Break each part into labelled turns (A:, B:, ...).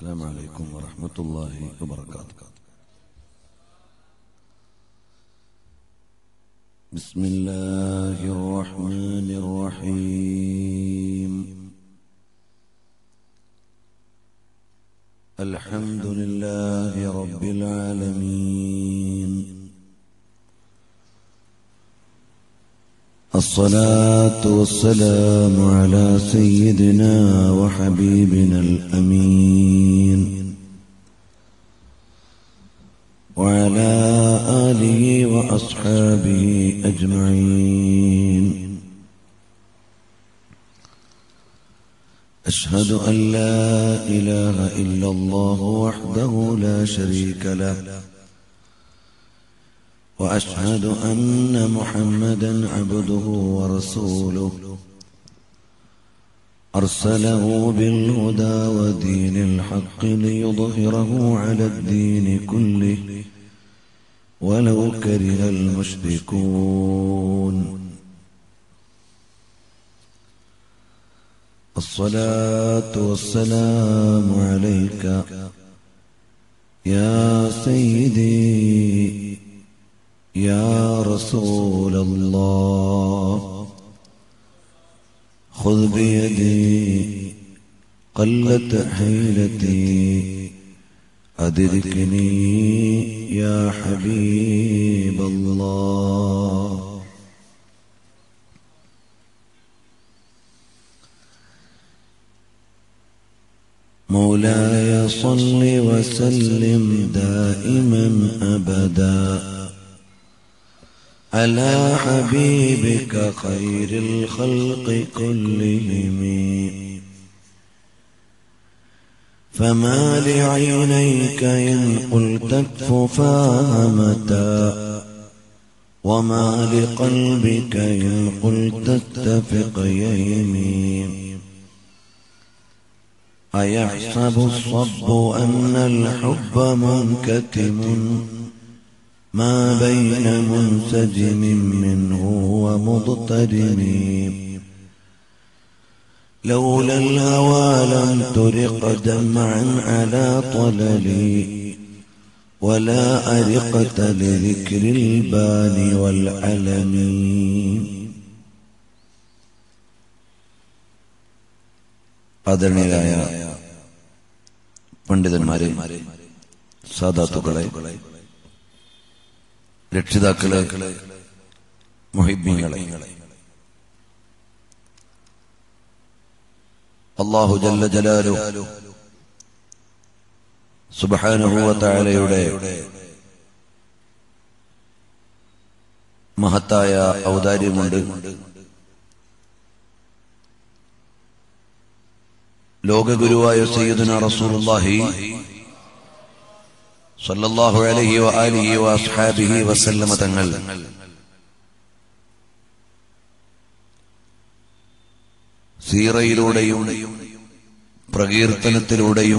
A: السلام عليكم ورحمة الله وبركاته بسم الله الرحمن الرحيم الحمد لله رب العالمين الصلاة والسلام على سيدنا وحبيبنا الأمين وعلى آله وأصحابه أجمعين أشهد أن لا إله إلا الله وحده لا شريك له وأشهد أن محمدا عبده ورسوله أرسله بالهدى ودين الحق ليظهره على الدين كله ولو كره المشركون الصلاة والسلام عليك يا سيدي يا رسول الله خذ بيدي قلت حيلتي أدركني يا حبيب الله مولاي صل وسلم دائما أبدا على حبيبك خير الخلق كلهم فما لعينيك إن قلت اكففاها متى وما لقلبك إن قلت اتفق يمين أيحسب الصب أن الحب منكتم ما بين منسجم منه ومضطرم لولا الهوى لم ترق دمعا على طللي ولا أرقت لذكر البان والعلم ആദരണീയരായ പണ്ഡിതന്മാരെ സാധാത്തുക്കളെ രക്ഷിതാക്കളെ മുഹിബ്ബീങ്ങളെ അള്ളാഹു ജല്ല ജലാലു സുബാനുഭവത്തായാലയുടെ മഹത്തായ ഔദാര്യമുണ്ട് ലോകഗുരുവായ സയ്യിദുന റസൂലുള്ളാഹി സല്ലല്ലാഹു അലൈഹി വആലിഹി വഅസ്ഹാബിഹി വസല്ലമ തങ്ങൾ സീറയിലൂടെയും പ്രകീർത്തനത്തിലൂടെയും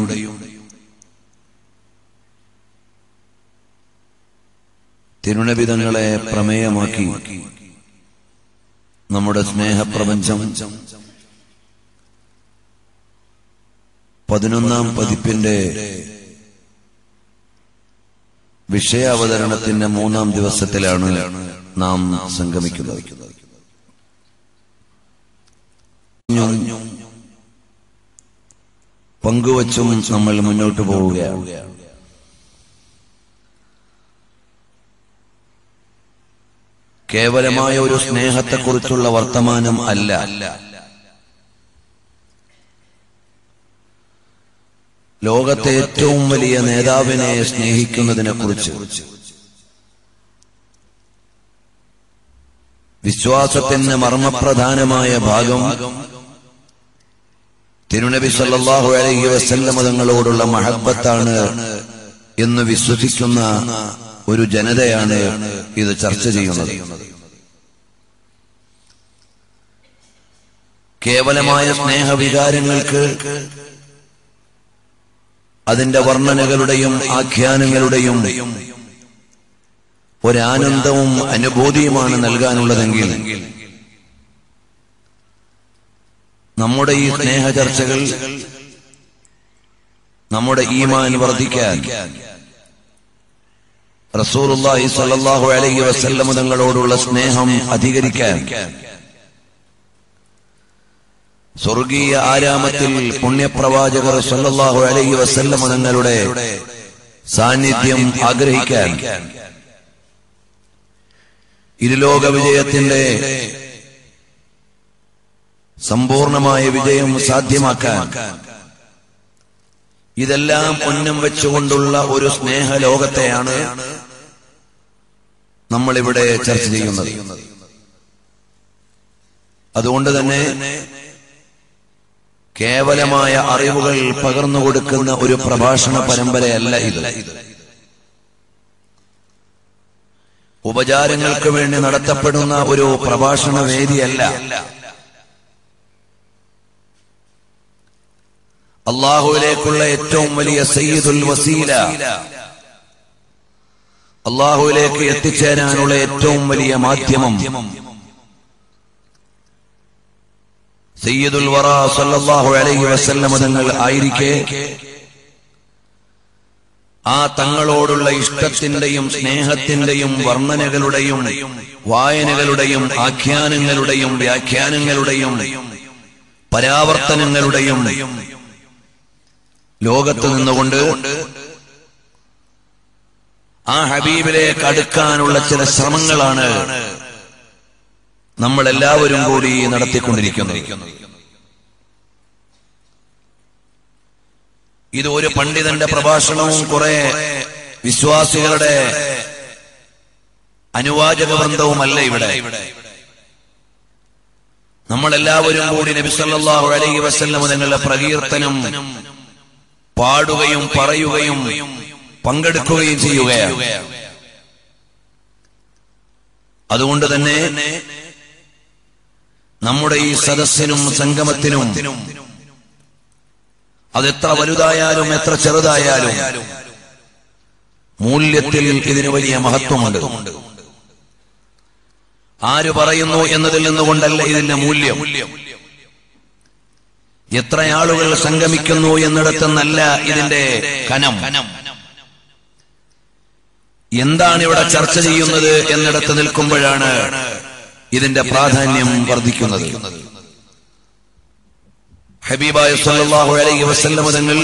A: തിരുണവിധങ്ങളെ പ്രമേയമാക്കി നമ്മുടെ സ്നേഹപ്രപഞ്ചം പതിനൊന്നാം പതിപ്പിന്റെ വിഷയാവതരണത്തിന്റെ മൂന്നാം ദിവസത്തിലാണ് നാം സംഗമിക്കുന്നത് പങ്കുവച്ചും നമ്മൾ മുന്നോട്ട് പോവുകയാണ് കേവലമായ ഒരു സ്നേഹത്തെക്കുറിച്ചുള്ള വർത്തമാനം അല്ല ലോകത്തെ ഏറ്റവും വലിയ നേതാവിനെ സ്നേഹിക്കുന്നതിനെ കുറിച്ച് വിശ്വാസത്തിന് മർമ്മപ്രധാനമായ ഭാഗം തിരുനബി സല്ലല്ലാഹു അലൈഹി വസല്ലമ തങ്ങളോടുള്ള മഹബത്താണ് എന്ന് വിശ്വസിക്കുന്ന ഒരു ജനതയാണ് ഇത് ചർച്ച ചെയ്യുന്നത് കേവലമായ സ്നേഹവികാരങ്ങൾക്ക് അതിന്റെ വർണ്ണനകളുടെയും ആഖ്യാനങ്ങളുടെയും ഒരാനന്ദവും അനുഭൂതിയുമാണ് നൽകാനുള്ളതെങ്കിൽ നമ്മുടെ ഈ സ്നേഹ ചർച്ചകൾ
B: നമ്മുടെ ഈമാൻ വർദ്ധിക്കാൻ റസൂലുള്ളാഹി സ്വല്ലല്ലാഹു അലൈഹി വസല്ലം തങ്ങളോടുള്ള സ്നേഹം അധികരിക്കാൻ സ്വർഗീയ ആരാമത്തിൽ പുണ്യപ്രവാചകർ സല്ലല്ലാഹു അലൈഹി വസല്ലം തങ്ങളുടെ സാന്നിധ്യം ആഗ്രഹിക്കാൻ ഇരുലോക വിജയത്തിന്റെ സമ്പൂർണമായ വിജയം സാധ്യമാക്കാൻ ഇതെല്ലാം ഉന്നം വെച്ചുകൊണ്ടുള്ള ഒരു സ്നേഹലോകത്തെയാണ് നമ്മളിവിടെ ചർച്ച ചെയ്യുന്നത് അതുകൊണ്ട് തന്നെ കേവലമായ അറിവുകൾ പകർന്നു കൊടുക്കുന്ന ഒരു പ്രഭാഷണ പരമ്പരയല്ല ഇത് ഉപചാരങ്ങൾക്ക് വേണ്ടി നടത്തപ്പെടുന്ന ഒരു പ്രഭാഷണ വേദിയല്ല അള്ളാഹുവിലേക്കുള്ള ഏറ്റവും വലിയ സയ്യിദുൽ വസീല അള്ളാഹുവിലേക്ക് എത്തിച്ചേരാനുള്ള ഏറ്റവും വലിയ മാധ്യമം സയ്യിദുൽ വറ സല്ലല്ലാഹു അലൈഹി വസല്ലം തങ്ങൾ ആയിരിക്കെ ആ തങ്ങളോടുള്ള ഇഷ്ടത്തിന്റെയും സ്നേഹത്തിന്റെയും വർണ്ണനകളുടെയും വായനകളുടെയും ആഖ്യാനങ്ങളുടെയും വ്യാഖ്യാനങ്ങളുടെയും പരാവർത്തനങ്ങളുടെയും ലോകത്ത് നിന്നുകൊണ്ട് ആ ഹബീബിലേക്ക് അടുക്കാനുള്ള ചില ശ്രമങ്ങളാണ് നമ്മൾ എല്ലാവരും കൂടി നടത്തിക്കൊണ്ടിരിക്കുന്നത് ഇത് ഒരു പണ്ഡിതന്റെ പ്രഭാഷണവും കുറെ വിശ്വാസികളുടെ അനുവാചക വൃന്ദവുമല്ല ഇവിടെ നമ്മളെല്ലാവരും കൂടി നബിസല്ലാഹു അലൈഹി വസല്ലം നിങ്ങളുടെ പ്രകീർത്തനം പാടുകയും പറയുകയും പങ്കെടുക്കുകയും ചെയ്യുകയാണ് അതുകൊണ്ട് തന്നെ നമ്മുടെ ഈ സദസ്സിനും സംഗമത്തിനും അതെത്ര വലുതായാലും എത്ര ചെറുതായാലും മൂല്യത്തിൽ ഇതിന് വലിയ മഹത്വമുണ്ട് ആര് പറയുന്നു എന്നതിൽ നിന്നുകൊണ്ടല്ല ഇതിന്റെ മൂല്യം എത്ര ആളുകൾ സംഗമിക്കുന്നു എന്നിടത്തെന്നല്ല ഇതിന്റെ കനം എന്താണ് ഇവിടെ ചർച്ച ചെയ്യുന്നത് എന്നിടത്ത് നിൽക്കുമ്പോഴാണ് ഇതിന്റെ പ്രാധാന്യം വർദ്ധിക്കുന്നത് ഹബീബായ സല്ലല്ലാഹു അലൈഹി വസല്ലം തങ്ങൾ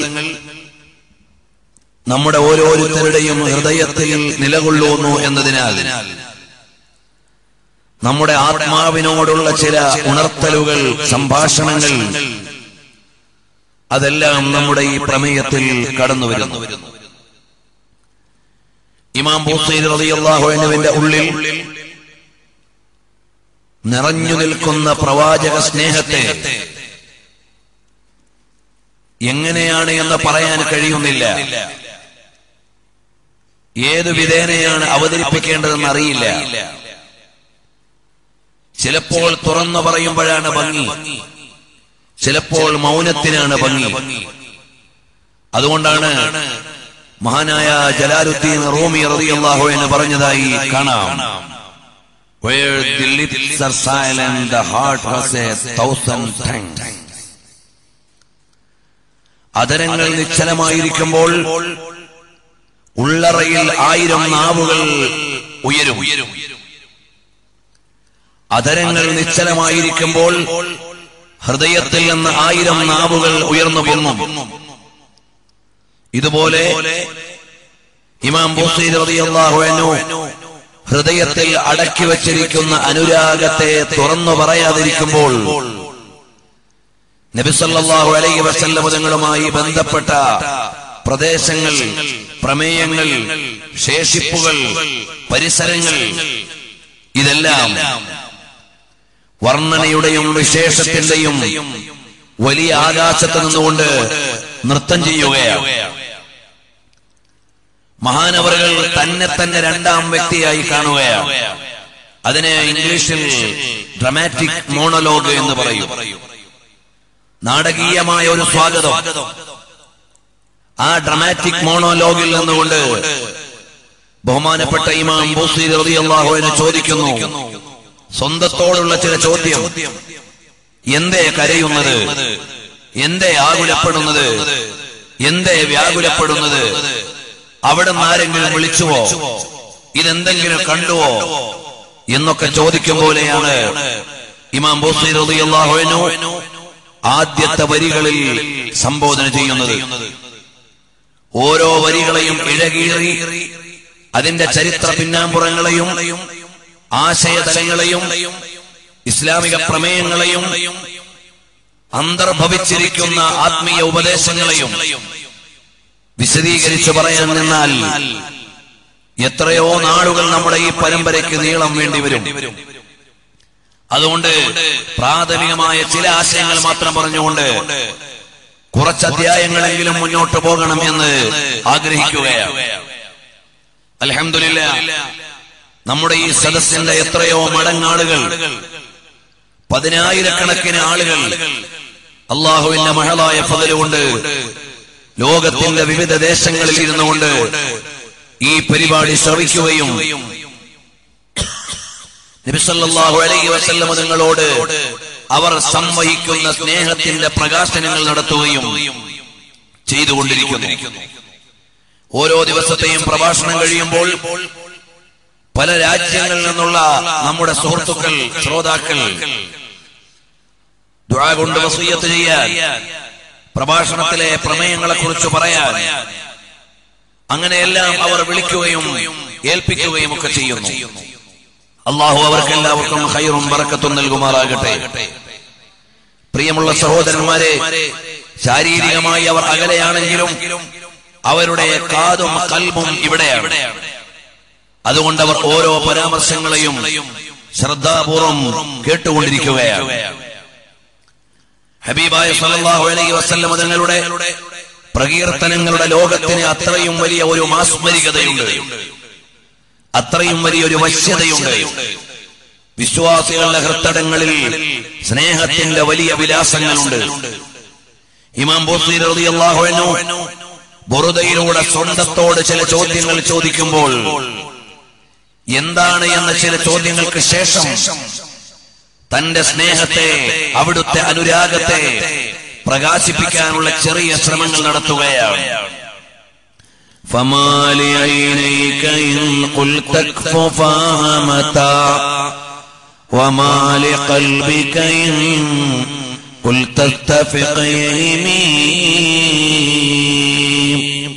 B: നമ്മുടെ ഓരോരുത്തരുടെയും ഹൃദയത്തിൽ നിലകൊള്ളുന്നു എന്നതിനാൽ നമ്മുടെ ആത്മാവിനോടുള്ള ചില ഉണർത്തലുകൾ സംഭാഷണങ്ങൾ അതെല്ലാം നമ്മുടെ ഈ പ്രമേയത്തിൽ കടന്നു വരുന്നു ഇമാം ബൂസൈർ റളിയല്ലാഹു അൻഹുവിന്റെ ഉള്ളിൽ നിറഞ്ഞു നിൽക്കുന്ന പ്രവാചക സ്നേഹത്തെ എങ്ങനെയാണ് എന്ന് പറയാൻ കഴിയുന്നില്ല ഏത് വിധേനയാണ് അവതരിപ്പിക്കേണ്ടതെന്ന് അറിയില്ല ചിലപ്പോൾ തുറന്നു പറയുമ്പോഴാണ് ഭംഗി ചിലപ്പോൾ മൗനത്തിനാണ് ഭംഗി അതുകൊണ്ടാണ് മഹാനായ ജലാലുദ്ദീൻ റൂമി റളിയല്ലാഹു എന്ന് പറഞ്ഞതായി കാണാം Where the lips are silent, the heart has a thousand tongues. അതരങ്ങൾ നിശ്ചലമായിരിക്കുമ്പോൾ ഉള്ളറയിൽ ആയിരം നാവുകൾ ഉയരും അതരങ്ങൾ നിശ്ചലമായിരിക്കുമ്പോൾ ഹൃദയത്തിൽ നിന്ന് ആയിരം നാവുകൾ ഉയർന്നു പൊങ്ങും ഇതുപോലെ ഇമാം ബുസൈർ റളിയല്ലാഹു അൻഹു ഹൃദയത്തിൽ അടക്കി വച്ചിരിക്കുന്ന അനുരാഗത്തെ തുറന്നു പറയാതിരിക്കുമ്പോൾ നബിസല്ലാഹു അലൈഹി വസല്ലം തങ്ങളുമായി ബന്ധപ്പെട്ട പ്രദേശങ്ങൾ പ്രമേയങ്ങൾ ശേഷിപ്പുകൾ പരിസരങ്ങൾ ഇതെല്ലാം വർണ്ണനയുടെയും വിശേഷത്തിന്റെയും വലിയ ആകാശത്ത് നിന്നുകൊണ്ട് നൃത്തം ചെയ്യുകയാണ് മഹാനവറുകൾ തന്നെ തന്നെ രണ്ടാം വ്യക്തിയായി കാണുകയാണ് അതിനെ ഇംഗ്ലീഷിൽ ഡ്രമാറ്റിക് മോണലോഗ് എന്ന് പറയും നാടകീയമായ ഒരു സ്വാഗതം ആ ഡ്രമാറ്റിക് മോണോലോഗിൽ നിന്നുകൊണ്ട് ബഹുമാനപ്പെട്ട ഇമാം ബൂസീർ റളിയല്ലാഹുവിനെ ചോദിക്കുന്നു സ്വന്തത്തോടുള്ള ചില ചോദ്യം എന്തേ കരയുന്നത് എന്തേ ആകുലപ്പെടുന്നത് എന്തേ വ്യാകുലപ്പെടുന്നത് അവിടെ നിന്ന് ആരെങ്കിലും വിളിച്ചുവോ ഇതെന്തെങ്കിലും കണ്ടുവോ എന്നൊക്കെ ചോദിക്കും പോലെയാണ് ഇമാം ബൂസി റളിയല്ലാഹു അൻഹു ആദ്യത്തെ വരികളിൽ സംബോധന ചെയ്യുന്നത് ഓരോ വരികളെയും ഇഴകീറി അതിന്റെ ചരിത്ര പിന്നാമ്പുറങ്ങളെയും ആശയതലങ്ങളെയും ഇസ്ലാമിക പ്രമേയങ്ങളെയും അന്തർഭവിച്ചിരിക്കുന്ന ആത്മീയ ഉപദേശങ്ങളെയും വിശദീകരിച്ചു പറയാൻ നിന്നാൽ എത്രയോ നാളുകൾ നമ്മുടെ ഈ പരമ്പരയ്ക്ക് നീളം വേണ്ടി വരും അതുകൊണ്ട് പ്രാഥമികമായ ചില ആശയങ്ങൾ മാത്രം പറഞ്ഞുകൊണ്ട് കുറച്ച് അധ്യായങ്ങളെങ്കിലും മുന്നോട്ട് പോകണം എന്ന് ആഗ്രഹിക്കുകയാണ് അലഹമില്ല നമ്മുടെ ഈ സദസ്സിന്റെ എത്രയോ മടങ്ങാളുകൾ പതിനായിരക്കണക്കിന് ആളുകൾ അള്ളാഹുവിന്റെ മഹളായ ഫതലുകൊണ്ട് ലോകത്തിന്റെ വിവിധ ദേശങ്ങളിൽ ഇരുന്നുകൊണ്ട് ഈ പരിപാടി ശ്രവിക്കുകയും നബിസല്ലാഹു അലൈഹി വസല്ലം നിങ്ങളോട് അവർ സംവഹിക്കുന്ന സ്നേഹത്തിന്റെ പ്രകാശനങ്ങൾ നടത്തുകയും ചെയ്തുകൊണ്ടിരിക്കുന്നു ഓരോ ദിവസത്തെയും പ്രഭാഷണം കഴിയുമ്പോൾ പല രാജ്യങ്ങളിൽ നിന്നുള്ള നമ്മുടെ സുഹൃത്തുക്കൾ ശ്രോതാക്കൾ ദുആ കൊണ്ട് വസൂയത്ത് ചെയ്യാൻ പ്രഭാഷണത്തിലെ പ്രമേയങ്ങളെ കുറിച്ച് പറയാൻ അങ്ങനെയെല്ലാം അവർ വിളിക്കുകയും ഏൽപ്പിക്കുകയും ഒക്കെ ചെയ്യുന്നു അള്ളാഹു അവർക്ക് എല്ലാവർക്കും ഹൈറും ബറക്കത്തും നൽകുമാറാകട്ടെ പ്രിയമുള്ള സഹോദരന്മാരെ ശാരീരികമായി അവർ അകലെയാണെങ്കിലും അവരുടെ കാതും കൽബും ഇവിടെയാണ് അതുകൊണ്ട് അവർ ഓരോ പരാമർശങ്ങളെയും ശ്രദ്ധാപൂർവം കേട്ടുകൊണ്ടിരിക്കുകയാണ് ഹബീബായ സല്ലല്ലാഹു അലൈഹി വസല്ലം തങ്ങളുടെ പ്രകീർത്തനങ്ങളുടെ ലോകത്തിന് അത്രയും വലിയ ഒരു മാസ്മരികതയുണ്ട് അത്രയും വലിയൊരു വശ്യതയുണ്ട് വിശ്വാസികളുടെ ഹൃത്തടങ്ങളിൽ സ്നേഹത്തിന്റെ വലിയ വിലാസങ്ങളുണ്ട് ഇമാം ബുസീർ റളിയല്ലാഹു അൻഹു ബുറുദയിലൂടെ സ്വന്തത്തോട് ചില ചോദ്യങ്ങൾ ചോദിക്കുമ്പോൾ എന്താണ് എന്ന ചില ചോദ്യങ്ങൾക്ക് ശേഷം തന്റെ സ്നേഹത്തെ അവിടുത്തെ അനുരാഗത്തെ പ്രകാശിപ്പിക്കാനുള്ള ചെറിയ ശ്രമങ്ങൾ നടത്തുകയാണ്
A: فما لعينيك إن قلت اكففاها متى وما لقلبك إن قلت اتفق يمين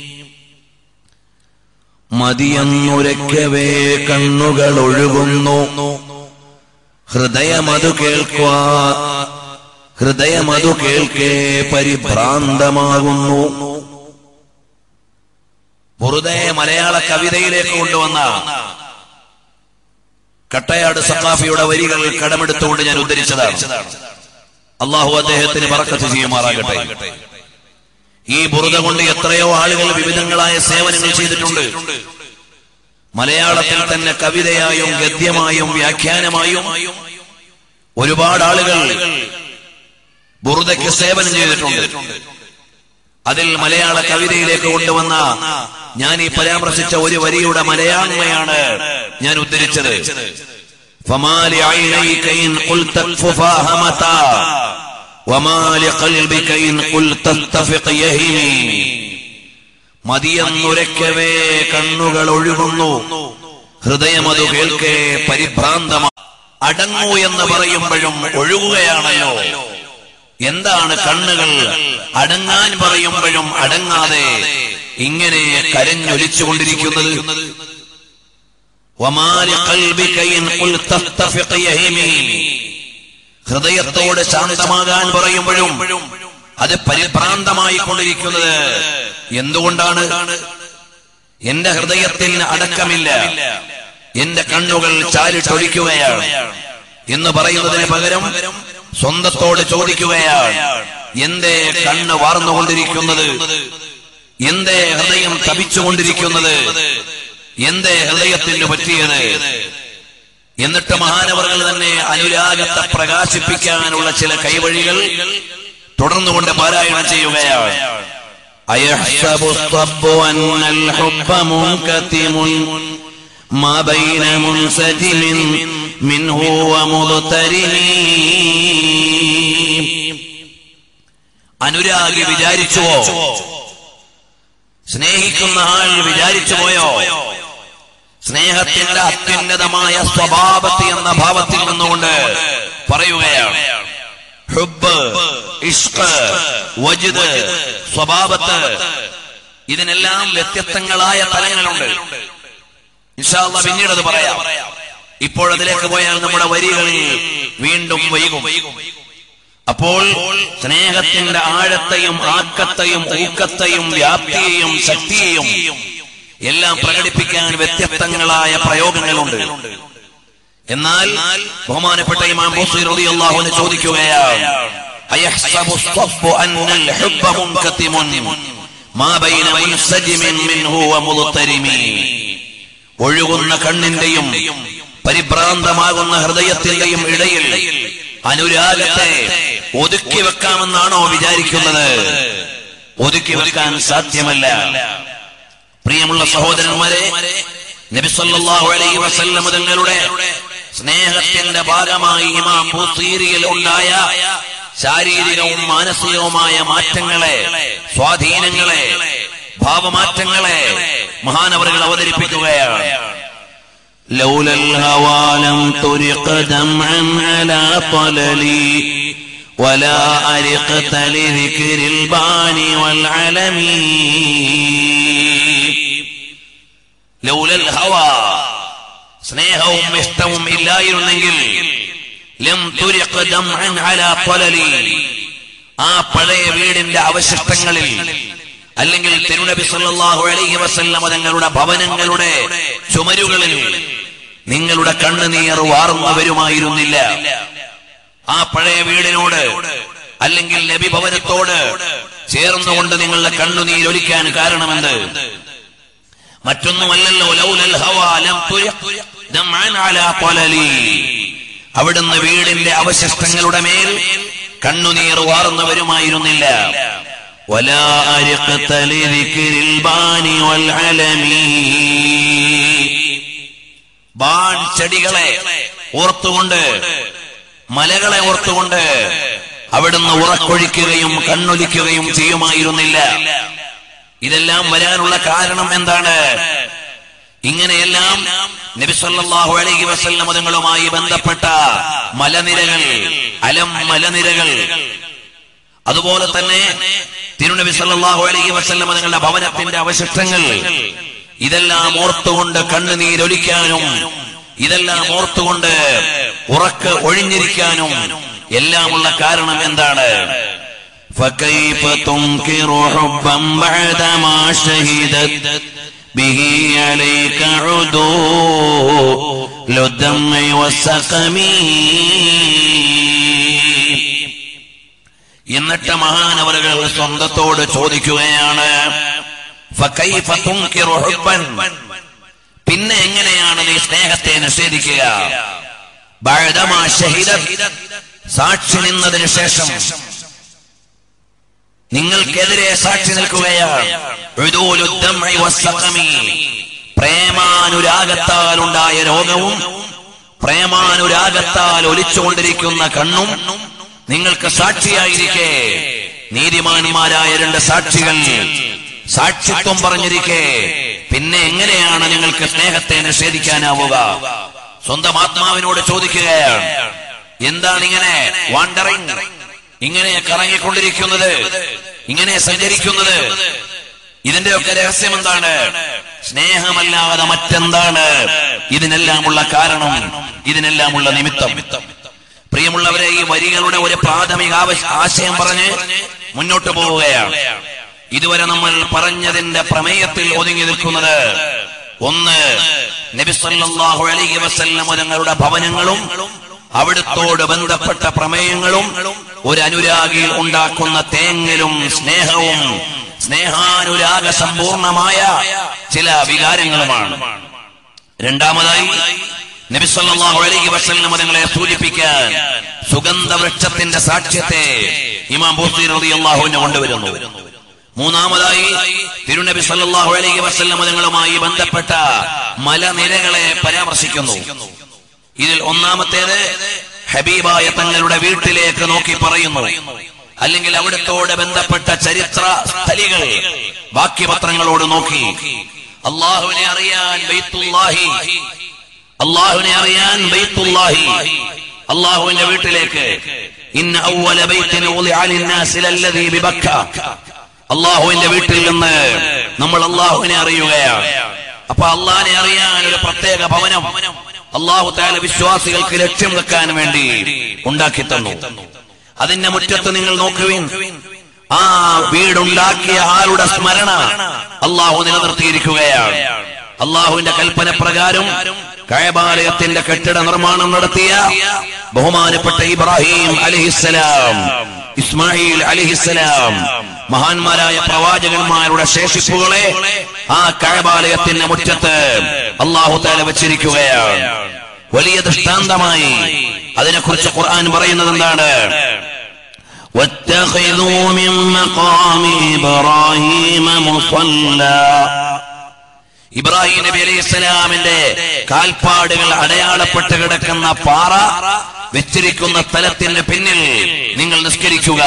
A: മതിയെന്നുരക്കവേ കണ്ണുകൾ ഒഴുകുന്നു ഹൃദയമതു കേൾക്കുക ഹൃദയമതു കേൾക്കേ പരിഭ്രാന്തമാകുന്നു
B: ബുറുദയെ മലയാള കവിതയിലേക്ക് കൊണ്ടുവന്ന കട്ടയാട് സഖാഫിയുടെ വരികൾ കടമെടുത്തുകൊണ്ട് ഞാൻ ഉദ്ധരിച്ചതാണ് അള്ളാഹു അദ്ദേഹത്തിന് പറക്കത്ത് ചെയ്യുമാറാകട്ടെ ഈ ബുറുദ കൊണ്ട് എത്രയോ ആളുകൾ വിവിധങ്ങളായ സേവനങ്ങൾ ചെയ്തിട്ടുണ്ട് മലയാളത്തിൽ തന്നെ കവിതയായും ഗദ്യമായും വ്യാഖ്യാനമായും ഒരുപാട് ആളുകൾ ബുറുദയ്ക്ക് സേവനം ചെയ്തിട്ടുണ്ട് അതിൽ മലയാള കവിതയിലേക്ക് കൊണ്ടുവന്ന ഞാൻ ഈ പരാമർശിച്ച ഒരു വരിയുടെ മലയാളമയാണ് ഞാൻ ഉദ്ധരിച്ചത് فما لعينيك إن قلت اكففاها متى وما لقلبك إن قلت اتفق يهمي മതിയെന്നുരക്കവേ കണ്ണുകൾ ഒഴുകുന്നു ഹൃദയമത് കേൾക്കേ പരിഭ്രാന്തമാണ് അടങ്ങൂ എന്ന് പറയുമ്പോഴും ഒഴുകുകയാണല്ലോ എന്താണ് കണ്ണുകൾ അടങ്ങാൻ പറയുമ്പോഴും അടങ്ങാതെ ഇങ്ങനെ കരഞ്ഞൊലിച്ചുകൊണ്ടിരിക്കുന്നത് വമാലി ഖൽബിക ഇൻ ഖുൽത തഫിഖ യഹിമി. ഹൃദയത്തോട് ശാന്തമാകാൻ പറയുമ്പോഴും അത് പരിഭ്രാന്തമായി കൊണ്ടിരിക്കുന്നത് എന്തുകൊണ്ടാണ് എന്റെ ഹൃദയത്തിൽ അടക്കമില്ല എന്റെ കണ്ണുകൾ ചാരിട്ടൊലിക്കുകയാണ് എന്ന് പറയുന്നതിന് പകരം സ്വന്തത്തോട് ചോദിക്കുകയാണ് എന്തേ കണ്ണ് വാർന്നുകൊണ്ടിരിക്കുന്നത് എന്തേ ഹൃദയം തപിച്ചുകൊണ്ടിരിക്കുന്നത് എന്തേ ഹൃദയത്തിന് പറ്റിയത് എന്നിട്ട് മഹാനവറുകൾ തന്നെ അനുരാഗത്തെ പ്രകാശിപ്പിക്കാനുള്ള ചില കൈവഴികൾ തുടർന്നുകൊണ്ട് പാരായണം ചെയ്യുകയാണ്
A: أيحسب الصب أن الحب منكتم ما بين منسجم منه ومضطرم
B: അനുരാഗി വിചാരിച്ചുവോ സ്നേഹിക്കുന്ന ആൾ വിചാരിച്ചു പോയോ സ്നേഹത്തിന്റെ അത്യുന്നതമായ സ്വഭാവത്തെ എന്ന ഭാവത്തിൽ നിന്നുകൊണ്ട് പറയുകയാണ് ഹുബ് ഇഷ്ക് വജിദ് സ്വഭാവത്ത് ഇതിനെല്ലാം വ്യത്യസ്തങ്ങളായ തലങ്ങളുണ്ട് ഇൻഷാല്ല പിന്നീട് അത് പറയാം ഇപ്പോൾ അതിലേക്ക് പോയാൽ നമ്മുടെ വരികളിൽ വീണ്ടും വൈകും അപ്പോൾ സ്നേഹത്തിന്റെ ആഴത്തെയും ആക്കത്തെയും ഊക്കത്തെയും വ്യാപ്തിയെയും ശക്തിയെയും എല്ലാം പ്രകടിപ്പിക്കാൻ വ്യത്യസ്തങ്ങളായ പ്രയോഗങ്ങളുണ്ട് എന്നാൽ ബഹുമാനപ്പെട്ട ഇമാം ബൂസീർ റളിയല്ലാഹു അൻഹു ചോദിക്കുകയാണ് അയഹ്സബു الصف أن الحب منكتم ما بين منسجم منه ومضطرم ഒഴുകുന്ന കണ്ണിന്റെയും പരിഭ്രാന്തമാകുന്ന ഹൃദയത്തിന്റെയും ഇടയിൽ അനുരാഗത്തെ ഒതുക്കി വെക്കാമെന്നാണോ വിചാരിക്കുന്നത് ഒതുക്കി വെക്കാൻ സാധ്യമല്ല പ്രിയമുള്ള സഹോദരന്മാരെ നബി സല്ലല്ലാഹു അലൈഹി വസല്ലം തങ്ങളുടെ സ്നേഹത്തിന്റെ ഭാഗമായി ഇമാം ബുസീരിയിൽ ഉണ്ടായ ശാരീരികവും മാനസികവുമായ മാറ്റങ്ങളെ സ്വാധീനങ്ങളെ ഭാവമാറ്റങ്ങളെ മഹാനവറുകൾ അവതരിപ്പിക്കുകയാണ്
A: لولا الهوى لم ترق دمعا على طللي ولا أرقت لذكر الباني والعلم
B: ലൗലൽ ഹവ സ്നേഹവും ഇഷ്ടവും ഇല്ലായിരുന്നെങ്കിൽ ലം തുരിഖ് ദംഅൻ അലാ ത്വലലി ആ പഴയ വീടിന്റെ അവശിഷ്ടങ്ങളിൽ അല്ലെങ്കിൽ തിരുനബി സല്ലല്ലാഹു അലൈഹി വസല്ലം തങ്ങളുടെ ഭവനങ്ങളുടെ ചുമരുകളിൽ നിങ്ങളുടെ കണ്ണുനീർ വാർന്നു വരുമായിരുന്നില്ല ആ പഴയ വീടിനോട് അല്ലെങ്കിൽ നബി ഭവനത്തോട് ചേർന്നുകൊണ്ട് നിങ്ങളുടെ കണ്ണുനീരൊലിക്കാൻ കാരണമെന്ത് മറ്റൊന്നുമല്ലല്ലോ ലൗലൽ ഹവാ ലം തുരിഖ് ദംഅൻ അലാ ത്വലലി അവിടുന്ന് വീടിന്റെ അവശിഷ്ടങ്ങളുടെ മേൽ കണ്ണുനീർ വാർന്നു വരുമായിരുന്നില്ല
A: ولا أرقت لذكر الباني والعلم
B: ബാൺ ചെടികളെ ഓർത്തുകൊണ്ട് മലകളെ ഓർത്തുകൊണ്ട് അവിടുന്ന് ഉറക്കൊഴിക്കുകയും കണ്ണൊലിക്കുകയും ചെയ്യുമായിരുന്നില്ല ഇതെല്ലാം വരാനുള്ള കാരണം എന്താണ് ഇങ്ങനെയെല്ലാം നബിസല്ലാഹു അലൈഹി വസല്ലം തങ്ങളുമായി ബന്ധപ്പെട്ട മലനിരകൾ അലം മലനിരകൾ അതുപോലെ തന്നെ തിരുനബി സല്ലല്ലാഹു അലൈഹി വസല്ലം തങ്ങളുടെ ഭവനത്തിന്റെ അവശിഷ്ടങ്ങൾ ഇതെല്ലാം ഓർത്തുകൊണ്ട് കണ്ണുനീരൊലിക്കാനും ഇതെല്ലാം ഓർത്തുകൊണ്ട് ഉറക്ക് ഒഴിഞ്ഞിരിക്കാനും എല്ലാമുള്ള കാരണം എന്താണ്
A: فكيف تنكر حبا بعدما شهدت به عليك عدول الدمع والسقم
B: എന്നിട്ട് മഹാനവറുകൾ സ്വന്തത്തോട് ചോദിക്കുകയാണ് ഫകൈഫ തുൻകിറു ഹുബ്ബൻ? പിന്നെ എങ്ങനെയാണ് നീ സ്നേഹത്തെ നിഷേധിക്കുക ബഅദമാ ഷഹിദത് സാക്ഷി നിന്നതിന് ശേഷം നിങ്ങൾക്കെതിരെ സാക്ഷി നിൽക്കുകയാണ് ഉദൂലു ദംഇ വസ്സഖമി. പ്രേമാനുരാഗത്താൽ ഉണ്ടായ രോഗവും പ്രേമാനുരാഗത്താൽ ഒലിച്ചുകൊണ്ടിരിക്കുന്ന കണ്ണും നിങ്ങൾക്ക് സാക്ഷിയായിരിക്കെ നീതിമാന്മാരായ രണ്ട് സാക്ഷികൾ സാക്ഷിത്വം പറഞ്ഞിരിക്കെ പിന്നെ എങ്ങനെയാണ് നിങ്ങൾക്ക് സ്നേഹത്തെ നിഷേധിക്കാനാവുക സ്വന്തം ആത്മാവിനോട് ചോദിക്കുകയാണ് എന്താണ് ഇങ്ങനെ വാണ്ടറിങ് ഇങ്ങനെ കറങ്ങിക്കൊണ്ടിരിക്കുന്നത് ഇങ്ങനെ സഞ്ചരിക്കുന്നത് ഇതിന്റെയൊക്കെ രഹസ്യം എന്താണ് സ്നേഹമല്ലാതെ മറ്റെന്താണ് ഇതിനെല്ലാമുള്ള കാരണം ഇതിനെല്ലാമുള്ള നിമിത്തം പ്രിയമുള്ളവരെ ഈ വരികളുടെ ഒരു പ്രാഥമിക ആവശ്യ- ആശയം പറഞ്ഞ് മുന്നോട്ട് പോവുകയാണ് ഇതുവരെ നമ്മൾ പറഞ്ഞതിന്റെ പ്രമേയത്തിൽ ഒതുങ്ങി നിൽക്കുന്നത് ഒന്ന് നബി സല്ലല്ലാഹു അലൈഹി വസല്ലം തങ്ങളുടെ ഭവനങ്ങളും അവിടുത്തോട് ബന്ധപ്പെട്ട പ്രമേയങ്ങളും ഒരു അനുരാഗിയിൽ ഉണ്ടാക്കുന്ന തേങ്ങലും സ്നേഹവും സ്നേഹാനുരാഗ സമ്പൂർണമായ ചില വികാരങ്ങളുമാണ് രണ്ടാമതായി നബി സല്ലല്ലാഹു അലൈഹി വസല്ലം തങ്ങളെ സൂചിപ്പിക്കാൻ സുഗന്ധവൃക്ഷത്തിന്റെ സാക്ഷ്യത്തെ ഇമാം ബൂസി റളിയല്ലാഹു അൻഹു കൊണ്ടുവരുന്നു മൂന്നാമതായി തിരുനബി സല്ലല്ലാഹു അലൈഹി വസല്ലം തങ്ങളുമായി ബന്ധപ്പെട്ട മലനിരകളെ പരാമർശിക്കുന്നു ഇതിൽ ഒന്നാമത്തേത് ഹബീബായ തങ്ങളുടെ വീട്ടിലേക്ക് നോക്കി പറയുന്നു അല്ലെങ്കിൽ അവിടത്തോട് ബന്ധപ്പെട്ട ചരിത്ര സ്ഥലികൾ ബാക്കി പത്രങ്ങളോട് നോക്കി അള്ളാഹുവിനെ അറിയാൻ ബൈത്തുല്ലാഹി അള്ളാഹുവിനെ അറിയാൻ ബൈത്തുല്ലാഹി അള്ളാഹുവിന്റെ വീട്ടിലേക്ക് ഇന്ന ഔവല ബൈത്തിൻ ഉളിഅ ലിന്നാസി ലല്ലദീ ബിബക്ക അള്ളാഹുവിന്റെ വീട്ടിൽ നിന്ന് നമ്മൾ അള്ളാഹുവിനെ അറിയുകയാണ് അപ്പൊ അള്ളാഹിനെ അറിയാൻ ഒരു പ്രത്യേക ഭവനം അള്ളാഹു താല വിശ്വാസികൾക്ക് ലക്ഷ്യം വെക്കാൻ വേണ്ടി ഉണ്ടാക്കി തന്നു അതിന്റെ മുറ്റത്ത് നിങ്ങൾ നോക്കുവിൻ ആ വീടുണ്ടാക്കിയ ആളുടെ സ്മരണ അള്ളാഹു നിലനിർത്തിയിരിക്കുകയാണ് അള്ളാഹുവിന്റെ കൽപ്പന പ്രകാരം കയബാലയത്തിന്റെ കെട്ടിട നിർമ്മാണം നടത്തിയ ബഹുമാനപ്പെട്ട ഇബ്രാഹിം അലിഹിസ്സലാം ഇസ്മായിൽ അലിഹിസ്സലാം മഹാന്മാരായ പ്രവാചകന്മാരുടെ ശേഷിപ്പുകളെ ആ കഴബാലയത്തിന്റെ മുറ്റത്ത് അള്ളാഹു താല വെച്ചിരിക്കുകയാണ് വലിയ ദൃഷ്ടാന്തമായി അതിനെക്കുറിച്ച് ഖുർആൻ പറയുന്നത് എന്താണ് واتخذوا من مقام إبراهيم مصلى ഇബ്രാഹിം നബി അലൈഹി ഇസ്ലാമിന്റെ കാൽപ്പാടുകൾ അടയാളപ്പെട്ട് കിടക്കുന്ന പാറ വെച്ചിരിക്കുന്ന സ്ഥലത്തിന്റെ പിന്നിൽ നിങ്ങൾ നിസ്കരിക്കുക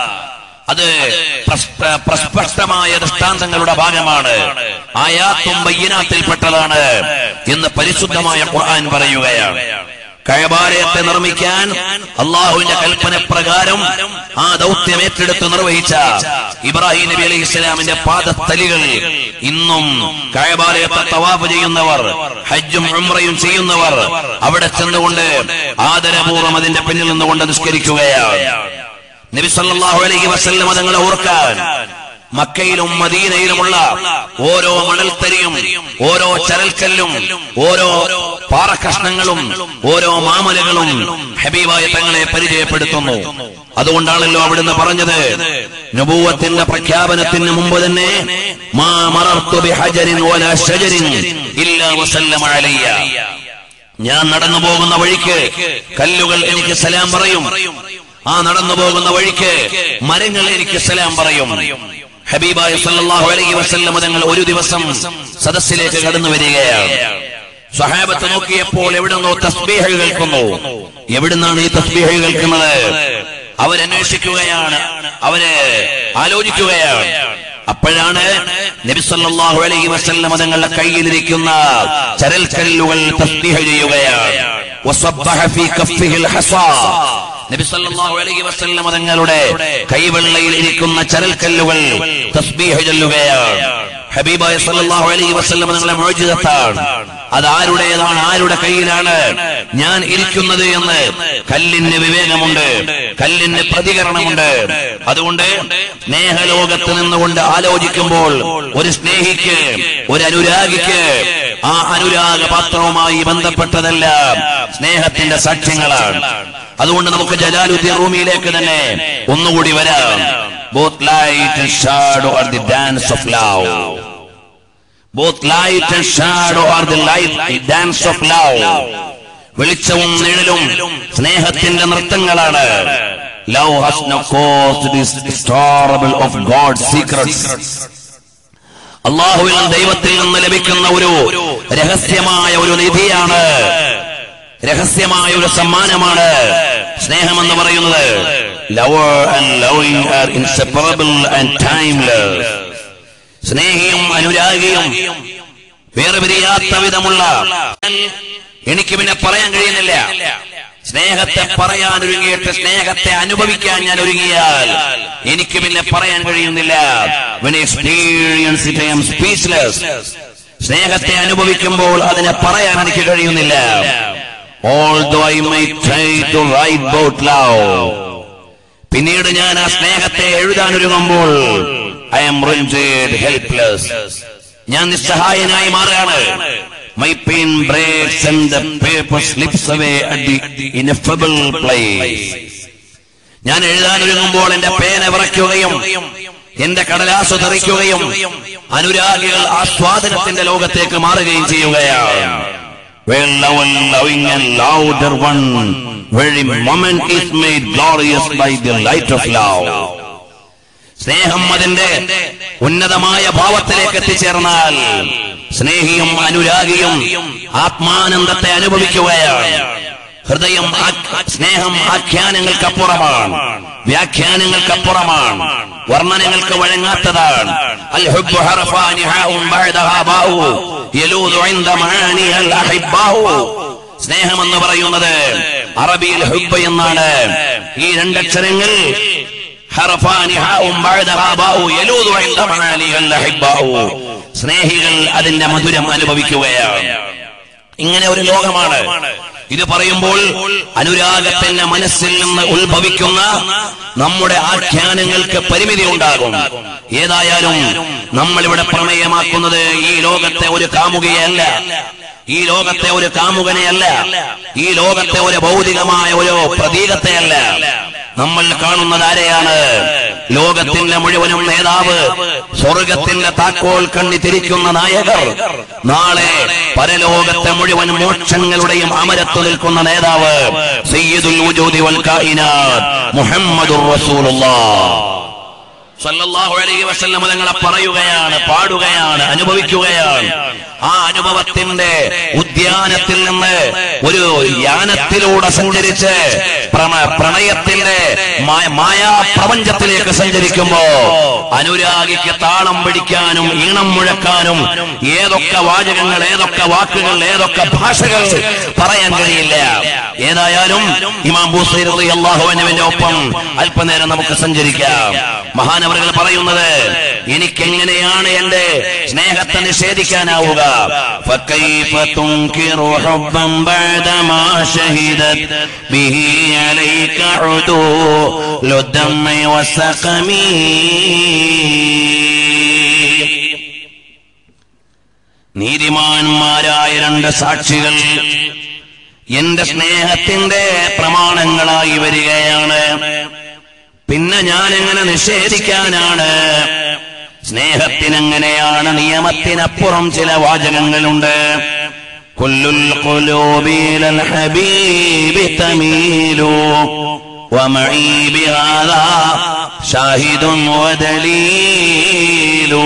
B: അത് പ്രസ്പ- പ്രസ്പഷ്ടമായ ദൃഷ്ടാന്തങ്ങളുടെ ഭാഗമാണ് ആയാത്തും ബയ്യനാത്തിൽപ്പെട്ടതാണ് എന്ന് പരിശുദ്ധമായ ഖുർആൻ പറയുകയാണ് കഴബാലയത്തെ നിർമ്മിക്കാൻ അള്ളാഹുവിന്റെ കൽപ്പന പ്രകാരം ആ ദൗത്യം ഏറ്റെടുത്ത് നിർവഹിച്ച ഇബ്രാഹിം നബി അലൈഹി ഇസ്ലാമിന്റെ പാദത്തലികൾ ഇന്നും കഴബാലയത്തെ തവാഫ് ചെയ്യുന്നവർ ഹജ്ജും ഉംറയും ചെയ്യുന്നവർ അവിടെ ചെന്നുകൊണ്ട് ആദരപൂർവ്വം അതിന്റെ പിന്നിൽ നിന്നുകൊണ്ട് നിസ്കരിക്കുകയാണ് നബി സല്ലല്ലാഹു അലൈഹി വസല്ലം തങ്ങളെ ഓർക്കാൻ മക്കയിലും മദീനയിലുമുള്ള ഓരോ മണൽത്തരിയും ഓരോ ചരൽക്കല്ലും ഓരോ പാറക്കഷ്ണങ്ങളും ഓരോ മാമലകളും ഹബീബായ തങ്ങളെ പരിചയപ്പെടുത്തുന്നു അതുകൊണ്ടാണല്ലോ അവിടുന്ന് പറഞ്ഞത് നബൂവത്തിന്റെ പ്രഖ്യാപനത്തിന് മുമ്പ് തന്നെ മാ മറർത്തു ബിഹജരിൻ വലാ ഷജരിൻ ഇല്ലാ വസല്ലമ അലയ്യ ഞാൻ നടന്നു പോകുന്ന വഴിക്ക് കല്ലുകൾ എനിക്ക് സലാം പറയും ആ നടന്നു പോകുന്ന വഴിക്ക് മരങ്ങൾ എനിക്ക് സലാം പറയും ഹബീബായ സല്ലല്ലാഹു അലൈഹി വസല്ലം തങ്ങൾ ഒരു ദിവസം സദസ്സിലേക്ക് കടന്നു വരികയാണ് സ്വഹാബത്ത് നോക്കിയപ്പോൾ എവിടുന്നോ തസ്ബീഹ് കേൾക്കുന്നു എവിടുന്നാണ് ഈ തസ്ബീഹ് കേൾക്കുന്നത് അവരന്വേഷിക്കുകയാണ് അവര് ആലോചിക്കുകയാണ് അപ്പോഴാണ് നബി സല്ലല്ലാഹു അലൈഹി വസല്ലം തങ്ങളുടെ കയ്യിലിരിക്കുന്ന ചരൽക്കല്ലുകൾ തസ്ബീഹ് ചെയ്യുകയാണ് വസബ്ബഹ ഫീ കഫ്ഫിഹിൽ ഹസാ നബി സല്ലല്ലാഹു അലൈഹി വസല്ലം തങ്ങളുടെ കൈവെള്ളയിൽ ഇരിക്കുന്ന ചരൽക്കല്ലുകൾ തസ്ബീഹ് ചൊല്ലുകയാണ് ഹബീബായ സല്ലല്ലാഹു അലൈഹി വസല്ലം തങ്ങളെ മോചിതത്താണ് അത് ആരുടേതാണ് ആരുടെ കയ്യിലാണ് ഞാൻ ഇരിക്കുന്നത് എന്ന് കല്ലിന് വിവേകമുണ്ട് കല്ലിന് പ്രതികരണമുണ്ട് അതുകൊണ്ട് സ്നേഹലോകത്ത് നിന്നുകൊണ്ട് ആലോചിക്കുമ്പോൾ ഒരു സ്നേഹിക്ക് ഒരു അനുരാഗിക്ക് ആ അനുരാഗ പാത്രവുമായി ബന്ധപ്പെട്ടതെല്ലാം സ്നേഹത്തിന്റെ സാക്ഷ്യങ്ങളാണ് അതുകൊണ്ട് നമുക്ക് ജലാലുദ്ദീൻ റൂമിയിലേക്ക് തന്നെ ഒന്നുകൂടി വരാം both light and shadow are the dance of love both light and shadow are the light dance of love വെളിച്ചവും നിഴലും സ്നേഹത്തിന്റെ നൃത്തങ്ങളാണ് love has no cost this storable of God secrets അള്ളാഹുവിൽ ദൈവത്തിൽ നിന്ന് ലഭിക്കുന്ന ഒരു രഹസ്യമായ ഒരു നിധിയാണ് രഹസ്യമായ ഒരു സമ്മാനമാണ് സ്നേഹമെന്ന് പറയുന്നത് love and loving are inseparable and timeless സ്നേഹിയും അനുരാഗിയും വേറെ പിരിയാത്ത വിധമുള്ള എനിക്ക് പിന്നെ പറയാൻ കഴിയുന്നില്ല സ്നേഹത്തെ പറയാൻ ഒരുങ്ങിയിട്ട് സ്നേഹത്തെ അനുഭവിക്കാൻ ഞാൻ ഒരുങ്ങിയാൽ എനിക്ക് പിന്നെ പറയാൻ കഴിയുന്നില്ല When I experience it, I am speechless. സ്നേഹത്തെ അനുഭവിക്കുമ്പോൾ അതിനെ പറയാൻ എനിക്ക് കഴിയുന്നില്ല Although I may try to write about love പിന്നീട് ഞാൻ ആ സ്നേഹത്തെ എഴുതാൻ ഒരുങ്ങുമ്പോൾ ഐ എം റിഞ്ചേഡ് ഹെൽപ്ലെസ് ഞാൻ നിസ്സഹായനായി മാറുകയാണ് my pain breaks and the paper slips away at the ineffable place ഞാൻ എഴുതാൻ ഒരുങ്ങുമ്പോൾ എന്റെ പേന വിറയ്ക്കുകയും എന്റെ കടലാസ് തെറിക്കുകയും അനുരാഗികൾ ആസ്വാദനത്തിന്റെ ലോകത്തേക്ക് മാറുകയും ചെയ്യുകയാണ് Where love and loving and louder one, very moment is made glorious by the light of love. സ്നേഹം അതിന്റെ ഉന്നതമായ ഭാവത്തിലേക്ക് എത്തിച്ചേർന്നാൽ സ്നേഹിയും അനുരാഗിയും ആത്മാനന്ദത്തെ അനുഭവിക്കുകയാണ് ഹൃദയം ആ- സ്നേഹം ആഖ്യാനങ്ങൾക്കപ്പുറമാണ് വ്യാഖ്യാനങ്ങൾക്കപ്പുറമാണ് വർണ്ണനങ്ങൾക്ക് വഴങ്ങാത്തതാണ് അൽ ഹുബ്ബു ഹർഫാനി ഹാഉം ബഅദഹാ ബാഉ യലൂദു ഇൻദ മആനി അൽ അഹിബ്ബാഉ സ്നേഹം എന്ന് പറയുന്നത് അറബിയിൽ ഹുബ്ബ് എന്നാണ് ഈ രണ്ടക്ഷരങ്ങൾ ഹർഫാനി ഹാഉം ബഅദഹാ ബാഉ യലൂദു ഇൻദ മആനി അൽ അഹിബ്ബാഉ സ്നേഹികൾ അതിന്റെ മധുരം അനുഭവിക്കുകയാണ് ഇങ്ങനെ ഒരു ലോകമാണ് ഇത് പറയുമ്പോൾ അനുരാഗത്തിന്റെ മനസ്സിൽ നിന്ന് ഉത്ഭവിക്കുന്ന നമ്മുടെ ആഖ്യാനങ്ങൾക്ക് പരിമിതി ഉണ്ടാകും ഏതായാലും നമ്മളിവിടെ പ്രമേയമാക്കുന്നത് ഈ ലോകത്തെ ഒരു കാമുകയല്ല ഈ ലോകത്തെ ഒരു കാമുകനെയല്ല ഈ ലോകത്തെ ഒരു ഭൗതികമായ ഒരു പ്രതീകത്തെയല്ല നമ്മൾ കാണുന്നത് ആരെയാണ് ലോകത്തിന്റെ മുഴുവനും നേതാവ് സ്വർഗത്തിന്റെ താക്കോൽ കണ്ണി തിരിക്കുന്ന നായകർ നാളെ പരലോകത്തെ മുഴുവൻ മോക്ഷങ്ങളുടെയും അമരത്തു നിൽക്കുന്ന നേതാവ് സയ്യിദുൽ വജൂദി വൽ കായിനാത്ത് മുഹമ്മദുർ റസൂലുള്ളാഹ് സല്ലല്ലാഹു അലൈഹി വസല്ലം തങ്ങളെ പറയുകയാണ് പാടുകയാണ് അനുഭവിക്കുകയാണ് ആ അനുഭവത്തിന്റെ ഉദ്യാനത്തിൽ നിന്ന് ഒരു യാനത്തിലൂടെ സഞ്ചരിച്ച് പ്രണ- പ്രണയത്തിന്റെ മായ- മായാ പ്രപഞ്ചത്തിലേക്ക് സഞ്ചരിക്കുമ്പോ അനുരാഗിക്ക് താളം പിടിക്കാനും ഈണം മുഴക്കാനും ഏതൊക്കെ വാചകങ്ങൾ ഏതൊക്കെ വാക്കുകൾ ഏതൊക്കെ ഭാഷകൾ പറയാൻ കഴിയില്ല ഏതായാലും ഇമാം ബൂസൈർ റളിയല്ലാഹു അൻഹുവിന്റെ ഒപ്പം അല്പനേരം നമുക്ക് സഞ്ചരിക്കാം മഹാനവറുകൾ പറയുന്നത് എനിക്കെങ്ങനെയാണ് എന്റെ സ്നേഹത്തെ നിഷേധിക്കാനാവുക فكيف تنكر حبا بعدما شهدت به عليك عدول الدم والسقم നീതിമാന്മാരായ രണ്ട് സാക്ഷികൾ എന്റെ സ്നേഹത്തിന്റെ പ്രമാണങ്ങളായി വരികയാണ് പിന്നെ ഞാൻ എങ്ങനെ നിഷേധിക്കാനാണ് സ്നേഹത്തിനെങ്ങനെയാണ് നിയമത്തിനപ്പുറം ചില വാചകങ്ങളുണ്ട് കുല്ലുൽ ഖുലൂബിലൽ ഹബീബി തമീലു വമഈ ബിഹാദാ ഷാഹിദുൻ വദലീലു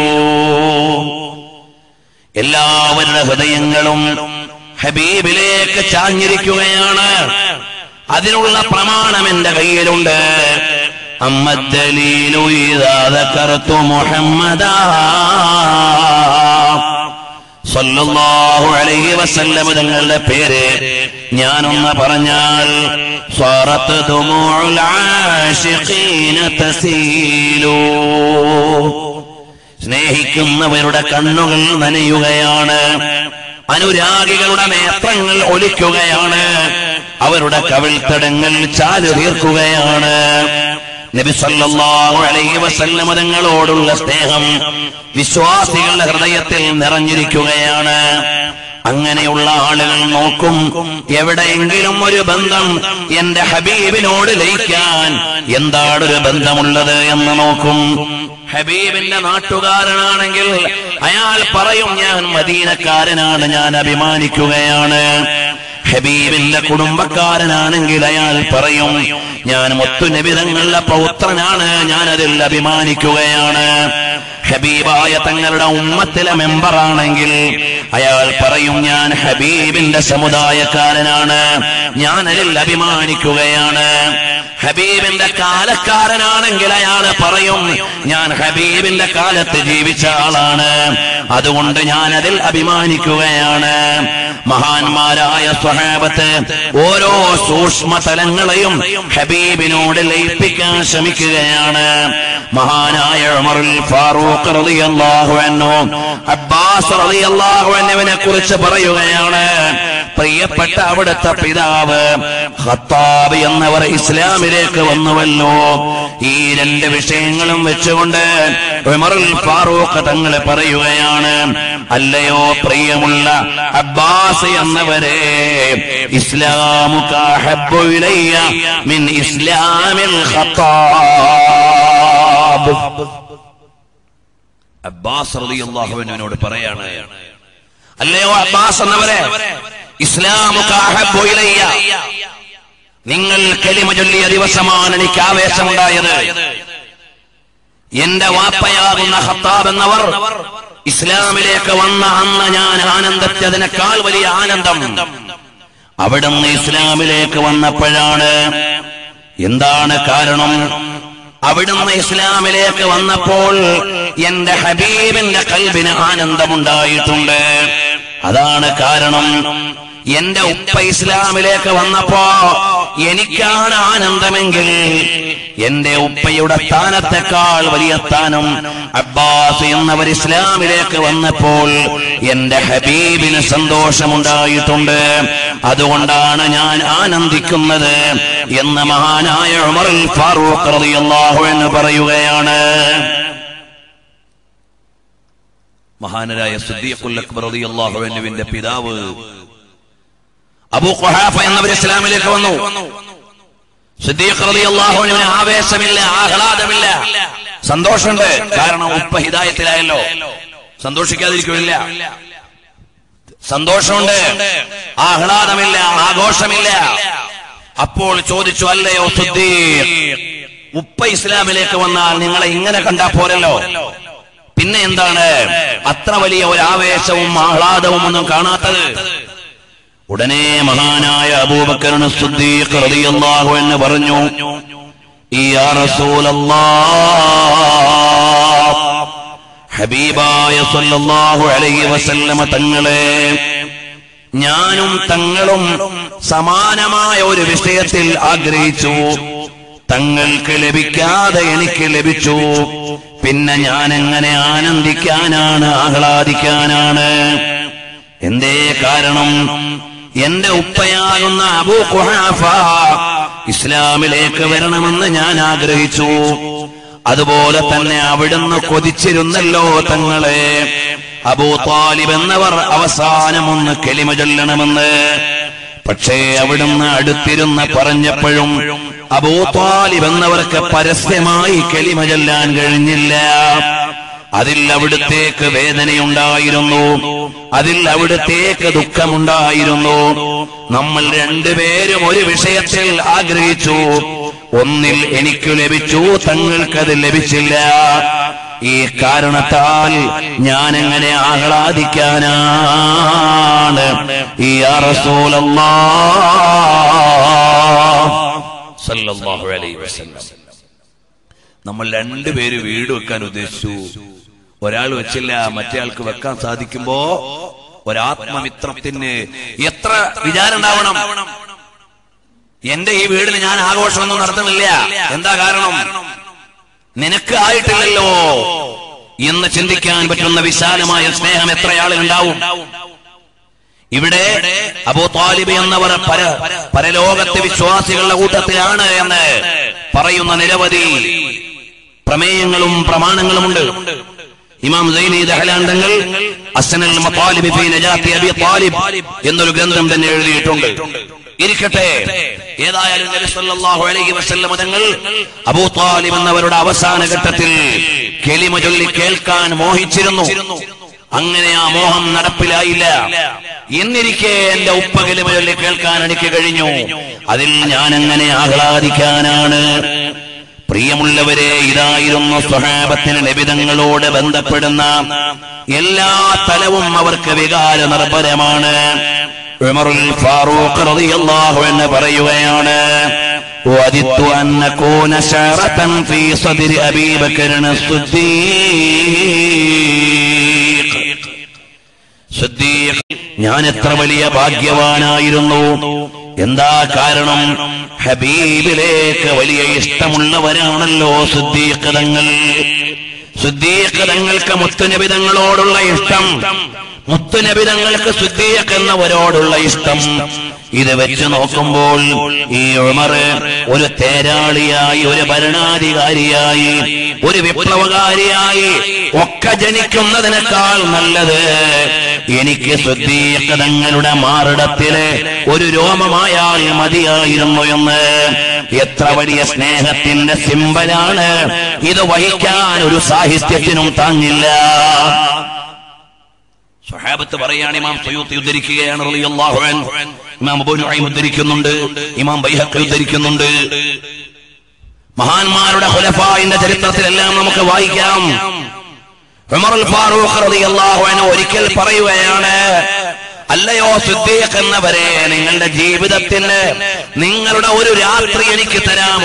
B: എല്ലാവരുടെ ഹൃദയങ്ങളും ഹബീബിലേക്ക് ചാഞ്ഞിരിക്കുകയാണ് അതിനുള്ള പ്രമാണം എന്റെ കയ്യിലുണ്ട് അമ്മദ്ദലീലു ഇദാ ദക്കർതു മുഹമ്മദാ സല്ലല്ലാഹു അലൈഹി വസല്ലം തങ്ങളുടെ പേര് ഞാനൊന്ന് പറഞ്ഞാൽ സ്വാറത്ത് ദുമൂഉൽ ആശിഖീന തസീലു സ്നേഹിക്കുന്നവരുടെ കണ്ണുകൾ നനയുകയാണ് അനുരാഗികളുടെ നേത്രങ്ങൾ ഒലിക്കുകയാണ് അവരുടെ കവിൾത്തടങ്ങൾ ചാലു തീർക്കുകയാണ് നബി സല്ലല്ലാഹു അലൈഹി വസല്ലമ തങ്ങളോടുള്ള സ്നേഹം വിശ്വാസികളുടെ ഹൃദയത്തിൽ നിറഞ്ഞിരിക്കുകയാണ് അങ്ങനെയുള്ള ആളുകൾ നോക്കും എവിടെയെങ്കിലും ഒരു ബന്ധം എന്റെ ഹബീബിനോട് ലയിക്കാൻ എന്താണൊരു ബന്ധമുള്ളത് എന്ന് നോക്കും ഹബീബിന്റെ നാട്ടുകാരനാണെങ്കിൽ അയാൾ പറയും ഞാൻ മദീനക്കാരനാണ് ഞാൻ അഭിമാനിക്കുകയാണ് ഹബീബിന്റെ കുടുംബക്കാരനാണെങ്കിൽ അയാൾ പറയും ഞാൻ മുത്തുനബിതങ്ങളുടെ പൗത്രനാണ് ഞാൻ അതിൽ അഭിമാനിക്കുകയാണ് ഹബീബായ തങ്ങളുടെ ഉമ്മത്തിലെ മെമ്പറാണെങ്കിൽ അയാൾ പറയും ഞാൻ ഹബീബിന്റെ സമുദായക്കാരനാണ് ഞാൻ അതിൽ അഭിമാനിക്കുകയാണ് ഹബീബിന്റെ കാലക്കാരനാണെങ്കിൽ അയാൾ പറയും ഞാൻ ഹബീബിന്റെ കാലത്ത് ജീവിച്ച ആളാണ് അതുകൊണ്ട് ഞാൻ അതിൽ അഭിമാനിക്കുകയാണ് മഹാന്മാരായ സ്വഹാബത്ത് ഓരോ സൂക്ഷ്മ തലങ്ങളെയും ഹബീബിനോട് ലയിപ്പിക്കാൻ ശ്രമിക്കുകയാണ് മഹാനായ ഉമറുൽ ഫാറൂഖ് റളിയല്ലാഹു അൻഹു അബ്ബാസ് റളിയല്ലാഹു അൻഹുവിനെ കുറിച്ച് പറയുകയാണ് പ്രിയപ്പെട്ട അവിടുത്തെ പിതാവ് ഖത്താബ് എന്നവർ ഇസ്ലാമിലേക്ക് വന്നുവല്ലോ ഈ രണ്ട് വിഷയങ്ങളും വെച്ചുകൊണ്ട് ഉമറുൽ ഫാറൂഖ് തങ്ങൾ പറയുകയാണ് അല്ലയോ പ്രിയമുള്ള അബ്ബാസ് എന്നവരെ ഇസ്ലാമുക ഹബ്ബു ഇലയ്യ മിൻ ഇസ്ലാമിൽ ഖത്താബ് അബ്ബാസ് റളിയല്ലാഹുവിനോട് പറയാണ് അല്ലയോ അബ്ബാസ് എന്നവരെ ഇസ്ലാമുക ഹബ്ബു ഇലയ്യ നിങ്ങൾ കലിമ ചൊല്ലിയ ദിവസമാണ് എനിക്ക് ആവേശമുണ്ടായത് എന്റെ വാപ്പയാകുന്ന ഖത്താബ് എന്നവർ ഇസ്ലാമിലേക്ക് വന്ന അന്ന് ഞാൻ ആനന്ദത്തിനേക്കാൾ വലിയ ആനന്ദം അവിടുന്ന് ഇസ്ലാമിലേക്ക് വന്നപ്പോഴാണ് എന്താണ് കാരണം അവിടുന്ന് ഇസ്ലാമിലേക്ക് വന്നപ്പോൾ എന്റെ ഹബീബിന്റെ കൽബിന് ആനന്ദമുണ്ടായിട്ടുണ്ട് അതാണ് കാരണം എന്റെ ഉപ്പ ഇസ്ലാമിലേക്ക് വന്നപ്പോ എനിക്കാണ് ആനന്ദമെങ്കിൽ എന്റെ ഉപ്പയുടെ സ്ഥാനത്തെക്കാൾ വലിയ സ്ഥാനം അബ്ബാസ് എന്നവർ ഇസ്ലാമിലേക്ക് വന്നപ്പോൾ എന്റെ ഹബീബിന് സന്തോഷമുണ്ടായിട്ടുണ്ട് അതുകൊണ്ടാണ് ഞാൻ ആനന്ദിക്കുന്നത് എന്ന് മഹാനായ ഉമർ ഫാറൂഖ് റളിയല്ലാഹു എന്ന് പറയുകയാണ് മഹാനരായ സിദ്ദീഖുൽ അക്ബർ റളിയല്ലാഹു അൻഹുവിന്റെ പിതാവ് അബൂ ഖുഹാഫ എന്നവർ ഇസ്ലാമിലേക്ക് വന്നു സിദ്ദീഖ് റളിയല്ലാഹു അൻഹുവിന് ആവേശമില്ല ആഹ്ലാദമില്ല സന്തോഷമുണ്ട് കാരണം ഉപ്പ ഹിദായത്തിലായല്ലോ സന്തോഷിക്കാതിരിക്കില്ല സന്തോഷമുണ്ട് ആഹ്ലാദമില്ല ആഘോഷമില്ല അപ്പോൾ ചോദിച്ചു അല്ലയോ സിദ്ദീഖ് ഉപ്പ ഇസ്ലാമിലേക്ക് വന്നാൽ നിങ്ങളെ ഇങ്ങനെ കണ്ടാ പോരല്ലോ പിന്നെ എന്താണ് അത്ര വലിയ ഒരു ആവേശവും ആഹ്ലാദവും ഒന്നും കാണാത്തത് ഉടനെ മഹാനായ അബൂബക്കറിന് സുദ്ദീഖ് റളിയല്ലാഹു എന്ന് പറഞ്ഞു യാ റസൂലല്ലാഹ് ഹബീബായ സല്ലല്ലാഹു അലൈഹി വസല്ലമ തങ്ങളെ ഞാനും തങ്ങളും സമാനമായ ഒരു വിഷയത്തിൽ ആഗ്രഹിച്ചു തങ്ങൾക്ക് ലഭിക്കാതെ എനിക്ക് ലഭിച്ചു പിന്നെ ഞാൻ എങ്ങനെ ആനന്ദിക്കാനാണ് ആഹ്ലാദിക്കാനാണ് എന്തേ കാരണം എന്റെ ഉപ്പയാകുന്ന അബൂ ഖുഹാഫ ഇസ്ലാമിലേക്ക് വരണമെന്ന് ഞാൻ ആഗ്രഹിച്ചു അതുപോലെ തന്നെ അവിടുന്ന് കൊതിച്ചിരുന്നല്ലോ തങ്ങളെ അബൂ താലിബ് എന്നവർ അവസാനം ഒന്ന് കെളിമ ചൊല്ലണമെന്ന് പക്ഷേ അവിടുന്ന് അടുത്തിരുന്ന് പറഞ്ഞപ്പോഴും അബൂ താലിബ് എന്നവർക്ക് പരസ്യമായി കെളിമ ചൊല്ലാൻ കഴിഞ്ഞില്ല അതിൽ അവിടുത്തേക്ക് വേദനയുണ്ടായിരുന്നു അതിൽ അവിടുത്തേക്ക് ദുഃഖമുണ്ടായിരുന്നു നമ്മൾ രണ്ടുപേരും ഒരു വിഷയത്തിൽ ആഗ്രഹിച്ചു ഒന്നിൽ എനിക്ക് ലഭിച്ചു തങ്ങൾക്കത് ലഭിച്ചില്ല ഈ കാരണത്താൽ ഞാൻ എങ്ങനെ ആഹ്ലാദിക്കാനാണ് ഈ സല്ലല്ലാഹു അലൈഹി വസല്ലം നമ്മൾ രണ്ടുപേര് വീട് വെക്കാൻ ഉദ്ദേശിച്ചു ഒരാൾ വെച്ചില്ല മറ്റേ ആൾക്ക് വെക്കാൻ സാധിക്കുമ്പോ ഒരാത്മമിത്രത്തിന് എത്ര വിചാരം ഉണ്ടാവണം എന്റെ ഈ വീടിന് ഞാൻ ആഘോഷമൊന്നും നടത്തുന്നില്ല എന്താ കാരണം നിനക്ക് ആയിട്ടില്ലല്ലോ എന്ന് ചിന്തിക്കാൻ പറ്റുന്ന വിശാലമായ സ്നേഹം എത്ര ആളുകളുണ്ടാവും ഇവിടെ അബൂ താലിബ് എന്നവർ പര പരലോകത്തെ വിശ്വാസികളുടെ കൂട്ടത്തിലാണ് എന്ന് പറയുന്ന നിരവധി പ്രമേയങ്ങളും പ്രമാണങ്ങളുമുണ്ട് ഇമാം സൈനി ദഹലാന്തങ്ങൾ അസനൽ മത്താലിബ് ഫീ നജാത്തി അബി താലിബ് എന്നൊരു ഗ്രന്ഥം തന്നെ എഴുതിയിട്ടുണ്ട് ഇരിക്കട്ടെ ഏതായാലും നബി സല്ലല്ലാഹു അലൈഹി വസല്ലം തങ്ങൾ അബൂ താലിബ് എന്നവരുടെ അവസാന ഘട്ടത്തിൽ കെലിമ ചൊല്ലി കേൾക്കാൻ മോഹിച്ചിരുന്നു അങ്ങനെ ആ മോഹം നടപ്പിലായില്ല എന്നിരിക്കെ എന്റെ ഉപ്പ കെലിമ ചൊല്ലി കേൾക്കാൻ എനിക്ക് കഴിഞ്ഞു അതിൽ ഞാൻ എങ്ങനെ ആഹ്ലാദിക്കാനാണ് പ്രിയമുള്ളവരെ ഇതായിരുന്നു സ്വഹാബത്തിന് ലഭിതങ്ങളോട് ബന്ധപ്പെടുന്ന എല്ലാ തലവും അവർക്ക് വികാര നിർഭരമാണ് ഉമറുൽ ഫാറൂഖ് റളിയല്ലാഹു എന്ന് പറയുകയാണ് ووددت أن نكون شارة في صدر أبي بكر الصديق സിദ്ദീഖ് ഞാൻ എത്ര വലിയ ഭാഗ്യവാനായിരുന്നു എന്താ കാരണം ഹബീബിലേക്ക് വലിയ ഇഷ്ടമുള്ളവരാണല്ലോ സിദ്ദീഖ് തങ്ങൾ സിദ്ദീഖ് തങ്ങൾക്ക് മുത്തുനബിതങ്ങളോടുള്ള ഇഷ്ടം മുത്തുനബിതങ്ങൾക്ക് സിദ്ദീഖ് എന്നവരോടുള്ള ഇഷ്ടം ഇത് വെച്ച് നോക്കുമ്പോൾ ഈ ഉമർ ഒരു തേരാളിയായി ഒരു ഭരണാധികാരിയായി ഒരു വിപ്ലവകാരിയായി ഒക്കെ ജനിക്കുന്നതിനേക്കാൾ നല്ലത് എനിക്ക് സിദ്ദീഖ് തങ്ങളുടെ മാറിടത്തിലെ ഒരു രോമമായാൽ മതിയായിരുന്നു എന്ന് എത്ര വലിയ സ്നേഹത്തിന്റെ സിമ്പലാണ് ഇത് വഹിക്കാൻ ഒരു സാഹിത്യത്തിനും താങ്ങില്ല സ്വഹാബത്ത് പറയാണ് ഇമാം സയ്യൂത്തി ഉദ്ധരിക്കുകയാണ് റളിയല്ലാഹു അൻഹു ഇമാം അബൂ നുഐം ഉദ്ധരിക്കുന്നുണ്ട് ഇമാം ബൈഹഖി ഉദ്ധരിക്കുന്നുണ്ട് മഹാന്മാരുടെ ഖുലഫായിന്റെ ചരിത്രത്തിലെല്ലാം നമുക്ക് വായിക്കാം ഉമറുൽ ഫാറൂഖ് റളിയല്ലാഹു അൻഹു ഒരിക്കൽ പറയുകയാണ് അല്ലയോ സിദ്ദീഖ് എന്നവരെ നിങ്ങളുടെ ജീവിതത്തിന് നിങ്ങളുടെ ഒരു രാത്രി എനിക്ക് തരാമോ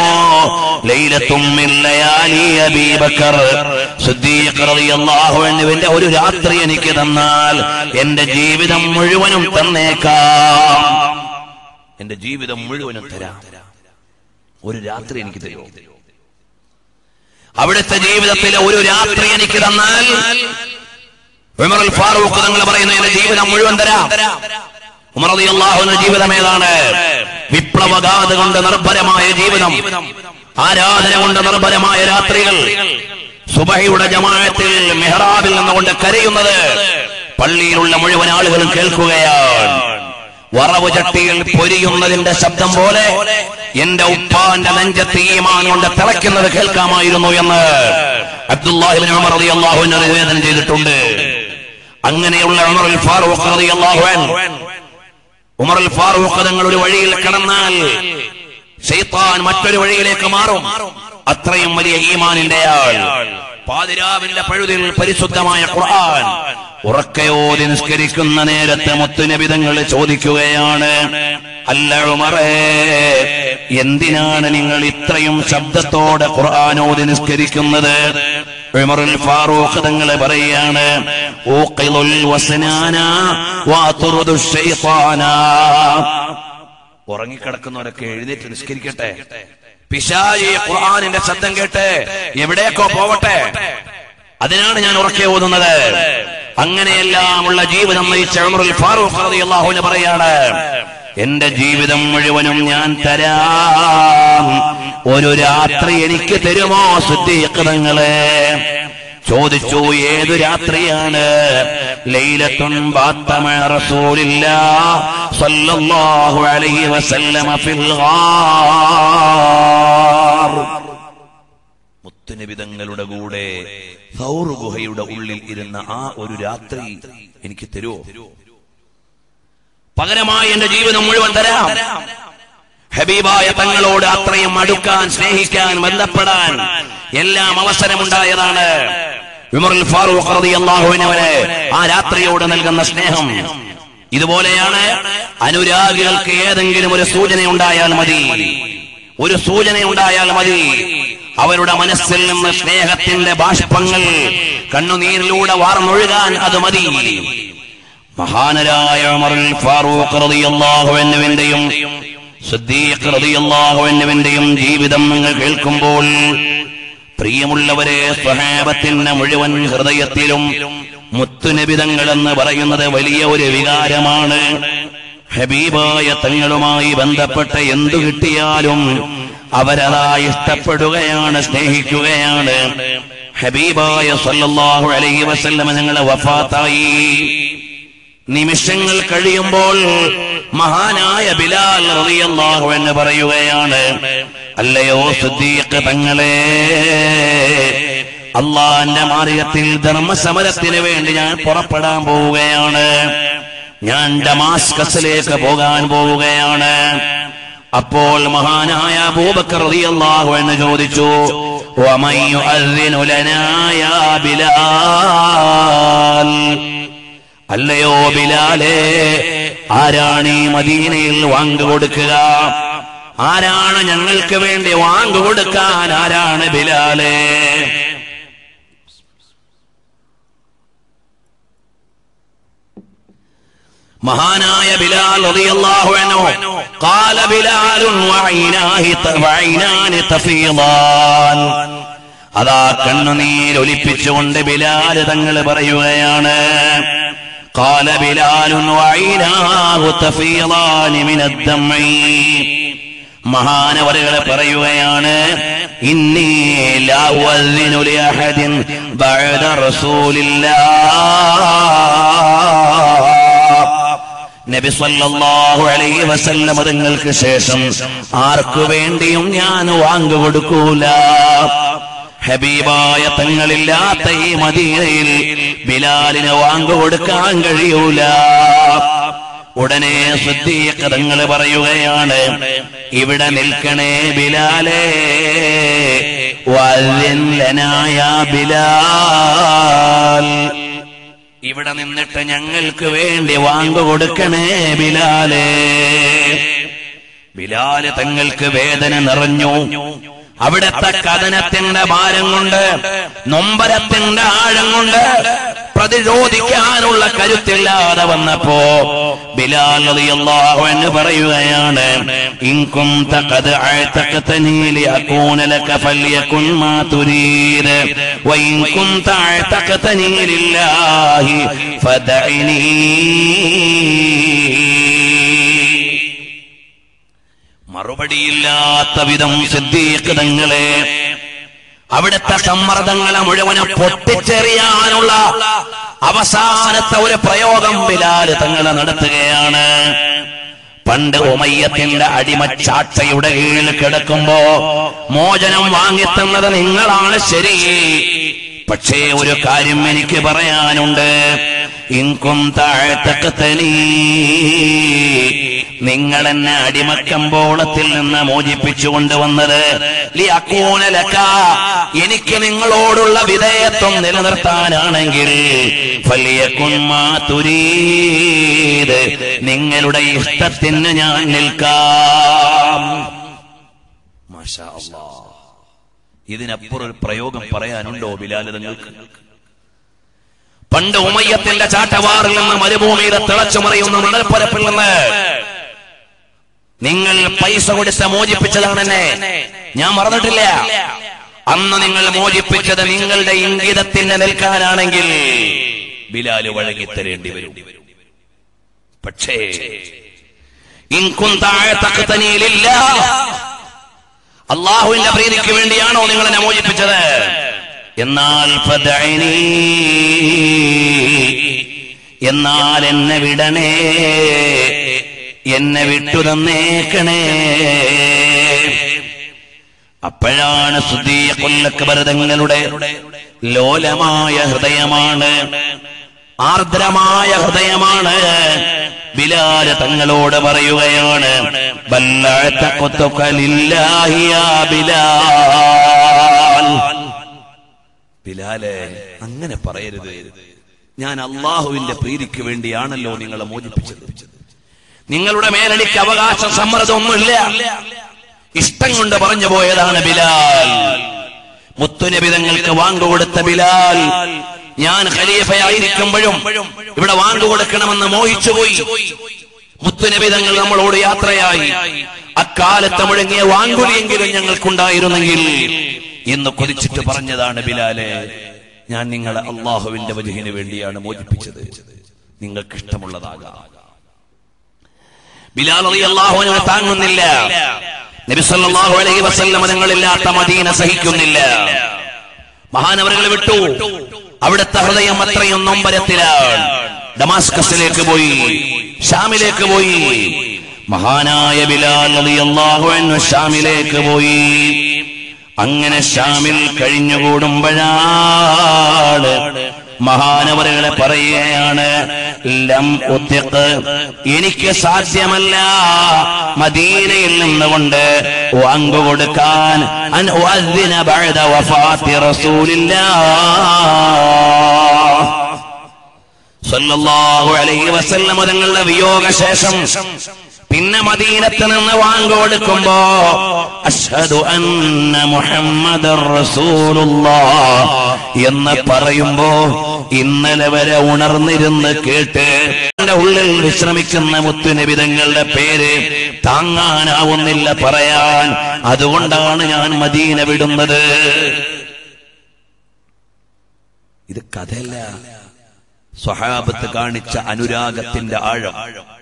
B: ലൈലത്തും മിൻ ലയാലി അബീ ബക്കർ സിദ്ദീഖ് റളിയല്ലാഹു അൻഹുവിന്റെ ഒരു രാത്രി എനിക്ക് തന്നാൽ എന്റെ ജീവിതം മുഴുവനും തന്നേക്കാം എന്റെ ജീവിതം മുഴുവനും തരാം ഒരു രാത്രി എനിക്ക് തരുമോ അവിടുത്തെ ജീവിതത്തിലെ ഒരു രാത്രി എനിക്ക് തന്നാൽ ഉമർ അൽ ഫാറൂഖ് നിങ്ങൾ പറയുന്ന എന്റെ ജീവിതം മുഴുവൻ തരാം ഉമർ അള്ളാഹുവിന്റെ ജീവിതം ഏതാണ് വിപ്ലവഗാഥ കൊണ്ട് നിർഭരമായ ജീവിതം ആരാധന കൊണ്ട് നിർഭരമായ രാത്രികൾ സുബഹയുടെ ജമാഅത്തിൽ മെഹ്റാബിൽ നിന്നുകൊണ്ട് കരയുന്നത് പള്ളിയിലുള്ള മുഴുവൻ ആളുകളും കേൾക്കുകയാണ് വറവ് ചട്ടിയിൽ പൊരിയുന്നതിന്റെ ശബ്ദം പോലെ എന്റെ ഉപ്പാന്റെ നെഞ്ചത്ത് ഈമാൻ കൊണ്ട് തിളയ്ക്കുന്നത് കേൾക്കാമായിരുന്നു എന്ന് അബ്ദുല്ലാഹിബിൻ ഉമർ റളിയല്ലാഹു അൻഹു നിവേദനം ചെയ്തിട്ടുണ്ട് അങ്ങനെയുള്ള ഉമർ അൽ ഫാറൂഖ് റളിയല്ലാഹു അൻഹു ഉമർ അൽ ഫാറൂഖ് തങ്ങൾ ഒരു വഴിയിൽ കടന്നാൽ ഷെയ്ത്താൻ മറ്റൊരു വഴിയിലേക്ക് മാറും അത്രയും വലിയ ഈമാനിന്റെ ആൾ പാതിരാവിന്റെ പഴുതിൽ പരിശുദ്ധമായ ഖുർആൻ ഉറക്കയോതി നിസ്കരിക്കുന്ന നേരത്തെ മുത്തുനബിതങ്ങൾ ചോദിക്കുകയാണ് അല്ല ഉമറേ എന്തിനാണ് നിങ്ങൾ ഇത്രയും ശബ്ദത്തോടെ ഖുർആാനോതി നിസ്കരിക്കുന്നത് ഉമറുൽ ഫാറൂഖ് തങ്ങൾ പറയാണ് ഊഖിലുൽ വസ്നാന വാതുറുദു ശൈത്താന ഉറങ്ങിക്കിടക്കുന്നവരൊക്കെ എഴുന്നേറ്റ് നിസ്കരിക്കട്ടെ പിശാചി ഖുർആാനിന്റെ ശബ്ദം കേട്ട് എവിടേക്കോ പോവട്ടെ അതിനാണ് ഞാൻ ഉറക്കെ ഓതുന്നത് അങ്ങനെയെല്ലാമുള്ള ജീവിതം നയിച്ച ഉമറുൽ ഫാറൂഖ് റളിയല്ലാഹു പറയാണ് എന്റെ ജീവിതം മുഴുവനും ഞാൻ തരാം ഒരു രാത്രി എനിക്ക് തരുമോ സിദ്ധീകൃതങ്ങളെ ചോദിച്ചു ഏതു രാത്രിയാണ് ലൈലത്തുൻ ബാത്തമ റസൂലില്ല സല്ലല്ലാഹു അലൈഹി വസല്ലമ ഫിൽ ഗാർ മുത്തുനബിതങ്ങളുടെ കൂടെ സൗർ ഗുഹയുടെ ഉള്ളിൽ ഇരുന്ന ആ ഒരു രാത്രി എനിക്ക് തരുമോ പകരമായി എന്റെ ജീവിതം മുഴുവൻ തരാം ഹബീബായ തങ്ങളോട് അത്രയും അടുക്കാൻ സ്നേഹിക്കാൻ ബന്ധപ്പെടാൻ എല്ലാം അവസരമുണ്ടായതാണ് വിമറുൽ ഫാറൂഖ് റളിയല്ലാഹുവിനവന് ആ രാത്രിയോട് നൽകുന്ന സ്നേഹം ഇതുപോലെയാണ് അനുരാഗികൾക്ക് ഏതെങ്കിലും ഒരു സൂചന ഉണ്ടായാൽ മതി ഒരു സൂചന ഉണ്ടായാൽ മതി അവരുടെ മനസ്സിൽ നിന്ന് സ്നേഹത്തിന്റെ ബാഷ്പങ്ങൾ കണ്ണുനീരിലൂടെ വാർന്നൊഴുകാൻ അത് മതി മഹാനരായ ഉമറുൽ ഫാറൂഖ് റളിയല്ലാഹു അൻഹുവിന്റെയും സിദ്ദീഖ് റളിയല്ലാഹു അൻഹുവിന്റെയും ജീവിതം നിങ്ങൾ കേൾക്കുമ്പോൾ പ്രിയമുള്ളവരെ സ്വഹാബത്തിന്റെ മുഴുവൻ ഹൃദയത്തിലും മുത്തുനബിതങ്ങൾ എന്ന് പറയുന്നത് വലിയ ഒരു വികാരമാണ് ഹബീബായ തങ്ങളുമായി ബന്ധപ്പെട്ട എന്തു കിട്ടിയാലും അവരതാ ഇഷ്ടപ്പെടുകയാണ് സ്നേഹിക്കുകയാണ് ഹബീബായ സല്ലല്ലാഹു അലൈഹി വസല്ലമ ഞങ്ങളെ വഫാത്തായി നിമിഷങ്ങൾ കഴിയുമ്പോൾ മഹാനായ ബിലാൽ റളിയല്ലാഹു എന്ന് പറയുകയാണ് അല്ലയോ സിദ്ദീഖ് തങ്ങളെ അള്ളാന്റെ മാർഗത്തിൽ ധർമ്മസമരത്തിന് വേണ്ടി ഞാൻ പുറപ്പെടാൻ പോവുകയാണ് ഞാൻ ഡമാസ്കസിലേക്ക് പോകാൻ പോവുകയാണ് അപ്പോൾ മഹാനായ അബൂബക്കർ റളിയല്ലാഹു എന്ന് ചോദിച്ചു വമൻ യുഅദ്ദിനു ലനാ യാ ബിലാൽ അല്ലയോ ബിലാലേ ആരാണ് ഈ മദീനയിൽ വാങ്ക് കൊടുക്കുക ആരാണ് ഞങ്ങൾക്ക് വേണ്ടി വാങ്ക് കൊടുക്കാൻ ആരാണ് ബിലാലേ മഹാനായ ബിലാൽ റളിയല്ലാഹു അൻഹു قال بلال وعيناه وعينان تفيضان അതാ കണ്ണുനീർ ഒലിപ്പിച്ചുകൊണ്ട് ബിലാല് തങ്ങൾ പറയുകയാണ് قال بلال وعيناه تفيضان من الدمع മഹാനവരുകളെ പറയുകയാണ് ഇന്നി ലാ ഉഅദ്ദിനു ലിഅഹദിൻ ബഅദ റസൂലില്ലാഹ് നബി സല്ലല്ലാഹു അലൈഹി വസല്ലം തങ്ങൾക്ക് ശേഷം ആർക്കു വേണ്ടിയും ഞാൻ വാങ്ങു കൊടുക്കൂല ഹബീബായ തങ്ങളില്ലാത്ത ഈ മദീനയിൽ ബിലാലിന് വാങ്ങു കൊടുക്കാൻ കഴിയൂല ഉടനെ സിദ്ദീഖ് തങ്ങൾ പറയുകയാണ് ഇവിടെ നിൽക്കണേ ബിലാലേ വഅദ്ദിൻ ലനാ യാ ബിലാൽ ഇവിടെ നിന്നിട്ട് ഞങ്ങൾക്ക് വേണ്ടി വാങ്ങു കൊടുക്കണേ ബിലാലേ ബിലാല് തങ്ങൾക്ക് വേദന നിറഞ്ഞു അവിടുത്തെ കഥനത്തിന്റെ ഭാരം കൊണ്ട് നൊമ്പരത്തിന്റെ ആഴം കൊണ്ട് പ്രതിരോധിക്കാനുള്ള കരുത്തില്ലാതെ വന്നപ്പോ ബിലാൽ റളിയല്ലാഹു അൻഹു പറയുകയാണ് ഇൻകും തഖദ് അഅതഖതനി ലിയകൂന ലക ഫല്യകുൻ മാ തുരീദ് വഇൻ കുൻത അഅതഖതനി ലില്ലാഹി ഫദഇനി മറുപടിയില്ലാത്ത വിധം സിദ്ദീഖ് തങ്ങളെ അവിടുത്തെ സമ്മർദ്ദങ്ങളെ മുഴുവനും പൊട്ടിച്ചെറിയാനുള്ള അവസാനത്തെ ഒരു പ്രയോഗം ബിലാല് തങ്ങളെ നടത്തുകയാണ് പണ്ട് ഉമയ്യത്തിന്റെ അടിമച്ചാട്ടയുടെ കീഴിൽ കിടക്കുമ്പോ മോചനം വാങ്ങിത്തന്നത് നിങ്ങളാണ് ശരി പക്ഷേ ഒരു കാര്യം എനിക്ക് പറയാനുണ്ട് ഇൻകും താഴ്ത്തക്കത്തനീ നിങ്ങൾ എന്നെ അടിമക്കമ്പോളത്തിൽ നിന്ന് മോചിപ്പിച്ചു കൊണ്ടുവന്നത് ലിയക്കൂനലക എനിക്ക് നിങ്ങളോടുള്ള വിധേയത്വം നിലനിർത്താനാണെങ്കിൽ ഫലിയക്കുൻ മാ തുരീദ് നിങ്ങളുടെ ഇഷ്ടത്തിന് ഞാൻ നിൽക്കാം മാഷാ അല്ലാഹ്. ഇതിനപ്പുറം ഒരു പ്രയോഗം പറയാനുണ്ടോ ബിലാല് നിങ്ങൾക്ക് പണ്ട് ഉമയ്യത്തിന്റെ ചാട്ടവാറിൽ നിന്ന് മരുഭൂമിയിലെ തിളച്ചുമറിയുന്ന മണൽപ്പരപ്പിൽ നിന്ന് നിങ്ങൾ പൈസ കൊടുത്ത് മോചിപ്പിച്ചതാണ് എന്നെ ഞാൻ മറന്നിട്ടില്ല അന്ന് നിങ്ങൾ മോചിപ്പിച്ചത് നിങ്ങളുടെ ഇംഗിതത്തിന് നിൽക്കാനാണെങ്കിൽ ബിലാല് വഴങ്ങിത്തരേണ്ടി വരും പക്ഷേ ഇൻകുന്താഴത്തക്കത്തനിയിലില്ല അള്ളാഹുവിന്റെ പ്രീതിക്ക് വേണ്ടിയാണോ നിങ്ങൾ എന്നെ മോചിപ്പിച്ചത് എന്നാൽ ഫദഅനി. എന്നാൽ എന്നെ വിടണേ എന്നെ വിട്ടു തന്നേക്കണേ അപ്പോഴാണ് സുദീയ കൊല്ലക്കബരതങ്ങളുടെ ലോലമായ ഹൃദയമാണ് ആർദ്രമായ ഹൃദയമാണ് ബിലാല് തങ്ങളോട് പറയുകയാണ് ബല്ലഅതഖതുക ലില്ലാഹി യാ ബിലാൽ ബിലാലെ അങ്ങനെ പറയരുത് ഞാൻ അള്ളാഹുവിന്റെ പ്രീതിക്ക് വേണ്ടിയാണല്ലോ നിങ്ങളെ മോചിപ്പിച്ചത് നിങ്ങളുടെ മേലെനിക്ക് അവകാശ സമ്മർദ്ദമൊന്നുമില്ല ഇഷ്ടം കൊണ്ട് പറഞ്ഞു പോയതാണ് ബിലാൽ മുത്തുനബിതങ്ങൾക്ക് വാങ്ങുകൊടുത്ത ബിലാൽ ഞാൻ ഖലീഫയായിരിക്കുമ്പോഴും ഇവിടെ വാങ്ങുകൊടുക്കണമെന്ന് മോഹിച്ചുപോയി മുത്തുനബിതങ്ങൾ നമ്മളോട് യാത്രയായി അക്കാലത്ത് മുഴങ്ങിയ വാങ്കുലിയെങ്കിലും ഞങ്ങൾക്കുണ്ടായിരുന്നെങ്കിൽ എന്ന് കൊതിച്ചിട്ട് പറഞ്ഞതാണ് ബിലാലെ ഞാൻ നിങ്ങളെ അള്ളാഹുവിന്റെ വജുഹിന് വേണ്ടിയാണ് മോചിപ്പിച്ചത് നിങ്ങൾക്ക് ഇഷ്ടമുള്ളതാകാം ബിലാൽ അള്ളാഹുവിനെ താങ്ങുന്നില്ല നബി സല്ലല്ലാഹു അലൈഹി വസല്ലം തങ്ങളില്ലാത്ത മദീന സഹിക്കുന്നില്ല മഹാനവറുകൾ വിട്ടു അവിടുത്തെ ഹൃദയം അത്രയും നൊമ്പരത്തിലാണ് ഡമാസ്കസിലേക്ക് പോയി ഷാമിലേക്ക് പോയി മഹാനായ ബിലാൽ റളിയല്ലാഹു അൻഹു ഷാമിലേക്ക് പോയി അങ്ങനെ ഷാമിൽ കഴിഞ്ഞുകൂടുമ്പോഴാണ് മഹാനവറുകളെ പറയുകയാണ് ലം ഉത്തിഖ് എനിക്ക് സാധ്യമല്ല മദീനയിൽ നിന്നുകൊണ്ട് വാങ്കു കൊടുക്കാൻ അൻ ഉഅദ്ദിന ബഅദ വഫാത്തി റസൂലില്ലാഹ് സല്ലല്ലാഹു അലൈഹി വസല്ലം തങ്ങളുടെ വിയോഗശേഷം പിന്നെ മദീനത്ത് നിന്ന് വാങ്ങുകൊടുക്കുമ്പോ അഷ്ഹദു അന്ന മുഹമ്മദർ റസൂലുള്ളാഹ് എന്ന് പറയുമ്പോ ഇന്നലെ വരെ ഉണർന്നിരുന്ന് കേട്ട് എന്റെ ഉള്ളിൽ വിശ്രമിക്കുന്ന മുത്തുനബിതങ്ങളുടെ പേര് താങ്ങാനാവുന്നില്ല പറയാൻ അതുകൊണ്ടാണ് ഞാൻ മദീന വിടുന്നത് ഇത് കഥയല്ല സ്വഹാബത്ത് കാണിച്ച അനുരാഗത്തിന്റെ ആഴം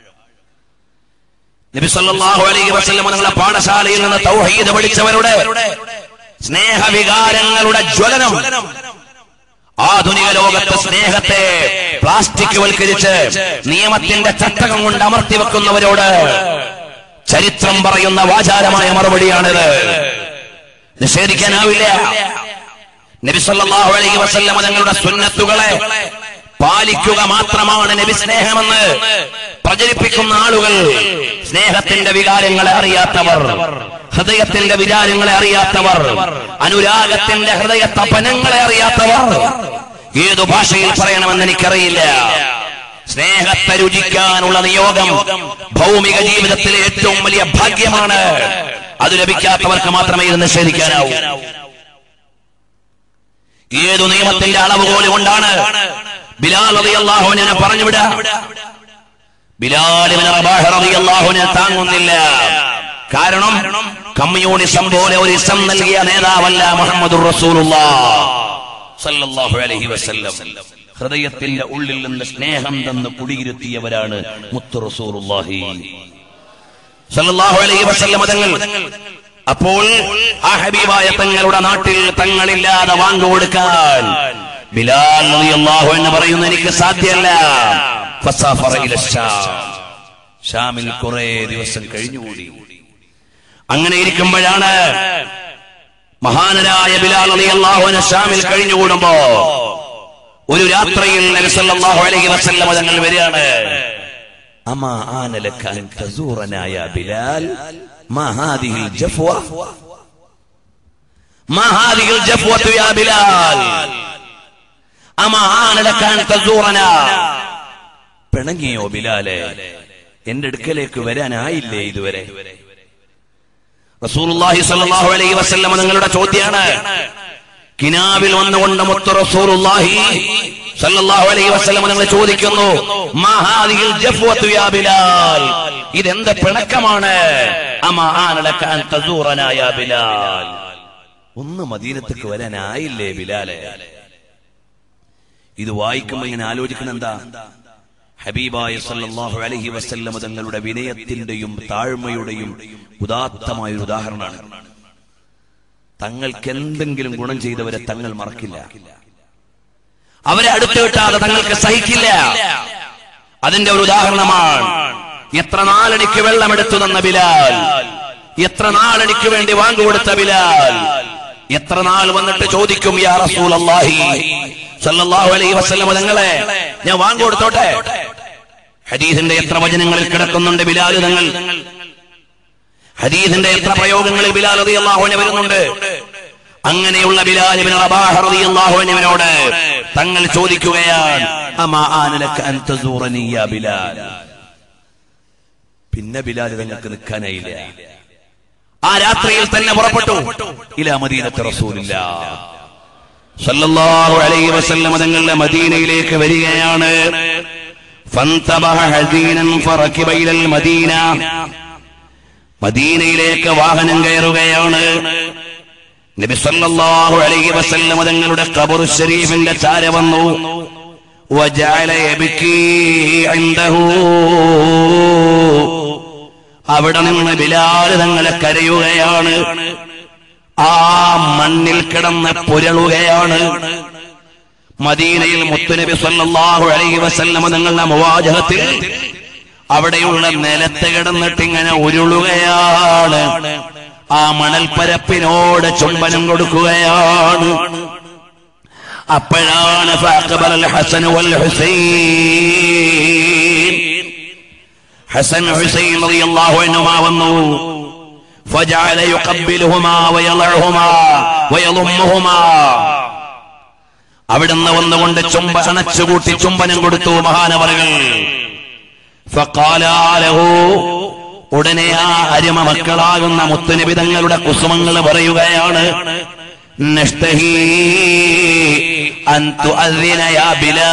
B: നബി സല്ലല്ലാഹു അലൈഹി വസല്ലം നിങ്ങളുടെ പാഠശാലയിൽ നിന്ന് തൗഹീദ് പഠിച്ചവരുടെ സ്നേഹവികാരങ്ങളുടെ ജ്വലനം ആധുനിക ലോകത്തെ സ്നേഹത്തെ പ്ലാസ്റ്റിക് വൽക്കരിച്ച് നിയമത്തിന്റെ ചട്ടകം കൊണ്ട് അമർത്തി വെക്കുന്നവരോട് ചരിത്രം പറയുന്ന വാചാരമായ മറുപടിയാണിത് നിഷേധിക്കാനാവില്ല നബി സല്ലല്ലാഹു അലൈഹി വസല്ലം തങ്ങളുടെ സുന്നത്തുകളെ പാലിക്കുക മാത്രമാണ് നബി സ്നേഹമെന്ന് പ്രചരിപ്പിക്കുന്ന ആളുകൾ സ്നേഹത്തിന്റെ വികാരങ്ങളെ അറിയാത്തവർ ഹൃദയത്തിന്റെ വിചാരങ്ങളെ അറിയാത്തവർ അനുരാഗത്തിന്റെ ഹൃദയ തപനങ്ങളെ അറിയാത്തവർ ഏതു ഭാഷയിൽ പറയണമെന്ന് എനിക്കറിയില്ല സ്നേഹത്തെ രുചിക്കാനുള്ള നിയോഗം ഭൗമിക ജീവിതത്തിലെ ഏറ്റവും വലിയ ഭാഗ്യമാണ് അത് ലഭിക്കാത്തവർക്ക് മാത്രമേ ഇത് നിഷേധിക്കാനാവൂ ഏതു നിയമത്തിന്റെ അളവുകോല് കൊണ്ടാണ് ബിലാൽ റളിയല്ലാഹുവിനെ പറഞ്ഞു വിടാ ബിലാൽ ഇബ്നു റബാഹ് റളിയല്ലാഹുവിനെ താങ്ങുന്നില്ല കാരണം കമ്മ്യൂണിസം പോലെ ഒരു ഇസം നൽകിയ നേതാവല്ല മുഹമ്മദുർ റസൂലുള്ളാഹ് സല്ലല്ലാഹു അലൈഹി വസല്ലം ഹൃദയത്തിന്റെ ഉള്ളിൽ നിന്ന് സ്നേഹം തന്ന് കുടിയിരുത്തിയവരാണ് മുത്തു റസൂലുള്ളാഹി സല്ലല്ലാഹു അലൈഹി വസല്ലം തങ്ങൾ അപ്പോൾ ആ ഹബീബായ തങ്ങളുടെ നാട്ടിൽ തങ്ങളില്ലാതെ വാങ്ങു കൊടുക്കാൻ ബിലാൽ റളിയല്ലാഹു എന്ന് പറയുന്ന എനിക്ക് സാധ്യമല്ല ഫസാഫറ ഇല ശാം. ഷാമിൽ കുറെ ദിവസം കഴിഞ്ഞുകൂടി അങ്ങനെ ഇരിക്കുമ്പോഴാണ് മഹാനരായ ബിലാൽ റളിയല്ലാഹു അൻഹു ഷാമിൽ കഴിഞ്ഞുകൂടുമ്പോ ഒരു രാത്രിയിൽ നബി സല്ലല്ലാഹു അലൈഹി വസല്ലം തങ്ങൾ വരികയാണ് അമാ ആന ലക അൻ തസൂറനാ യാ ബിലാൽ മാ ഹാദിഹിൽ ജഫ്വ മാ ഹാദിഹിൽ ജഫ്വ യാ ബിലാൽ അമാ ആന ലക അൻ തസൂറനാ പിണങ്ങിയോ ബിലാലെ എന്റെ അടുക്കലേക്ക് വരാനായില്ലേ ഇതുവരെ റസൂലുള്ളാഹി സ്വല്ലല്ലാഹു അലൈഹി വസല്ലം നിങ്ങളുടെ ചോദ്യമാണ് കിനാവിൽ വന്നുകൊണ്ട് മുത്തു റസൂലുള്ളാഹി സല്ലല്ലാഹു അലൈഹി വസല്ലം നിങ്ങൾ ചോദിക്കുന്നു മാ ഹാദിഹിൽ ജഫ്വത്തു യാ ബിലാൽ ഇതെന്ത് പിണക്കമാണ് അമാ ആന ലക അൻ തസൂറനാ യാ ബിലാൽ ഒന്ന് മദീനത്തേക്ക് വരാനായില്ലേ ബിലാലെ ഇത് വായിക്കുമ്പോൾ ഇങ്ങനെ ആലോചിക്കണം എന്താ ഹബീബായ സല്ലല്ലാഹു അലൈഹി വസല്ലം തങ്ങളുടെ വിനയത്തിന്റെയും താഴ്മയുടെയും ഉദാത്തമായ ഒരു ഉദാഹരണമാണ് തങ്ങൾക്ക് എന്തെങ്കിലും ഗുണം ചെയ്തവരെ തങ്ങൾ മറക്കില്ല അവരെ അടുത്ത് വിട്ടാതെ തങ്ങൾക്ക് സഹിക്കില്ല അതിന്റെ ഒരു ഉദാഹരണമാണ് എത്ര നാളെനിക്ക് വെള്ളമെടുത്തു തന്ന ബിലാൽ എത്ര നാളെനിക്ക് വേണ്ടി വാങ്ങുകൊടുത്ത ബിലാൽ എത്ര നാൾ വന്നിട്ട് ചോദിക്കും യാ റസൂലല്ലാഹി സല്ലല്ലാഹു അലൈഹി വസല്ലം തങ്ങളെ ഞാൻ വാങ്ങുകൊടുത്തോട്ടെ ഹദീസിന്റെ എത്ര വചനങ്ങളിൽ കിടക്കുന്നുണ്ട് ബിലാൽ തങ്ങൾ ഹദീസിന്റെ എത്ര പ്രയോഗങ്ങളിൽ ബിലാൽ റളിയല്ലാഹു അൻഹു വരുന്നുണ്ട് അങ്ങനെയുള്ള ബിലാൽ ഇബ്നു റബാഹ് റളിയല്ലാഹു അൻഹുവിനോട് തങ്ങൾ ചോദിക്കുകയാണ് അമാ ആന ലക അൻ തസൂറനി യാ ബിലാൽ പിന്നെ ബിലാൽ തങ്ങൾക്ക് നിൽക്കാനായില്ല ആ രാത്രിയിൽ തന്നെ പുറപ്പെട്ടു ഇലാ മദീനത്ത് റസൂലില്ല സല്ലല്ലാഹു അലൈഹി വസല്ലം തങ്ങളുടെ മദീനയിലേക്ക് വരികയാണ് ഫന്തബഹ ഹസീനൻ ഫറകിബ ഇലൽ മദീന മദീനയിലേക്ക് വാഹനം കയറുകയാണ് നബി സല്ലല്ലാഹു അലൈഹി വസല്ലം തങ്ങളുടെ ഖബർ ശരീഫിന്റെ ചാര വന്നു വജഅല യബ്കി ഇൻദഹു അവിടെ നിന്ന് ബിലാൽ തങ്ങളെ കരയുകയാണ് ആ മണ്ണിൽ കിടന്ന് പുരളുകയാണ് മദീനയിൽ മുത്തുനബി സല്ലല്ലാഹു അലൈഹി വസല്ലം തങ്ങളുടെ മുവാജഹത്തിൽ അവിടെയുള്ള നിലത്ത് കിടന്നിട്ട് ഇങ്ങനെ ഉരുളുകയാണ് ആ മണൽപ്പരപ്പിനോട് ചുംബനം കൊടുക്കുകയാണ് അപ്പോഴാണ് ഫഅഖബല അൽ ഹസൻ വൽ ഹുസൈൻ ഹസൻ ഹുസൈൻ റളിയല്ലാഹു അൻഹുമാ വന്നു فجعل يقبلهما ويضعهما ويضمهما അവിടുന്ന് വന്നുകൊണ്ട് ചുംബ അണച്ചുകൂട്ടി ചുംബനം കൊടുത്തു മഹാനവറുകൾ ഫഖാലാലഹു ഉടനെ ആ അരിമ മക്കളാകുന്ന മുത്തുനബി തങ്ങളുടെ കുസുമങ്ങൾ പറയുകയാണ് നഷ്തഹി അൻ തുഅദ്ദിന യാ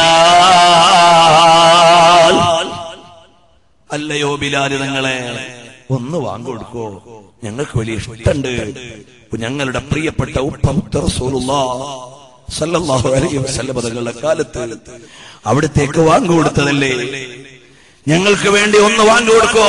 B: ബിലാൽ അല്ലയോ ബിലാല് തങ്ങളെ ഒന്ന് വാങ്ങിക്കൊടുക്കോ ഞങ്ങൾക്ക് വലിയ ഇഷ്ടമുണ്ട് ഞങ്ങളുടെ പ്രിയപ്പെട്ട ഉപ്പമുത്ത റസൂലുള്ളാഹ് സല്ലല്ലാഹു അലൈഹി വസല്ലം തങ്ങളുടെ കാലത്ത് അവിടത്തേക്ക് വാങ്ങിക്കൊടുത്തതല്ലേ ഞങ്ങൾക്ക് വേണ്ടി ഒന്ന് വാങ്ങിക്കൊടുക്കോ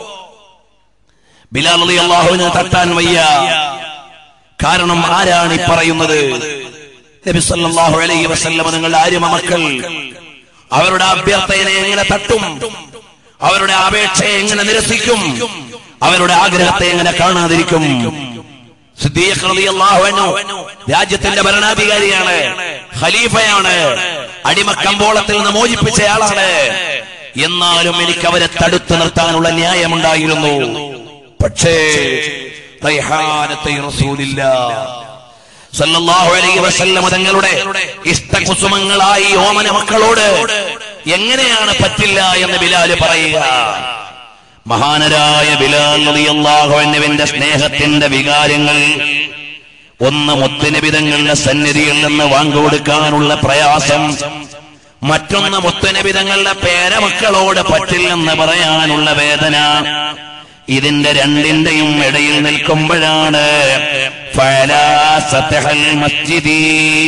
B: ബിലാൽ അള്ളാഹുവിന് തട്ടാൻ വയ്യ കാരണം ആരാണ് ഈ പറയുന്നത് നബി സല്ലല്ലാഹു അലൈഹി വസല്ലം നിങ്ങളുടെ ആര്യമ മക്കൾ അവരുടെ അഭ്യർത്ഥനയെ എങ്ങനെ തട്ടും അവരുടെ അപേക്ഷയെ എങ്ങനെ നിരസിക്കും അവരുടെ ആഗ്രഹത്തെ എങ്ങനെ കാണാതിരിക്കും സിദ്ദീഖ് റളിയല്ലാഹു അൻഹു രാജ്യത്തിന്റെ ഭരണാധികാരിയാണ് ഖലീഫയാണ് അടിമക്കമ്പോളത്തിൽ നിന്ന് മോചിപ്പിച്ചയാളാണ് എന്നാലും എനിക്ക് അവരെ തടുത്തു നിർത്താനുള്ള ന്യായമുണ്ടായിരുന്നു പക്ഷേ റൈഹാനത്തെ റസൂലില്ല സല്ലല്ലാഹു അലൈഹി വസല്ലം തങ്ങളുടെ ഇഷ്ടകുസുമങ്ങളായി ഓമന മക്കളോട് എങ്ങനെയാണ് പറ്റില്ല എന്ന് ബിലാല് പറയുക മഹാനരായ ബിലാൽ റളിയല്ലാഹു അൻഹുവിന്റെ സ്നേഹത്തിന്റെ വികാരങ്ങൾ ഒന്ന് മുത്തുനബിതങ്ങളുടെ സന്നിധിയിൽ നിന്ന് വാങ്ങുകൊടുക്കാനുള്ള പ്രയാസം മറ്റൊന്ന് മുത്തുനബിതങ്ങളുടെ പേരമക്കളോട് പറ്റില്ലെന്ന് പറയാനുള്ള വേദന ഇതിന്റെ രണ്ടിന്റെയും ഇടയിൽ നിൽക്കുമ്പോഴാണ് ഫലാ സതഹൽ മസ്ജിദി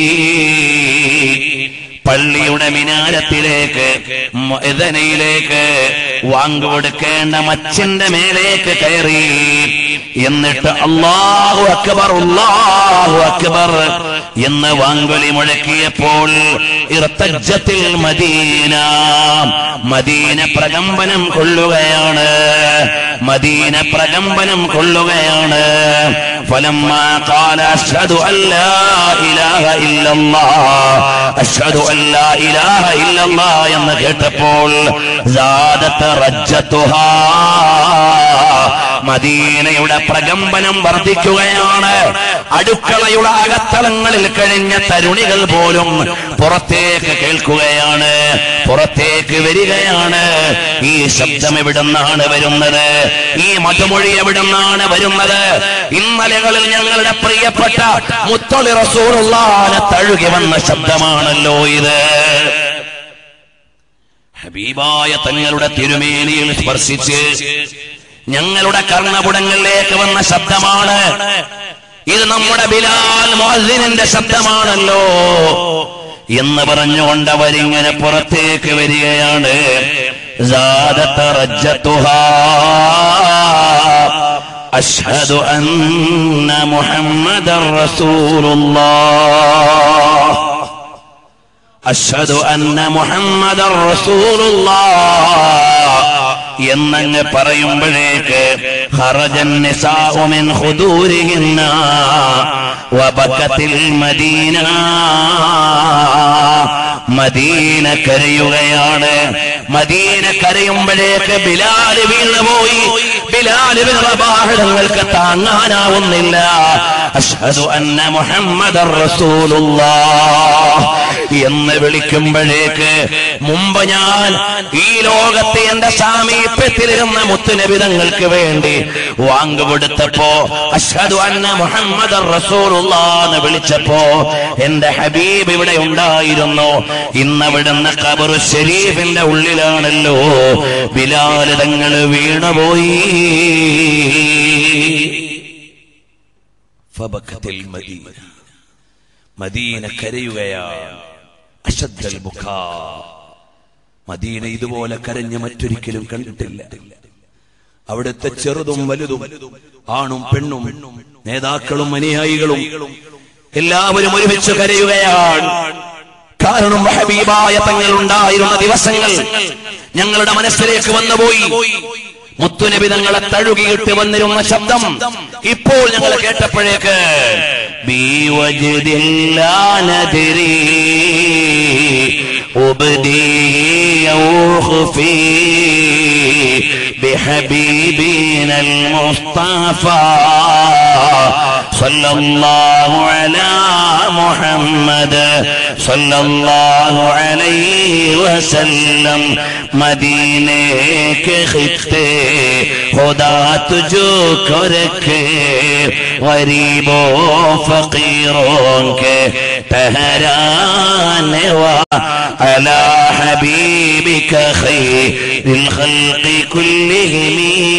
B: പള്ളിയുടെ മിനാരത്തിലേക്ക് മുഅ്ദനയിലേക്ക് വാങ്ങുകൊടുക്കേണ്ട മച്ചിന്റെ മേലേക്ക് കയറി എന്നിട്ട് അള്ളാഹു അക്ബർ അള്ളാഹു അക്ബർ എന്ന് വാങ്കൊലി മുഴക്കിയപ്പോൾ ഇർത്തജ്ജത്തിൽ മദീന മദീന പ്രകമ്പനം കൊള്ളുകയാണ് മദീന പ്രകമ്പനം കൊള്ളുകയാണ് فلما قال أشهد أن لا إله إلا الله أشهد أن لا إله إلا الله എന്ന് കേട്ടപ്പോൾ زادت رجتها മദീനയുടെ പ്രകമ്പനം വർദ്ധിക്കുകയാണ് അടുക്കളയുടെ അകത്തളങ്ങളിൽ കഴിഞ്ഞ തരുണികൾ പോലും പുറത്തേക്ക് കേൾക്കുകയാണ് പുറത്തേക്ക് വരികയാണ് ഈ ശബ്ദം എവിടുന്നാണ് വരുന്നത് ഈ മധുമൊഴി എവിടുന്നാണ് വരുന്നത് ഇന്നലകളിൽ ഞങ്ങളുടെ പ്രിയപ്പെട്ട മുത്തൊളി റസൂറുള്ളാനെ തഴുകി വന്ന ശബ്ദമാണല്ലോ ഇത് ഹബീബായ തങ്ങളുടെ തിരുമേനിയിൽ സ്പർശിച്ച് ഞങ്ങളുടെ കർണപുടങ്ങളിലേക്ക് വന്ന ശബ്ദമാണ് ഇത് നമ്മുടെ ബിലാൽ മുഅദ്ദിനിന്റെ ശബ്ദമാണല്ലോ എന്ന് പറഞ്ഞുകൊണ്ട് അവരിങ്ങനെ പുറത്തേക്ക് വരികയാണ് زادت رجتها أشهد أن محمد رسول الله അഷ്ഹദു അന്ന മുഹമ്മദർ റസൂലുള്ളാഹ് എന്നങ്ങ് പറയുമ്പോഴേക്ക് ഖറജൻ നിസാഉ മിൻ ഖുദൂരിഹിന്ന വബക്കത്തിൽ മദീന മദീന കരയുകയാണ് മദീന കരയുമ്പോഴേക്ക് ബിലാൽ വീണുപോയി ബിലാലിന് റബാഹങ്ങൾക്ക് താങ്ങാനാവുന്നില്ല അഷ്ഹദു അന്ന മുഹമ്മദർ റസൂലുള്ളാഹ് എന്ന് വിളിക്കുമ്പോഴേക്ക് മുമ്പ് ഞാൻ ഈ ലോകത്തെ എന്റെ സാമീപ്യത്തിലിരുന്ന മുത്തുനബിതങ്ങൾക്ക് വേണ്ടി വാങ്ങുകൊടുത്തപ്പോ അഷ്ഹദു അന്ന മുഹമ്മദ് റസൂലുള്ളാന്ന് വിളിച്ചപ്പോ എന്റെ ഹബീബ് ഇവിടെ ഉണ്ടായിരുന്നു ഇന്നവിടുന്ന് ഖബറു ഷരീഫിന്റെ ഉള്ളിലാണല്ലോ ബിലാൽ തങ്ങൾ വീണുപോയി ഫബക്കത്തിൽ മദീന മദീന കരയുകയാണ് അശദ്ധൽ മുഖ മദീന ഇതുപോലെ കരഞ്ഞ് മറ്റൊരിക്കലും കണ്ടിട്ടില്ല അവിടുത്തെ ചെറുതും വലുതും ആണും പെണ്ണും നേതാക്കളും അനുയായികളും എല്ലാവരും ഒരുമിച്ച് കരയുകയാണ് കാരണം ഹബീബായ തങ്ങൾ ഉണ്ടായിരുന്ന ദിവസങ്ങൾ ഞങ്ങളുടെ മനസ്സിലേക്ക് വന്നുപോയി മുത്തുനബി തങ്ങളെ തഴുകിയിട്ട് വന്നിരുന്ന ശബ്ദം ഇപ്പോൾ ഞങ്ങൾ കേട്ടപ്പോഴേക്ക് بحبيبنا المصطفى صلى الله على محمد صلى الله عليه وسلم مدینے کے خطے خدا تجھو کو رکھے غریبوں فقیروں کے ٹہرانے على حبيبك خير الخلق كلهم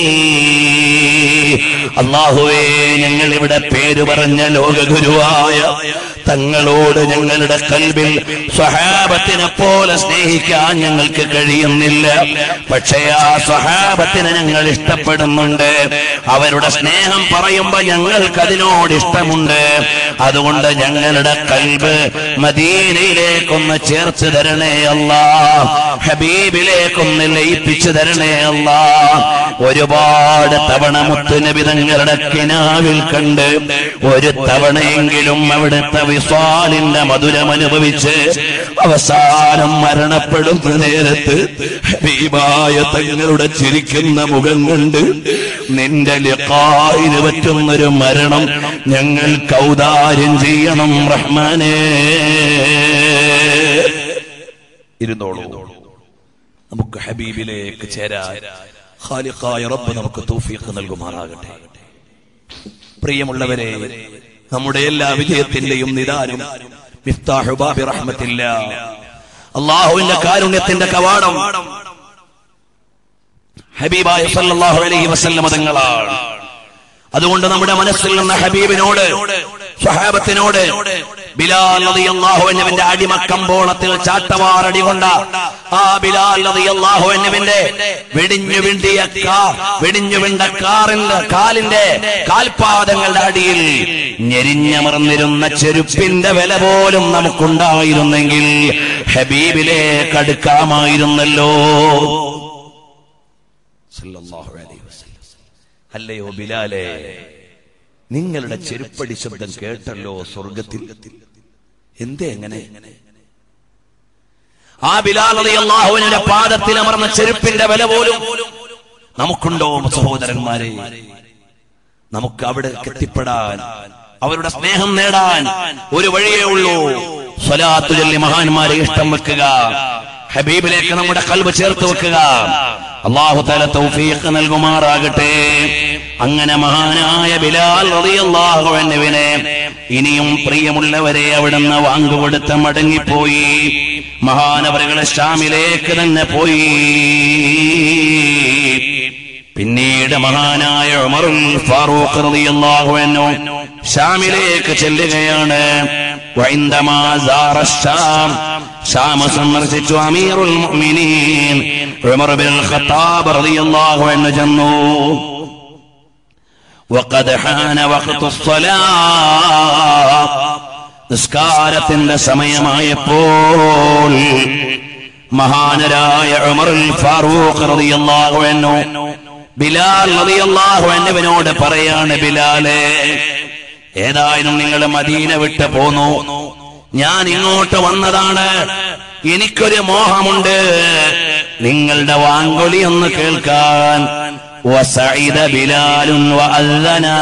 B: അള്ളാഹുവേ ഞങ്ങൾ ഇവിടെ പേര് പറഞ്ഞ ലോകഗുരുവായ തങ്ങളോട് ഞങ്ങളുടെ കൽവിൽ സ്വഹാബത്തിനെ പോലെ സ്നേഹിക്കാൻ ഞങ്ങൾക്ക് കഴിയുന്നില്ല പക്ഷേ ആ സ്വഹാബത്തിനെ ഞങ്ങൾ ഇഷ്ടപ്പെടുന്നുണ്ട് അവരുടെ സ്നേഹം പറയുമ്പോ ഞങ്ങൾക്ക് അതിനോട് ഇഷ്ടമുണ്ട് അതുകൊണ്ട് ഞങ്ങളുടെ കൽബ് മദീനയിലേക്കൊന്ന് ചേർത്ത് തരണേ അല്ല ഹബീബിലേക്കൊന്ന് ലയിപ്പിച്ചു തരണേ അല്ല ഒരുപാട് തവണ മുത്തുനബി തങ്ങളുടെ കിനാവിൽ കണ്ട് ഒരു തവണയെങ്കിലും അവിടുത്തെ വിസ്വാലിന്റെ മധുരം അനുഭവിച്ച് അവസാനം മരണപ്പെടുന്ന നേരത്ത് ഹബീബായ തങ്ങളുടെ ചിരിക്കുന്ന മുഖം കണ്ട് നിന്റെ ലിഖായിന് പറ്റുന്നൊരു മരണം ഞങ്ങൾ കൗതാര്യം ചെയ്യണം റഹ്മാനേ ഇരുന്നോളൂ നമുക്ക് ഹബീബിലേക്ക് ചേരാൻ ഖാലിഖായ റബ്ബ് നമുക്ക് തൗഫീഖ് നൽകുമാറാകട്ടെ പ്രിയമുള്ളവരെ നമ്മുടെ എല്ലാ വിജയത്തിന്റെയും നിദാനം മിഫ്താഹു ബാബി റഹ്മത്തില്ല അള്ളാഹുവിന്റെ കാരുണ്യത്തിന്റെ കവാടം ഹബീബായ സല്ലല്ലാഹു അലൈഹി വസല്ലമ തങ്ങളാണ് അതുകൊണ്ട് നമ്മുടെ മനസ്സിൽ നിന്ന് ഹബീബിനോട് സ്വഹാബത്തിനോട് ബിലാൽ റളിയല്ലാഹു അൻഹുവിന്റെ അടിമക്കമ്പോളത്തിൽ ചാട്ടവാറടി കൊണ്ട ആ ബിലാൽ റളിയല്ലാഹു അൻഹുവിന്റെ വെടിഞ്ഞു വിണ്ടിയ കാ വെടിഞ്ഞു വിണ്ട കാറിന്റെ കാലിന്റെ കാൽപാദങ്ങളുടെ അടിയിൽ ഞെരിഞ്ഞമർന്നിരുന്ന ചെരുപ്പിന്റെ വില പോലും നമുക്കുണ്ടായിരുന്നെങ്കിൽ ഹബീബിലേക്ക് അടുക്കാമായിരുന്നല്ലോ സല്ലല്ലാഹു അലൈഹി വസല്ലം അല്ലയോ ബിലാലെ നിങ്ങളുടെ ചെരുപ്പടി ശബ്ദം കേട്ടല്ലോ സ്വർഗത്തിൽ എന്തേ എങ്ങനെ ആ ബിലാൽ അള്ളാഹുവിന്റെ പാദത്തിൽ അമർന്ന ചെരുപ്പിന്റെ വില പോലും നമുക്കുണ്ടോ സഹോദരന്മാരെ നമുക്ക് അവിടെ എത്തിപ്പെടാൻ അവരുടെ സ്നേഹം നേടാൻ ഒരു വഴിയേ ഉള്ളൂ സ്വലാത്തു ചൊല്ലി മഹാന്മാരെ ഇഷ്ടം വെക്കുക ഹബീബിലേക്ക് നമ്മുടെ കൽബ് ചേർത്ത് വെക്കുക അള്ളാഹു തല തൗഫീഖ് നൽകുമാറാകട്ടെ അങ്ങനെ മഹാനായ ബിലാൽ റളിയല്ലാഹു അൻഹുവിനെ ഇനിയും പ്രിയമുള്ളവരെ അവിടുന്ന് വാങ്ങുകൊടുത്ത് മടങ്ങിപ്പോയി മഹാനവറുകളെ ഷാമിലേക്ക് തന്നെ പോയി പിന്നീട് മഹാനായ ഉമറുൽ ഫാറൂഖ് റളിയല്ലാഹു അൻഹു ഷാമിലേക്ക് ചെല്ലുകയാണ് വൈന്ദമാ സാറ ഷാം ഷാം സന്ദർശിച്ചു അമീറുൽ മുഅ്മിനീൻ ഉമർ ബിൻ ഖത്താബ് റളിയല്ലാഹു അൻഹു ചെന്നു وقد حان وقت الصلاة നിസ്കാരത്തിന്റെ സമയമായപ്പോൾ മഹാനരായ ഉമറുൽ ഫാറൂഖ് റളിയല്ലാഹു അൻഹു ബിലാൽ റളിയല്ലാഹു അൻഹുവിനോട് പറയാണ് ബിലാലെ ഏതായാലും നിങ്ങൾ മദീന വിട്ട് പോന്നു ഞാൻ ഇങ്ങോട്ട് വന്നതാണ് എനിക്കൊരു മോഹമുണ്ട് നിങ്ങളുടെ വാങ്കൊലി ഒന്ന് കേൾക്കാൻ وسعد بلال وأذنا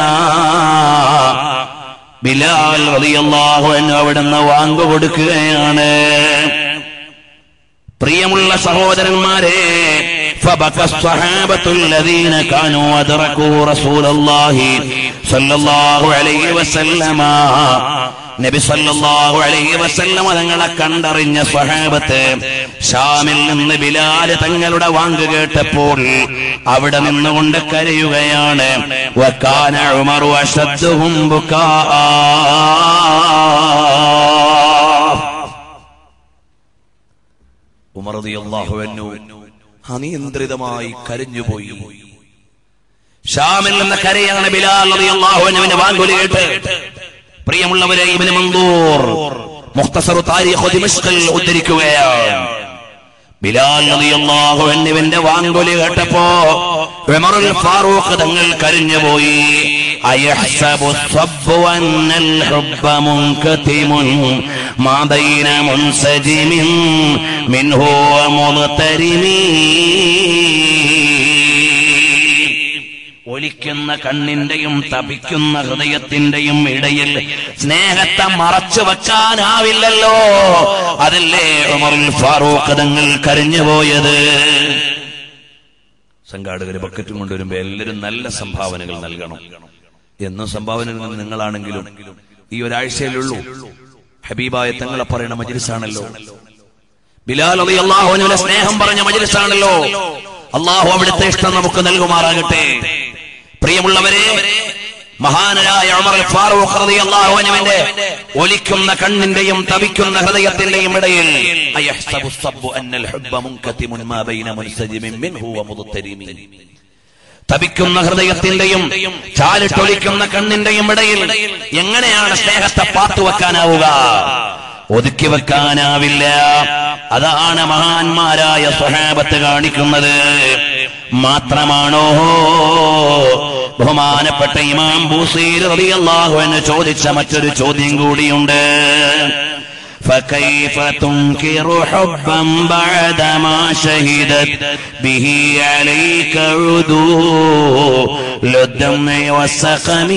B: ബിലാൽ റളിയല്ലാഹു അൻഹു അവിടുന്ന് വാങ്കു കൊടുക്കുകയാണ് പ്രിയമുള്ള സഹോദരന്മാരെ فبكى الصحابة الذين كانوا أدركوا رسول الله صلى الله عليه وسلم നബി സല്ലല്ലാഹു അലൈഹി വസല്ലമ തങ്ങളെ കണ്ടറിഞ്ഞ സ്വഹാബത്ത് ഷാമിൽ നിന്ന് ബിലാല് തങ്ങളുടെ വാങ്ക് കേട്ടപ്പോൾ അവിടെ നിന്നുകൊണ്ട് കരയുകയാണ് വക്കാന ഉമറു അശദ്ദുഹും ബുകാഅ ഉമർ റളിയല്ലാഹു അൻഹു അനിയന്ത്രിതമായി കരഞ്ഞുപോയി ഷാമിൽ നിന്ന് കരയാണ് ബിലാൽ റളിയല്ലാഹു അൻഹുവിന്റെ വാങ്കുലി കേട്ട് പ്രിയമുള്ളവരെ ഇബ്നു മൻദൂർ മുഖ്തസർ താരീഖ് ദിമഷ്കിൽ ഉദ്ധരിക്കുകയാണ് ബിലാൽ റളിയല്ലാഹു അൻഹുവിന്റെ വാങ്കുലി കേട്ടപ്പോ ഉമറുൽ ഫാറൂഖ് തങ്ങൾ കരഞ്ഞുപോയി അയഹ്സബു الصب أن الحب منكتم ما بين منسجم منه ومضطرم ഒലിക്കുന്ന കണ്ണിന്റെയും തപിക്കുന്ന ഹൃദയത്തിന്റെയും ഇടയിൽ സ്നേഹത്തെ മറച്ചു വെക്കാനാവില്ലല്ലോ അതല്ലേ ഉമറുൽ ഫാറൂഖ് തങ്ങൾ കരഞ്ഞുപോയത് സംഘാടകര് ബക്കറ്റും കൊണ്ടുവരുമ്പോ എല്ലാവരും നല്ല സംഭാവനകൾ നൽകണം എന്നും സംഭാവനകൾ നിങ്ങളാണെങ്കിലും ഈ ഒരാഴ്ചയിലുള്ളൂ ഹബീബായ തങ്ങളെ പറയുന്ന മജിലിസാണല്ലോ ബിലാൽ അലി അള്ളാഹുവിനെ സ്നേഹം പറഞ്ഞ മജിലിസാണല്ലോ അള്ളാഹു അവിടുത്തെ ഇഷ്ടം നമുക്ക് നൽകുമാറാകട്ടെ പ്രിയമുള്ളവരെ മഹാനരായ ഉമർ ഫാറൂഖ് റളിയല്ലാഹു അൻഹുവിന്റെ ഒലിക്കുന്ന കണ്ണിന്റെയും തവിക്കുന്ന ഹൃദയത്തിന്റെയും ഇടയിൽ അയഹ്സബു الصب ان الحب منكتم ما بين منسجم منه ومضطرم തപിക്കുന്ന ഹൃദയത്തിന്റെയും ചാലിട്ടൊലിക്കുന്ന കണ്ണിന്റെയും ഇടയിൽ എങ്ങനെയാണ് സ്നേഹത്തെ പാത്തുവെക്കാനാവുക ഒതുക്കി വെക്കാനാവില്ല അതാണ് മഹാന്മാരായ സ്വഹാബത്ത് കാണിക്കുന്നത് മാത്രമാണോ ബഹുമാനപ്പെട്ട ഇമാം ബൂസീർ റളിയല്ലാഹു അൻഹു ചോദിച്ച മറ്റൊരു ചോദ്യം കൂടിയുണ്ട് فكيف تنكر حبا بعدما شهدت به عليك عدول الدمع والسقم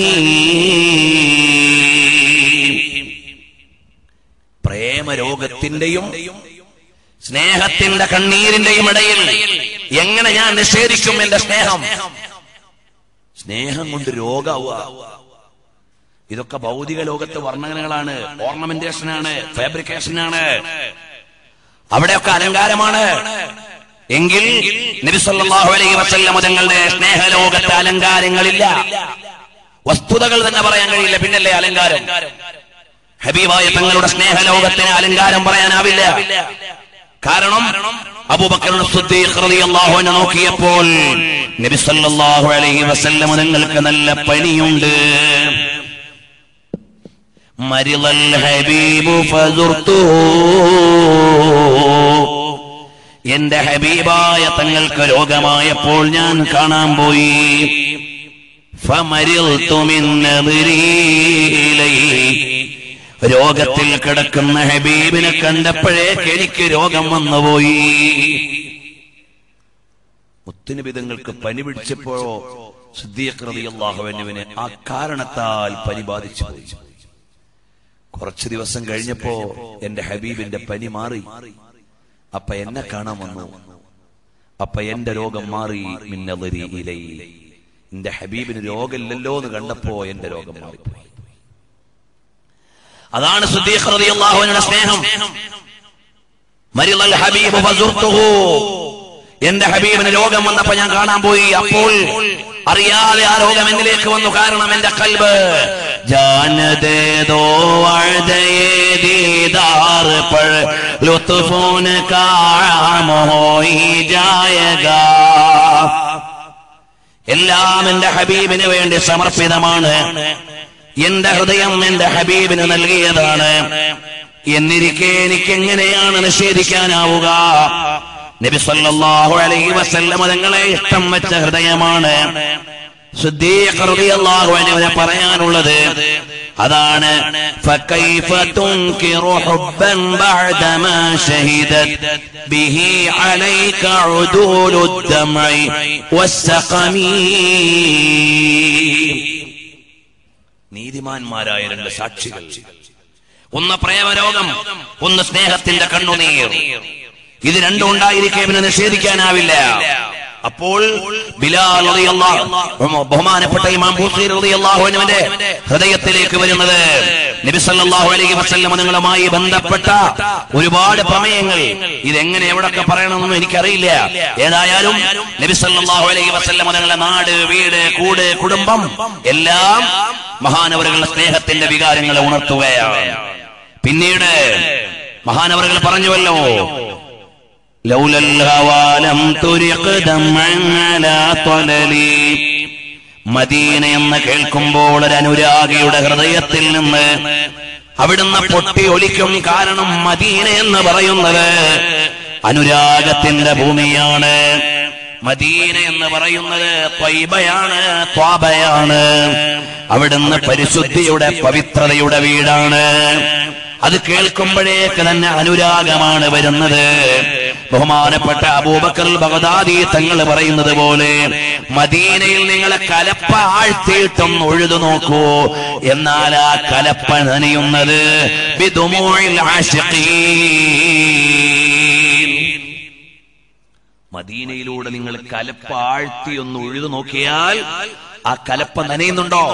B: പ്രേമരോഗത്തിന്റെയും സ്നേഹത്തിന്റെ കണ്ണീരിന്റെയും ഇടയിൽ എങ്ങനെ ഞാൻ നിഷേധിക്കും എന്റെ സ്നേഹം സ്നേഹം കൊണ്ട് രോഗാവുക ഇതൊക്കെ ഭൗതിക ലോകത്തെ വർണ്ണനകളാണ് ഓർണമെന്റേഷനാണ് ഫാബ്രിക്കേഷനാണ് അവിടെയൊക്കെ അലങ്കാരമാണ് എങ്കിൽ നബി സല്ലല്ലാഹു അലൈഹി വസല്ലം തങ്ങളുടെ സ്നേഹലോകത്തെ അലങ്കാരങ്ങളില്ല വസ്തുതകൾ തന്നെ പറയാൻ കഴിയില്ല പിന്നല്ലേ അലങ്കാരം ഹബീബായ തങ്ങളുടെ സ്നേഹലോകത്തിന് അലങ്കാരം പറയാനാവില്ല കാരണം അബൂബക്കർ സിദ്ദീഖ് റളിയല്ലാഹു അൻഹു നോക്കിയപ്പോൾ നബി സല്ലല്ലാഹു അലൈഹി വസല്ലം തങ്ങൾക്ക് നല്ല പനിയുണ്ട് മരിളൽ ഹബീബു ഫസുർത്തുഹു എന്റെ ഹബീബായ തങ്ങൾക്ക് രോഗമായപ്പോൾ ഞാൻ കാണാൻ പോയി ഫമരിൾതു മിൻ നദിരി ഇലൈഹി. രോഗത്തിൽ കിടക്കുന്ന ഹബീബിനെ കണ്ടപ്പോഴേക്ക് എനിക്ക് രോഗം വന്നുപോയി മുത്തുനിബിതങ്ങൾക്ക് പനി പിടിച്ചപ്പോഴോ സിദ്ദീഖ് റളിയല്ലാഹുവിനെ ആ കാരണത്താൽ പനി ബാധിച്ചു പോയി കുറച്ചു ദിവസം കഴിഞ്ഞപ്പോ എന്റെ ഹബീബിന്റെ പനി മാറി അപ്പൊ എന്നെ കാണാൻ വന്നു അപ്പൊ എന്റെ രോഗം മാറി മിന്നലരി ഇലൈ എന്റെ ഹബീബിന് രോഗമില്ലല്ലോ എന്ന് കണ്ടപ്പോ എന്റെ രോഗം മാറിപ്പോയി അതാണ് സുദ്ദീഖ് റളിയല്ലാഹുവിന്റെ സ്നേഹം മരിളൽ ഹബീബ് ഫസുർത്തുഹു എന്റെ ഹബീബിന് രോഗം വന്നപ്പോ ഞാൻ കാണാൻ പോയി അപ്പോൾ അറിയാതെ ആ രോഗം എന്നിലേക്ക് വന്നു കാരണം എന്റെ കൽബ് ജാനദേ ദോ വഅദയേ ദീദാർ പർ ലുത്ഫൂൻ കാം ഹോയി ജായഗാ എല്ലാം എന്റെ ഹബീബിന് വേണ്ടി സമർപ്പിതമാണ് എന്റെ ഹൃദയം എന്റെ ഹബീബിന് നൽകിയതാണ് എന്നിരിക്കെ എനിക്ക് എങ്ങനെയാണ് നിഷേധിക്കാനാവുക നബി സല്ലല്ലാഹു അലൈഹി വസല്ലം തങ്ങളെ ഇഷ്ടം വെച്ച ഹൃദയമാണ് സിദ്ദീഖ് റളിയല്ലാഹു അൻഹുവിനെ പറയാനുള്ളത് അതാണ് فكيف تنكر حبا بعدما شهدت به عليك عدول الدمع والسقم നീതിമാന്മാരായ രണ്ട് സാക്ഷികൾ ഒന്ന് പ്രേമരോഗം ഒന്ന് സ്നേഹത്തിന്റെ കണ്ണുനീർ ഇത് രണ്ടും ഉണ്ടായിരിക്കെ പിന്നെ നിഷേധിക്കാനാവില്ല അപ്പോൾ ബിലാൽ റളിയല്ലാഹു ബഹുമാനപ്പെട്ട ഇമാം ബൂസീർ റളിയല്ലാഹു അൻഹുവിന്റെ ഹൃദയത്തിലേക്ക് വരുന്നത് നബി സല്ലല്ലാഹു അലൈഹി വസല്ലം നിങ്ങളുമായി ബന്ധപ്പെട്ട ഒരുപാട് പ്രമേയങ്ങൾ ഇതെങ്ങനെ എവിടൊക്കെ പറയണമെന്നും എനിക്കറിയില്ല ഏതായാലും നബി സല്ലല്ലാഹു അലൈഹി വസല്ലം നിങ്ങളുടെ നാട് വീട് കൂട് കുടുംബം എല്ലാം മഹാനവറുകളുടെ സ്നേഹത്തിന്റെ വികാരങ്ങളെ ഉണർത്തുകയാണ് പിന്നീട് മഹാനവറുകൾ പറഞ്ഞുവല്ലോ لولا الهوى لم ترق دمعا على طللي മദീന എന്ന് കേൾക്കുമ്പോൾ ഒരു അനുരാഗിയുടെ ഹൃദയത്തിൽ നിന്ന് അവിടുന്ന് പൊട്ടി ഒലിക്കും കാരണം മദീന എന്ന് പറയുന്നത് അനുരാഗത്തിന്റെ ഭൂമിയാണ് മദീന എന്ന് പറയുന്നത് ത്വയ്ബയാണ് ത്വാബയാണ് അവിടുന്ന് പരിശുദ്ധിയുടെ പവിത്രതയുടെ വീടാണ് അത് കേൾക്കുമ്പോഴേക്ക് തന്നെ അനുരാഗമാണ് വരുന്നത് ബഹുമാനപ്പെട്ട അബൂബക്കർ ബഗദാദി തങ്ങൾ പറയുന്നത് പോലെ മദീനയിൽ നിങ്ങളെ കലപ്പ ആഴ്ത്തിയിട്ടൊന്ന് ഒഴുതു നോക്കൂ എന്നാൽ ആ കലപ്പ നനയുന്നത് ബിദുമൂഇൽ ആശിഖീൻ. മദീനയിലൂടെ നിങ്ങൾ കലപ്പ ആഴ്ത്തി ഒന്ന് ഒഴുതു നോക്കിയാൽ ആ കലപ്പ നനയുന്നുണ്ടോ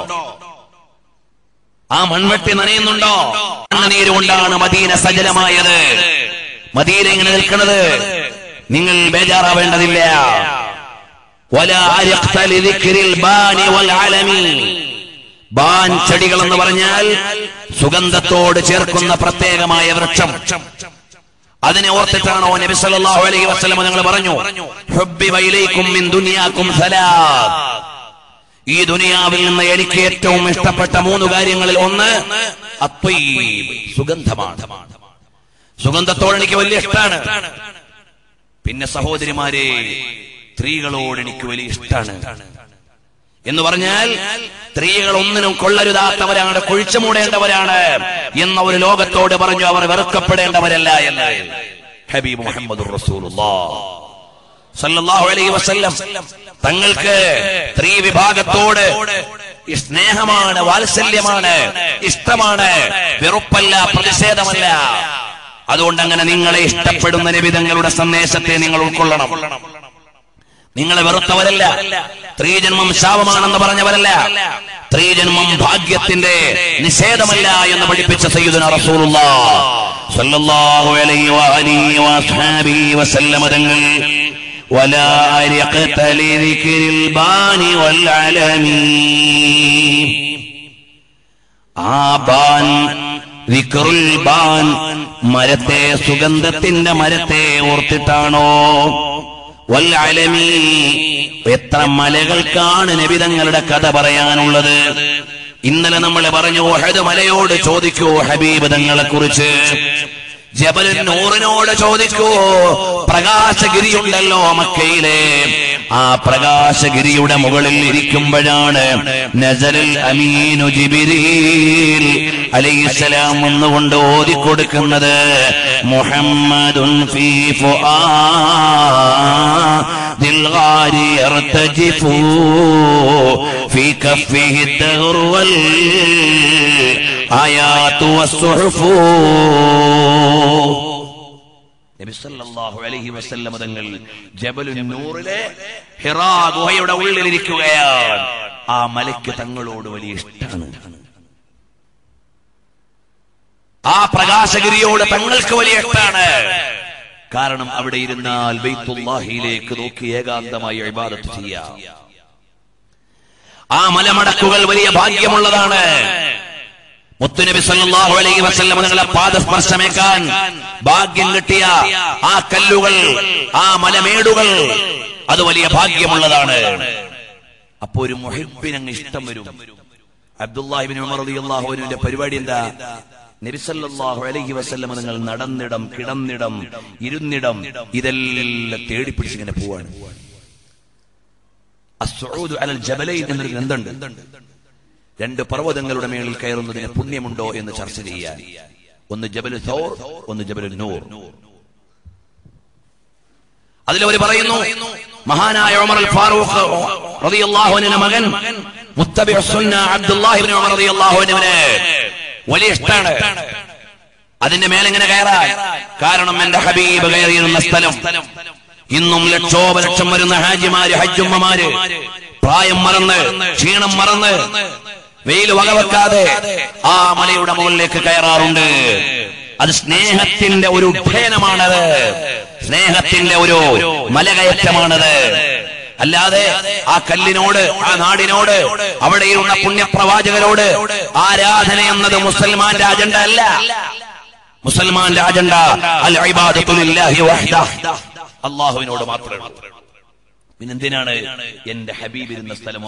B: ആ മൺവെട്ടി നനയുന്നുണ്ടോ കണ്ണുനീര് കൊണ്ടാണ് മദീന സജലമായത് മദീന ഇങ്ങനെ നിൽക്കുന്നത് നിങ്ങൾ ബേജാറാവേണ്ടതില്ല ولا عرقت لذكر البان والعلم ബാൻ ചെടികൾ എന്ന് പറഞ്ഞാൽ സുഗന്ധത്തോട് ചേർക്കുന്ന പ്രത്യേകമായ വൃക്ഷം അതിനെ ഓർത്തിട്ടാണോ നബി സല്ലല്ലാഹു അലൈഹി വസല്ലം ഞങ്ങൾ പറഞ്ഞു ഹുബ്ബിബ ഇലൈക്കും മിൻ ദുനിയാക്കും സലാത്ത് ഈ ദുനിയാവിൽ നിന്ന് എനിക്ക് ഏറ്റവും ഇഷ്ടപ്പെട്ട മൂന്ന് കാര്യങ്ങളിൽ ഒന്ന് അത്വയ്യീബ് സുഗന്ധമാണ് സുഗന്ധത്തോട് എനിക്ക് വലിയ ഇഷ്ടമാണ് പിന്നെ സഹോദരിമാരെ സ്ത്രീകളോട് എനിക്ക് വലിയ ഇഷ്ടമാണ് എന്ന് പറഞ്ഞാൽ സ്ത്രീകൾ ഒന്നിനും കൊള്ളരുതാത്തവരാണ് കുഴിച്ചു മൂടേണ്ടവരാണ് എന്ന ഒരു ലോകത്തോട് പറഞ്ഞു അവർ വെറുക്കപ്പെടേണ്ടവരല്ല എന്ന് ഹബീബ് മുഹമ്മദ് സല്ലല്ലാഹു അലൈഹി വസല്ലം തങ്ങൾക്ക് സ്ത്രീ വിഭാഗത്തോട് ഈ സ്നേഹമാണ് വാത്സല്യമാണ് ഇഷ്ടമാണ് വെറുപ്പല്ല പ്രതിഷേധമല്ല അതുകൊണ്ട് അങ്ങനെ നിങ്ങളെ ഇഷ്ടപ്പെടുന്ന നിബിതങ്ങളുടെ സന്ദേശത്തെ നിങ്ങൾ ഉൾക്കൊള്ളണം നിങ്ങളെ വെറുത്തവരല്ല സ്ത്രീജന്മം ശാപമാണെന്ന് പറഞ്ഞവരല്ല സ്ത്രീജന്മം ഭാഗ്യത്തിന്റെ നിഷേധമല്ല എന്ന് പഠിപ്പിച്ച സയ്യിദുന റസൂലുള്ളാഹ് സ്വല്ലല്ലാഹു അലൈഹി വഅലിഹി വഅസ്ഹാബിഹി വസല്ലമ തങ്ങൾ ولا رقت لذكر البان والعالمين ആ ബാൻ വിക്റുൽ ബാൻ മരത്തെ സുഗന്ധത്തിന്റെ മരത്തെ ഓർത്തിട്ടാണോ വൽ അലമി എത്ര മലകൾക്കാണ് നബിതങ്ങളുടെ കഥ പറയാനുള്ളത് ഇന്നലെ നമ്മൾ പറഞ്ഞു ഓഹദ് മലയോട് ചോദിക്കൂ ഹബീബ് തങ്ങളെ കുറിച്ച് ജബലൻ നൂറിനോട് ചോദിക്കൂ പ്രകാശഗിരിയുണ്ടല്ലോ മക്കയിലെ ആ പ്രകാശഗിരിയുടെ മുകളിൽ ഇരിക്കുമ്പോഴാണ് നസലിൽ അമീനു ജിബിരീൽ അലൈഹിസ്സലാം വന്നുകൊണ്ട് ഓതിക്കൊടുക്കുന്നത് മുഹമ്മദുൻ ഫീ ഫുആദിൽ ഗാരി യർതജിഫു ഫീ കഫിഹി الدهر والآيات والصحف നബി സല്ലല്ലാഹു അലൈഹി വസല്ലം തങ്ങൾ ജബലുൻ നൂറിലെ ഹിറാ ഗുഹയുടെ ഉള്ളിലിരിക്കുകയാണ് ആ മലയ്ക്ക് തങ്ങളോട് വലിയ ഇഷ്ടമാണ് ആ പ്രകാശഗിരിയോട് തങ്ങൾക്ക് വലിയ ഇഷ്ടമാണ് കാരണം അവിടെ ഇരുന്നാൽ ബൈത്തുല്ലാഹിയിലേക്ക് നോക്കി ഏകാന്തമായി ഇബാദത്ത് ചെയ്യാം ആ മലമടക്കുകൾ വലിയ ഭാഗ്യമുള്ളതാണ് മുത്തുനബി സല്ലല്ലാഹു അലൈഹി വസല്ലം നിങ്ങളെ പാദസ്പർശമേക്കാൻ ഭാഗ്യം കിട്ടിയ ആ കല്ലുകൾ ആ മലമേടുകൾ അത് വലിയ ഭാഗ്യമുള്ളതാണ് അപ്പോ ഒരു മുഹിബിന് അങ്ങ് ഇഷ്ടം വരും അബ്ദുല്ലാഹിബിൻ ഉമർ റളിയല്ലാഹു അൻഹുവിന്റെ പരിപാടി എന്താ നബി സല്ലല്ലാഹു അലൈഹി വസല്ലം നിങ്ങൾ നടന്നിടം കിടന്നിടം ഇരുന്നിടം ഇതെല്ലാം തേടി പിടിച്ചിങ്ങനെ പോവാണ് അസ്സഊദു അലൽ ജബലൈൻ എന്നൊരു ഗ്രന്ഥമുണ്ട് രണ്ട് പർവ്വതങ്ങളുടെ മേളിൽ കയറുന്നതിന് പുണ്യമുണ്ടോ എന്ന് ചർച്ച ചെയ്യാൻ ഒന്ന് ജബൽ സൗർ ഒന്ന് ജബൽ നൂർ അതിലവർ പറയുന്നു മഹാനായ ഉമർ അൽ ഫാറൂഖ് റളിയല്ലാഹു അൻഹുവിന്റെ മകൻ മുത്തബി സുന്ന അബ്ദുല്ലാഹി ഇബ്നു ഉമർ റളിയല്ലാഹു അൻഹുവിന് വലിയ ഇഷ്ടാണ് അതിന്റെ മേലെങ്ങനെ കയറാൻ കാരണം എന്റെ ഹബീബ് കയറിയിരുന്ന സ്ഥലം ഇന്നും ലക്ഷോപലക്ഷം വരുന്ന ഹാജിമാര് ഹജ്ജുമ്മമാര് പ്രായം മറന്ന് ക്ഷീണം മറന്ന് വെയിൽ വകവെക്കാതെ ആ മലയുടെ മുകളിലേക്ക് കയറാറുണ്ട് അത് സ്നേഹത്തിന്റെ ഒരു ഉദ്ഭയനമാണത് സ്നേഹത്തിന്റെ ഒരു മലകയറ്റമാണത് അല്ലാതെ ആ കല്ലിനോട് ആ നാടിനോട് അവിടെയുള്ള പുണ്യപ്രവാചകരോട് ആരാധന എന്നത് മുസൽമാന്റെ അജണ്ട അല്ല മുസൽമാന്റെ അജണ്ട അൽ ഇബാദത്തു ലില്ലാഹി വഹ്ദഹ് അള്ളാഹുവിനോട് മാത്രമേ പിന്നെന്തിനാണ് എന്റെ ഹബീബ് ഇരുന്ന സ്ഥലം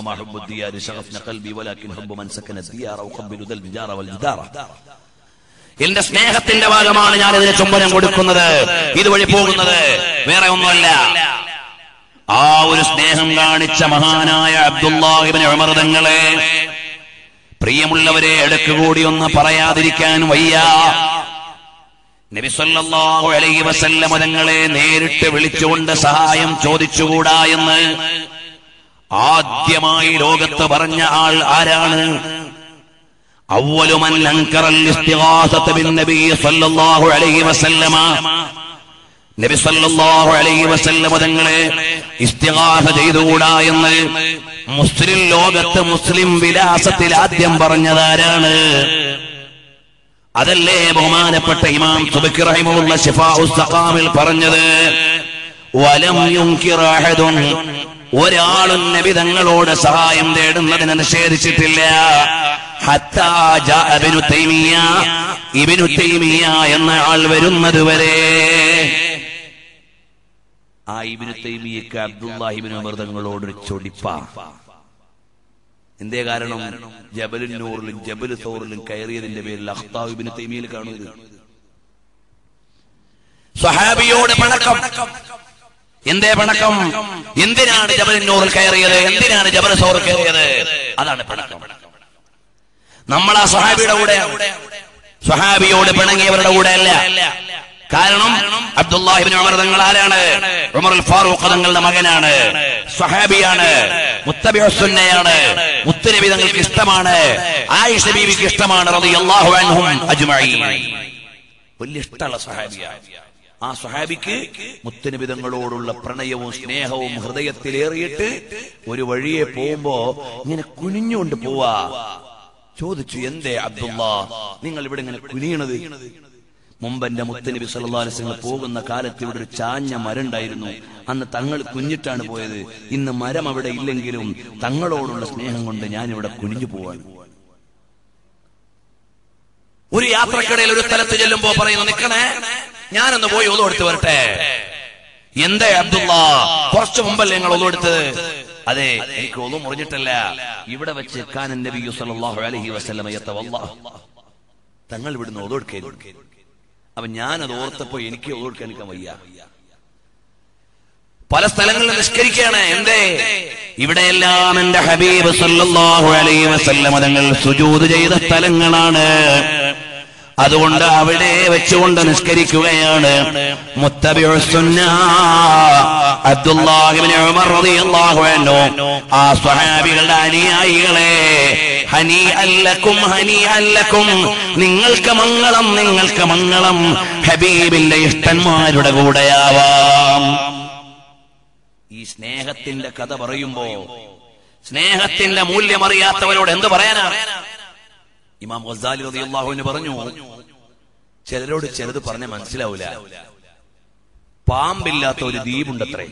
B: എന്റെ സ്നേഹത്തിന്റെ ഭാഗമാണ് ഞാൻ ഇതിന് ചുംബനം കൊടുക്കുന്നത് ഇതുവഴി പോകുന്നത് വേറെ ഒന്നുമല്ല ആ ഒരു സ്നേഹം കാണിച്ച മഹാനായ അബ്ദുല്ലാഹിബിന് അമൃതങ്ങളെ പ്രിയമുള്ളവരെ ഇടക്ക് കൂടി ഒന്ന് പറയാതിരിക്കാൻ വയ്യ നബി സല്ലല്ലാഹു അലൈഹി വസല്ലമ തങ്ങളെ നേരിട്ട് വിളിച്ചുകൊണ്ട് സഹായം ചോദിച്ചുകൂടാ എന്ന് ആദ്യമായി ലോകത്ത് പറഞ്ഞ ആൾ ആരാണ് അവ്വലു മൻ അൻകറ ഇസ്തിഗാസത ബിൻ നബി സല്ലല്ലാഹു അലൈഹി വസല്ലമ നബി സല്ലല്ലാഹു അലൈഹി വസല്ലമ തങ്ങളെ ഇസ്തിഗാസ ചെയ്തുകൂടാ എന്ന് മുസ്ലിം ലോകത്ത് മുസ്ലിം വിലാസത്തിൽ ആദ്യം പറഞ്ഞതാരാണ് അതല്ലേ ബഹുമാനപ്പെട്ട ഇമാം സുബക്കി റഹിമുള്ള ഷിഫാഉ സഖാമിൽ പറഞ്ഞത് വലം യുൻകിർ അഹദുൻ ഒരാളും നബി തങ്ങളോട് സഹായം തേടുന്നതിനെ നിഷേധിച്ചിട്ടില്ല ഹത്താ ജാഅ ഇബ്നു തൈമിയ ഇബ്നു തൈമിയ എന്ന ആൾ വരുന്നത് വരെ ആ ഇബ്നു തൈമിയക്ക് അബ്ദുല്ലാഹിബ്നു ഉമർ തങ്ങളോട് ചൊടിപ്പാ എന്തേ കാരണം ജബലുന്നൂറിലും ജബൽ സൗറിലും കയറിയതിന്റെ പേരിൽ അഖ്താബിന് തൈമിയിൽ കാണുന്നത് സ്വഹാബിയോട് പണക്കം എന്തേ പണക്കം എന്തിനാണ് ജബലുന്നൂറിൽ കയറിയത് എന്തിനാണ് ജബൽ സൗർ കയറിയത് അതാണ് പണക്കം നമ്മൾ ആ സ്വഹാബിയുടെ കൂടെ സ്വഹാബിയോട് പിണങ്ങിയവരുടെ കൂടെ അല്ല കാരണം അബ്ദുല്ലാഹിബിൻ ഉമർ തങ്ങൾ ആരാണ് ഉമർ ഫാറൂഖ് തങ്ങളുടെ മകനാണ് സ്വഹാബിയാണ് മുത്തബിസുന്നയാണ് മുത്തുനബി തങ്ങൾക്ക് ഇഷ്ടമാണ് ആയിഷ ബീവിക്ക് ഇഷ്ടമാണ് റളിയല്ലാഹു അൻഹും അജ്മഈൻ വലിയ ഇഷ്ടമുള്ള സ്വഹാബിയാണ് ആ സ്വഹാബിക്ക് മുത്തനിബിതങ്ങളോടുള്ള പ്രണയവും സ്നേഹവും ഹൃദയത്തിലേറിയിട്ട് ഒരു വഴിയെ പോകുമ്പോ ഇങ്ങനെ കുനിഞ്ഞുകൊണ്ട് പോവാ ചോദിച്ചു എന്തേ അബ്ദുള്ള നിങ്ങൾ ഇവിടെ ഇങ്ങനെ കുനിയണത് മുമ്പ് എന്റെ മുത്തനബി സല്ലാസ്ങ്ങൾ പോകുന്ന കാലത്ത് ഇവിടെ ഒരു ചാഞ്ഞ മരം ഉണ്ടായിരുന്നു അന്ന് തങ്ങൾ കുഞ്ഞിട്ടാണ് പോയത് ഇന്ന് മരം അവിടെ ഇല്ലെങ്കിലും തങ്ങളോടുള്ള സ്നേഹം കൊണ്ട് ഞാൻ ഇവിടെ കുനിഞ്ഞു പോവാണ് ഒരു യാത്രക്കിടയിൽ ഒരു സ്ഥലത്ത് ചെല്ലുമ്പോ പറയുന്നു നിക്കണേ ഞാനൊന്ന് പോയി ഒന്നു എടുത്ത് വരട്ടെ എന്തേ അബ്ദുള്ള കുറച്ചു മുമ്പല്ലേ നിങ്ങൾ ഒന്നു എടുത്തത് അതെ എനിക്ക് ഒന്നും മുറിഞ്ഞിട്ടല്ല ഇവിടെ വെച്ച് കാനൻ നബി സല്ലല്ലാഹു അലൈഹി വസല്ലമ യതവല്ല തങ്ങൾ ഇവിടുന്ന് ഒതുകൊടുക്കരുത് അപ്പൊ ഞാനത് ഓർത്തപ്പോ എനിക്ക് ഒതുകൊടുക്കാൻ എനിക്ക് വയ്യ പല സ്ഥലങ്ങളിലും നിഷ്കരിക്കുകയാണ് എന്തേ ഇവിടെയെല്ലാം എന്റെ ഹബീബ് സല്ലല്ലാഹു അലൈഹി വസല്ലമ തങ്ങൾ സുജൂദ് ചെയ്ത സ്ഥലങ്ങളാണ് അതുകൊണ്ട് അവിടെ വെച്ചുകൊണ്ട് നിഷ്കരിക്കുകയാണ് മുത്തബിഉ സുന്ന അബ്ദുല്ലാഹിബ്നു ഉമർ റളിയല്ലാഹു അൻഹു ആ സ്വഹാബികളുടെ അനുയായികളെ ഹനി അല്ലക്കും ഹനി അല്ലക്കും നിങ്ങൾക്ക് മംഗളം നിങ്ങൾക്ക് മംഗളം ഹബീബിന്റെ ഇഷ്ടന്മാരുടെ കൂടെയാവാം ഈ സ്നേഹത്തിന്റെ കഥ പറയുമ്പോ സ്നേഹത്തിന്റെ മൂല്യം അറിയാത്തവരോട് എന്ത് പറയാനാ ഇമാം ഗസാലി റളിയല്ലാഹുവിന് പറഞ്ഞു ചിലരോട് ചിലത് പറഞ്ഞ മനസ്സിലാവൂല പാമ്പില്ലാത്ത ഒരു ദ്വീപുണ്ടത്രേ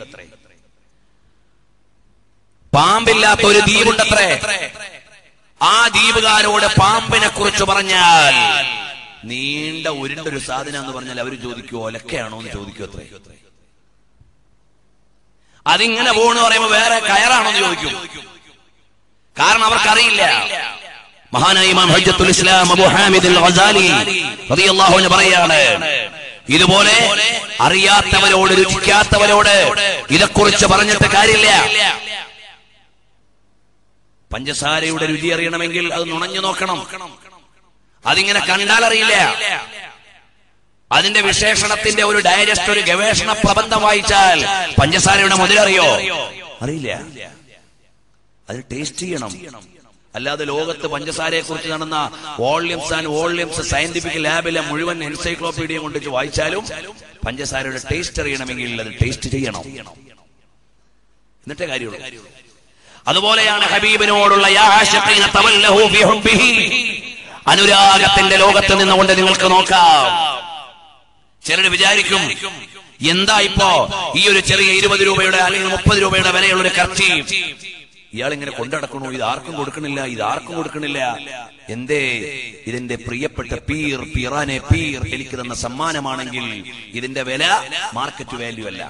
B: പാമ്പില്ലാത്ത ഒരു ദ്വീപുണ്ടത്രേ ആ ദ്വീപുകാരോട് പാമ്പിനെ കുറിച്ച് പറഞ്ഞാൽ നീണ്ട ഉരുണ്ട ഒരു സാധനം എന്ന് പറഞ്ഞാൽ അവർ ചോദിക്കുവോ ഒലക്കയാണോ എന്ന് ചോദിക്കോ അത്രേ അതിങ്ങനെ പോണെന്ന് പറയുമ്പോ വേറെ കയറാണോ എന്ന് ചോദിക്കും കാരണം അവർക്കറിയില്ല മഹാനായ ഇമാം ഹജ്ജത്തുൽ ഇസ്ലാം അബു ഹാമിദ് അൽ ഗസാലി റളിയല്ലാഹു അൻഹു പറയാണ് ഇതുപോലെ അറിയാത്തവരോട് രുചിക്കാത്തവരോട് ഇതേക്കുറിച്ച് പറഞ്ഞിട്ട് കാര്യമില്ല പഞ്ചസാരയുടെ രുചി അറിയണമെങ്കിൽ അത് നുണഞ്ഞു നോക്കണം അതിങ്ങനെ കണ്ടാൽ അറിയില്ല അതിന്റെ വിശേഷണത്തിന്റെ ഒരു ഡയജസ്റ്റ് ഒരു ഗവേഷണ പ്രബന്ധം വായിച്ചാൽ പഞ്ചസാരയുടെ മുതലറിയോ അറിയില്ല അത് ടേസ്റ്റ് ചെയ്യണം അല്ലാതെ ലോകത്ത് പഞ്ചസാരയെ കുറിച്ച് നടന്ന വോള്യൂംസ് ആൻഡ് വോള്യൂംസ് സയന്റിഫിക് ലാബിലെ മുഴുവൻ എൻസൈക്ലോപീഡിയ കൊണ്ട് വായിച്ചാലും പഞ്ചസാരയുടെ ടേസ്റ്റ് അറിയണമെങ്കിൽ അത് ടേസ്റ്റ് ചെയ്യണം എന്നിട്ടേ കാര്യമുള്ളൂ അതുപോലെയാണ് ഹബീബിനോടുള്ള യാ ആശിഖീന തവല്ലഹു ഫി ഹുബ്ബിഹി. അനുരാഗത്തിന്റെ ലോകത്ത് നിന്നുകൊണ്ട് നിങ്ങൾക്ക് നോക്കാം ചിലർ വിചാരിക്കും എന്താ ഇപ്പോ ഈ ഒരു ചെറിയ ഇരുപത് രൂപയുടെ അല്ലെങ്കിൽ മുപ്പത് രൂപയുടെ വിലയുള്ള ഒരു കർച്ചി ഇയാൾ ഇങ്ങനെ കൊണ്ടടക്കണു ഇത് ആർക്കും കൊടുക്കണില്ല ഇത് ആർക്കും കൊടുക്കണില്ല എന്തേ ഇതിന്റെ പ്രിയപ്പെട്ട പീർ പീറാനെ പീർ എനിക്ക് തന്ന സമ്മാനമാണെങ്കിൽ ഇതിന്റെ വില മാർക്കറ്റ് വാല്യൂ അല്ല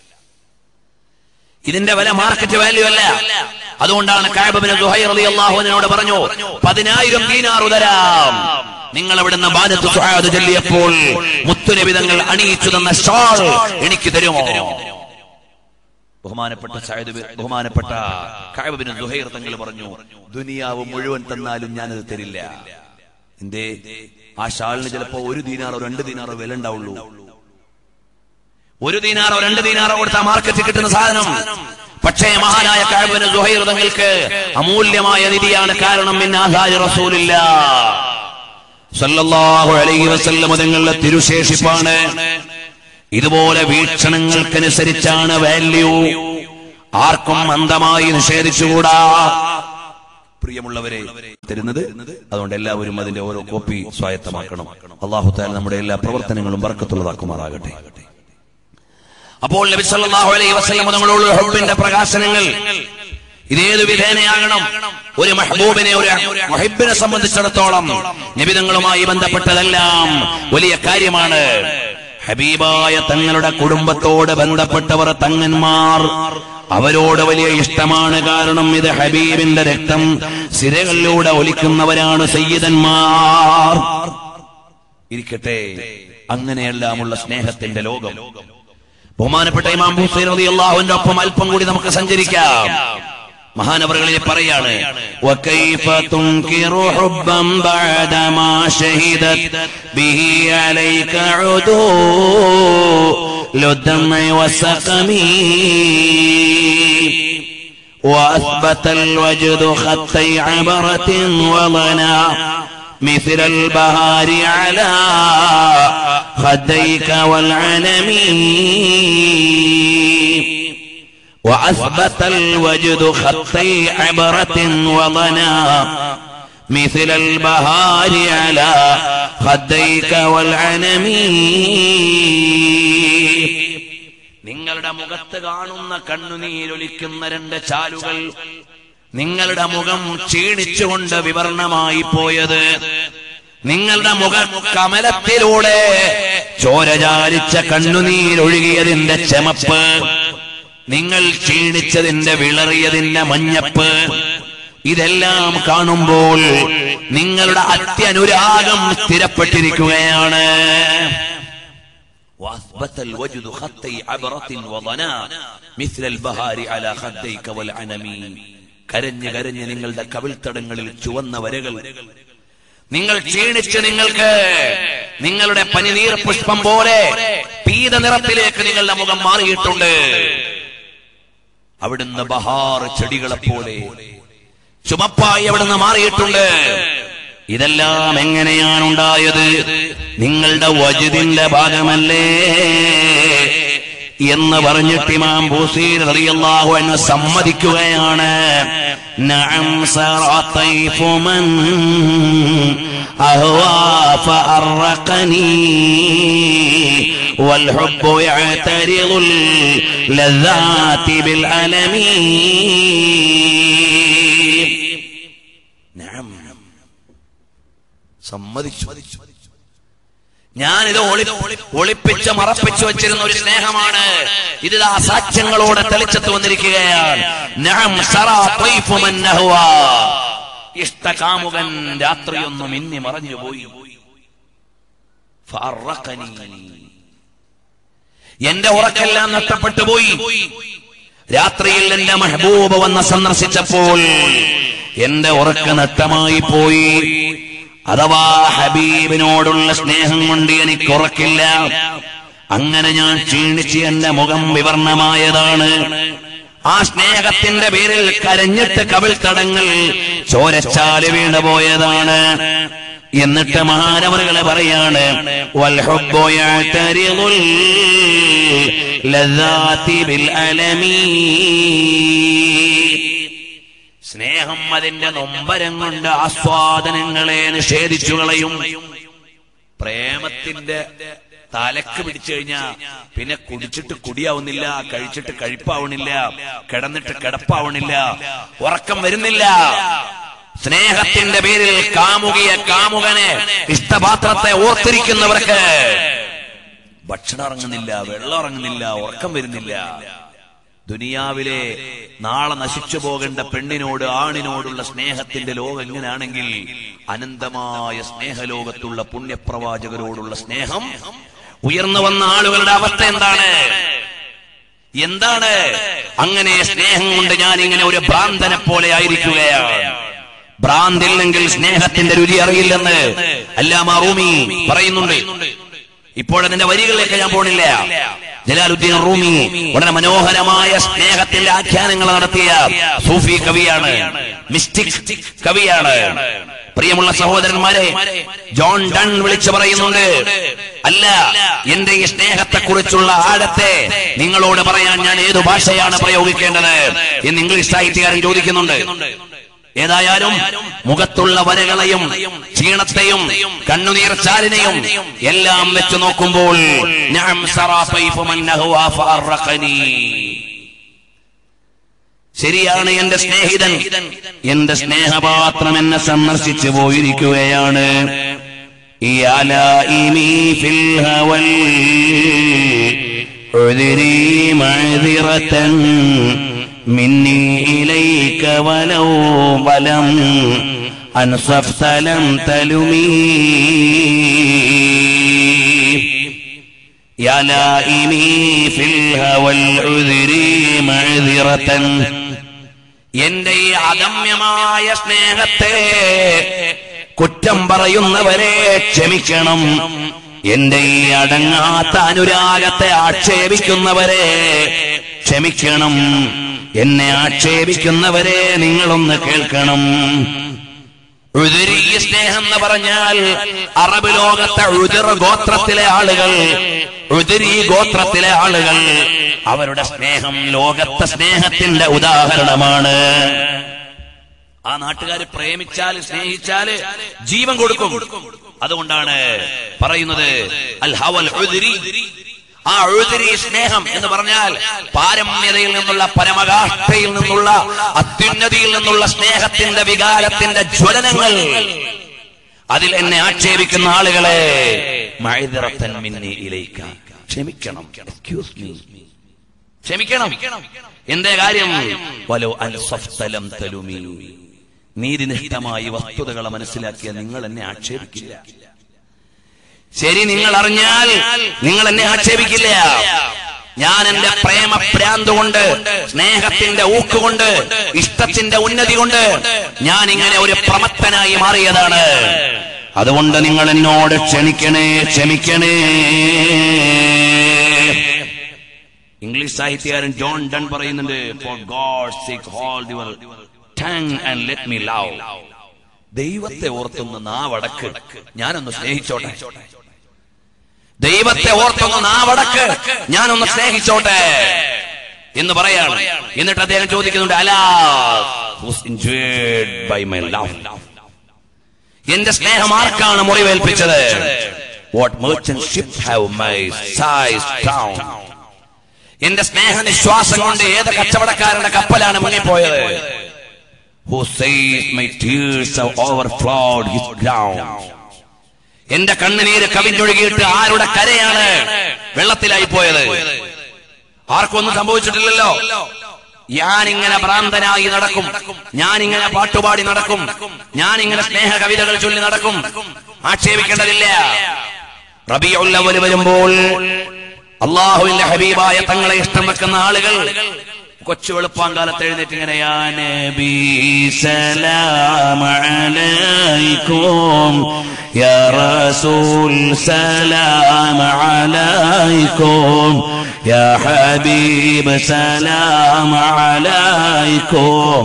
B: ഇതിന്റെ വില മാർക്കറ്റ് വാല്യൂ അല്ല അതുകൊണ്ടാണ് കാബിന് അള്ളാഹുവിനോട് പറഞ്ഞു പതിനായിരം ദീനാർ ഉതരാം നിങ്ങൾ അവിടുന്ന് ബാലത്ത് സുഹാദ് ചൊല്ലിയപ്പോൾ മുത്തുനബി തങ്ങൾ അണിയിച്ചു തന്ന ഷാൾ എനിക്ക് തരുമോ ബഹുമാനപ്പെട്ട സയ്യിദ് ബി- ബഹുമാനപ്പെട്ട കാബിന് ദുഹൈർ തങ്ങൾ പറഞ്ഞു ദുനിയാവ് മുഴുവൻ തന്നാലും ഞാനത് തരില്ല എന്തേ ആ ഷാളിന് ചിലപ്പോ ഒരു ദീനാറോ രണ്ട് ദീനാറോ വില ഉണ്ടാവുള്ളൂ ഒരു ദീനാറോ രണ്ട് ദീനാറോ കൊടുത്ത മാർക്കറ്റിൽ കിട്ടുന്ന സാധനം പക്ഷേ മഹാനായ കാബിന് സുഹൈർ തങ്ങൾക്ക് അമൂല്യമായ നിധിയാണ് കാരണം മിന്നാഹാരി റസൂലില്ല സല്ലല്ലാഹു അലൈഹി വസല്ലം തങ്ങളുടെ തിരുശേഷിപ്പാണ് ഇതുപോലെ വീക്ഷണങ്ങൾക്കനുസരിച്ചാണ് വാല്യൂ ആർക്കും അന്ധമായി നിഷേധിച്ചുകൂടാ പ്രിയമുള്ളവരെ തരുന്നത് അതുകൊണ്ട് എല്ലാവരും അതിന്റെ ഓരോ കോപ്പി സ്വായത്തമാക്കണം അള്ളാഹു താല നമ്മുടെ എല്ലാ പ്രവർത്തനങ്ങളും ബർക്കത്തുള്ളതാക്കുമാറാകട്ടെ അപ്പോൾ നബി സല്ലല്ലാഹു അലൈഹി വസല്ലം തങ്ങളോട് ഹുബ്ബിന്റെ പ്രകാശനങ്ങൾ ഇതേത് വിധേനയാകണം ഒരു മഹബൂബിനെ ഒരു മുഹിബിനെ സംബന്ധിച്ചിടത്തോളം നിബിതങ്ങളുമായി ബന്ധപ്പെട്ടതെല്ലാം വലിയ കാര്യമാണ് ഹബീബായ തങ്ങളുടെ കുടുംബത്തോട് ബന്ധപ്പെട്ടവർ തങ്ങന്മാർ അവരോട് വലിയ ഇഷ്ടമാണ് കാരണം ഇത് ഹബീബിന്റെ രക്തം സിരകളിലൂടെ ഒലിക്കുന്നവരാണ് സയ്യിദന്മാർ ഇരിക്കട്ടെ അങ്ങനെയെല്ലാമുള്ള സ്നേഹത്തിന്റെ ലോകം ബഹുമാനപ്പെട്ട ഇമാം ഹുസൈൻ റളിയല്ലാഹുവിന്റെ ഒപ്പം അല്പം കൂടി നമുക്ക് സഞ്ചരിക്കാം മഹാനവറുകളിൽ പറയാണ് وكيف تنكر حبا بعدما شهدت به عليك عدول الدمع والسقم وأثبت الوجد خطي عبرة وضنا مثل البهار على خديك والعنم وأثبت الوجد خطي عبرة وضنا مثل البهار على خديك والعنم നിങ്ങളുടെ മുഖത്ത് കാണുന്ന കണ്ണുനീരൊലിക്കുന്ന രണ്ട് ചാലുകൾ നിങ്ങളുടെ മുഖം ക്ഷീണിച്ചുകൊണ്ട് വിവരണമായി പോയത് നിങ്ങളുടെ മുഖ കമലത്തിലൂടെ ചോരചാലിച്ച കണ്ണുനീരൊഴുകിയതിന്റെ ചെമപ്പ് നിങ്ങൾ ക്ഷീണിച്ചതിന്റെ വിളറിയതിന്റെ മഞ്ഞപ്പ് ഇതെല്ലാം കാണുമ്പോൾ നിങ്ങളുടെ അത്യനുരാഗം സ്ഥിരപ്പെട്ടിരിക്കുകയാണ് واثبت الوجد خطي عبرة وضنا مثل البهار على خديك والعنم കരഞ്ഞ് കരഞ്ഞ് നിങ്ങളുടെ കവിൾത്തടങ്ങളിൽ ചുവന്ന വരകൾ നിങ്ങൾ ക്ഷീണിച്ച് നിങ്ങൾക്ക് നിങ്ങളുടെ പനിനീർ പുഷ്പം പോലെ പീത നിറത്തിലേക്ക് നിങ്ങളുടെ മുഖം മാറിയിട്ടുണ്ട് അവിടുന്ന് ബഹാർ ചെടികളെ പോലെ ചുമപ്പായി അവിടുന്ന് മാറിയിട്ടുണ്ട് ഇതെല്ലാം എങ്ങനെയാണ് ഉണ്ടായത് നിങ്ങളുടെ വജുദിന്റെ ഭാഗമല്ലേ എന്ന് പറഞ്ഞിട്ട് ഇമാം ബൂസീർ റളിയല്ലാഹു അൻഹു സമ്മതിക്കുകയാണ് നഅം സറതൈഫു മൻ അഹ്വാ ഫഅറഖനി والحب يعترض اللذات بالألم نعم സമ്മതിച്ചു ഞാനിത് ഒളി ഒളിപ്പിച്ച് മറപ്പിച്ചു വെച്ചിരുന്ന ഒരു സ്നേഹമാണ് ഇത് ആ സാക്ഷ്യങ്ങളോടെ തെളിച്ചത്ത് വന്നിരിക്കുകയാണ് നഅം സറാ ത്വയ്ഫു മൻ നഹ്വാ. ഇഷ്ടകാമുകൻ രാത്രിയൊന്നു മിന്നി മറഞ്ഞുപോയി ഫഅറഖനി. എന്റെ ഉറക്കെല്ലാം നഷ്ടപ്പെട്ടു പോയി രാത്രിയിൽ എന്റെ മെഹബൂബ് വന്ന് സന്ദർശിച്ചപ്പോൾ എന്റെ ഉറക്ക നഷ്ടമായി പോയി അഥവാ ഹബീബിനോടുള്ള സ്നേഹം കൊണ്ട് എനിക്ക് ഉറക്കില്ല അങ്ങനെ ഞാൻ ക്ഷീണിച്ച് എന്റെ മുഖം വിവർണമായതാണ് ആ സ്നേഹത്തിന്റെ പേരിൽ കരഞ്ഞിട്ട് കവിൾ തടങ്ങൾ ചോരച്ചാല് വീണു പോയതാണ് എന്നിട്ട് മഹാനവറുകളെ പറയാണ് വൽഹുബ്ബു യഅ്തരിദുൽ ലദ്ദാതി ബിൽ അലമീ സ്നേഹം അതിന്റെ നൊമ്പരം കൊണ്ട് ആസ്വാദനങ്ങളെ നിഷേധിച്ചു കളയും പ്രേമത്തിന്റെ തലക്ക് പിടിച്ചു കഴിഞ്ഞാ പിന്നെ കുടിച്ചിട്ട് കുടിയാവുന്നില്ല കഴിച്ചിട്ട് കഴിപ്പാവണില്ല കിടന്നിട്ട് കിടപ്പാവണില്ല ഉറക്കം വരുന്നില്ല സ്നേഹത്തിന്റെ പേരിൽ കാമുകിയ കാമുകനെ ഇഷ്ടപാത്രത്തെ ഓർത്തിരിക്കുന്നവർക്ക് ഭക്ഷണം ഇറങ്ങുന്നില്ല വെള്ളം ഇറങ്ങുന്നില്ല ഉറക്കം വരുന്നില്ല ദുനിയാവിലെ നാളെ നശിച്ചു പോകേണ്ട പെണ്ണിനോട് ആണിനോടുള്ള സ്നേഹത്തിന്റെ ലോകം എങ്ങനെയാണെങ്കിൽ അനന്തമായ സ്നേഹലോകത്തുള്ള പുണ്യപ്രവാചകരോടുള്ള സ്നേഹം ഉയർന്നു വന്ന ആളുകളുടെ അവസ്ഥ എന്താണ് എന്താണ് അങ്ങനെ സ്നേഹം കൊണ്ട് ഞാൻ ഇങ്ങനെ ഒരു ഭ്രാന്തനെ പോലെ ആയിരിക്കുകയാണ് ഭ്രാന്തില്ലെങ്കിൽ സ്നേഹത്തിന്റെ രുചി അറിയില്ലെന്ന് അല്ലാമ റൂമി പറയുന്നുണ്ട് ഇപ്പോഴതിന്റെ വരികളിലേക്ക് ഞാൻ പോണില്ല ജലാലുദ്ദീൻ റൂമി വളരെ മനോഹരമായ സ്നേഹത്തിന്റെ ആഖ്യാനങ്ങൾ നടത്തിയ സൂഫി കവിയാണ് മിസ്റ്റിക് കവിയാണ് പ്രിയമുള്ള സഹോദരന്മാരെ ജോൺ ഡൺ വിളിച്ചു പറയുന്നുണ്ട് അല്ല എന്റെ ഈ സ്നേഹത്തെ കുറിച്ചുള്ള ആഴത്തെ നിങ്ങളോട് പറയാൻ ഞാൻ ഏതു ഭാഷയാണ് പ്രയോഗിക്കേണ്ടത് എന്ന് ഇംഗ്ലീഷ് സാഹിത്യകാരൻ ചോദിക്കുന്നുണ്ട് ഏതായാലും മുഖത്തുള്ള വരകളെയും ക്ഷീണത്തെയും കണ്ണുനീർ ചാലിനെയും എല്ലാം വെച്ച് നോക്കുമ്പോൾ നഅം സറാ സൈഫു മൻ നഹ്വാ ഫഅറഖനി. ശരിയാണ് എന്റെ സ്നേഹിതൻ എന്റെ സ്നേഹപാത്രം എന്നെ സന്ദർശിച്ചു പോയിരിക്കുകയാണ് ഈ അലായിമീ ഫിൽ ഹവൽ عذري معذرة مني إليك ولو ظلم أنصفت لم تلمي يا لائمي في الهوى العذري معذرة എന്റെ ഈ അദമ്യമായ സ്നേഹത്തെ കുറ്റം പറയുന്നവരെ ക്ഷമിക്കണം എന്റെ ഈ അടങ്ങാത്ത അനുരാഗത്തെ ആക്ഷേപിക്കുന്നവരെ ക്ഷമിക്കണം എന്നെ ആക്ഷേപിക്കുന്നവരെ നിങ്ങളൊന്ന് കേൾക്കണം ഉദരി സ്നേഹം എന്ന് പറഞ്ഞാൽ അറബ് ലോകത്തെ ഉദർ ഗോത്രത്തിലെ ആളുകൾ ഉദരി ഗോത്രത്തിലെ ആളുകൾ അവരുടെ സ്നേഹം ലോകത്തെ സ്നേഹത്തിന്റെ ഉദാഹരണമാണ് ആ നാട്ടുകാർ പ്രേമിച്ചാൽ സ്നേഹിച്ചാല് ജീവൻ കൊടുക്കും അതുകൊണ്ടാണ് പറയുന്നത് അൽ ഹവൽ ഉദരി ആ ഉഴുതിരി സ്നേഹം എന്ന് പറഞ്ഞാൽ പാരമ്യതയിൽ നിന്നുള്ള പരമകാഷ്ഠയിൽ നിന്നുള്ള അത്യുന്നതിയിൽ നിന്നുള്ള സ്നേഹത്തിന്റെ വികാരത്തിന്റെ ജ്വലനങ്ങൾ അതിൽ എന്നെ ആക്ഷേപിക്കുന്ന ആളുകളെ മൈദറത്തൻ മിന്നി ഇലയിക്ക ക്ഷമിക്കണം എക്സ്ക്യൂസ് മീ ക്ഷമിക്കണം എന്തേ കാര്യം വലോ അൽസഫ്തലം തലുമി നീതിനിഷ്ഠമായി വസ്തുതകളെ മനസ്സിലാക്കിയ നിങ്ങൾ എന്നെ ആക്ഷേപിക്കില്ല ശരി നിങ്ങൾ അറിഞ്ഞാൽ നിങ്ങൾ എന്നെ ആക്ഷേപിക്കില്ല ഞാൻ എന്റെ പ്രേമ പ്രാന്ത് കൊണ്ട് സ്നേഹത്തിന്റെ ഊക്കുകൊണ്ട് ഇഷ്ടത്തിന്റെ ഉന്നതി കൊണ്ട് ഞാൻ ഇങ്ങനെ ഒരു പ്രമത്തനായി മാറിയതാണ് അതുകൊണ്ട് നിങ്ങൾ എന്നോട് ക്ഷമിക്കണേ ക്ഷമിക്കണേ ഇംഗ്ലീഷ് സാഹിത്യകാരൻ ജോൺ ഡൺ പറയുന്നുണ്ട് for God sake hold your tongue and let me love ദൈവത്തെ ഓർത്തുന്ന നാവടക്ക് ഞാനൊന്ന് സ്നേഹിച്ചോട്ടെ ദൈവത്തെ ഓർത്തൊന്ന് നാവടക്ക് ഞാനൊന്ന് സ്നേഹിച്ചോട്ടെ എന്ന് പറയാണ് എന്നിട്ട് അദ്ദേഹം ചോദിക്കുന്നുണ്ട് അലാ ബൈ മൈ ലവ് എന്റെ സ്നേഹം ആർക്കാണ് മുറിവേൽപ്പിച്ചത് what merchant ship have my size down എന്റെ സ്നേഹനിശ്വാസം കൊണ്ട് ഏത് കച്ചവടക്കാരന്റെ കപ്പലാണ് മുങ്ങിപ്പോയത് who says my tears have overflowed his ground എന്റെ കണ്ണുനീര് കവിഞ്ഞൊഴുകിയിട്ട് ആരുടെ കരയാണ് വെള്ളത്തിലായി പോയത് ആർക്കൊന്നും സംഭവിച്ചിട്ടില്ലല്ലോ ഞാനിങ്ങനെ ഭ്രാന്തനായി നടക്കും ഞാനിങ്ങനെ പാട്ടുപാടി നടക്കും ഞാനിങ്ങനെ സ്നേഹ കവിതകൾ ചൊല്ലി നടക്കും ആക്ഷേപിക്കേണ്ടതില്ല റബിയുള്ളവര് വരുമ്പോൾ അള്ളാഹുവിന്റെ ഹബീബായ തങ്ങളെ ഇഷ്ടം വെക്കുന്ന ആളുകൾ കൊച്ചു വെളുപ്പാങ്കാലത്ത് എഴുന്നേറ്റ് ഇങ്ങനെ യാ നബി സലാം അലൈക്കും യാ റസൂൽ സലാം അലൈക്കും യാ ഹബീബ് സലാം അലൈക്കും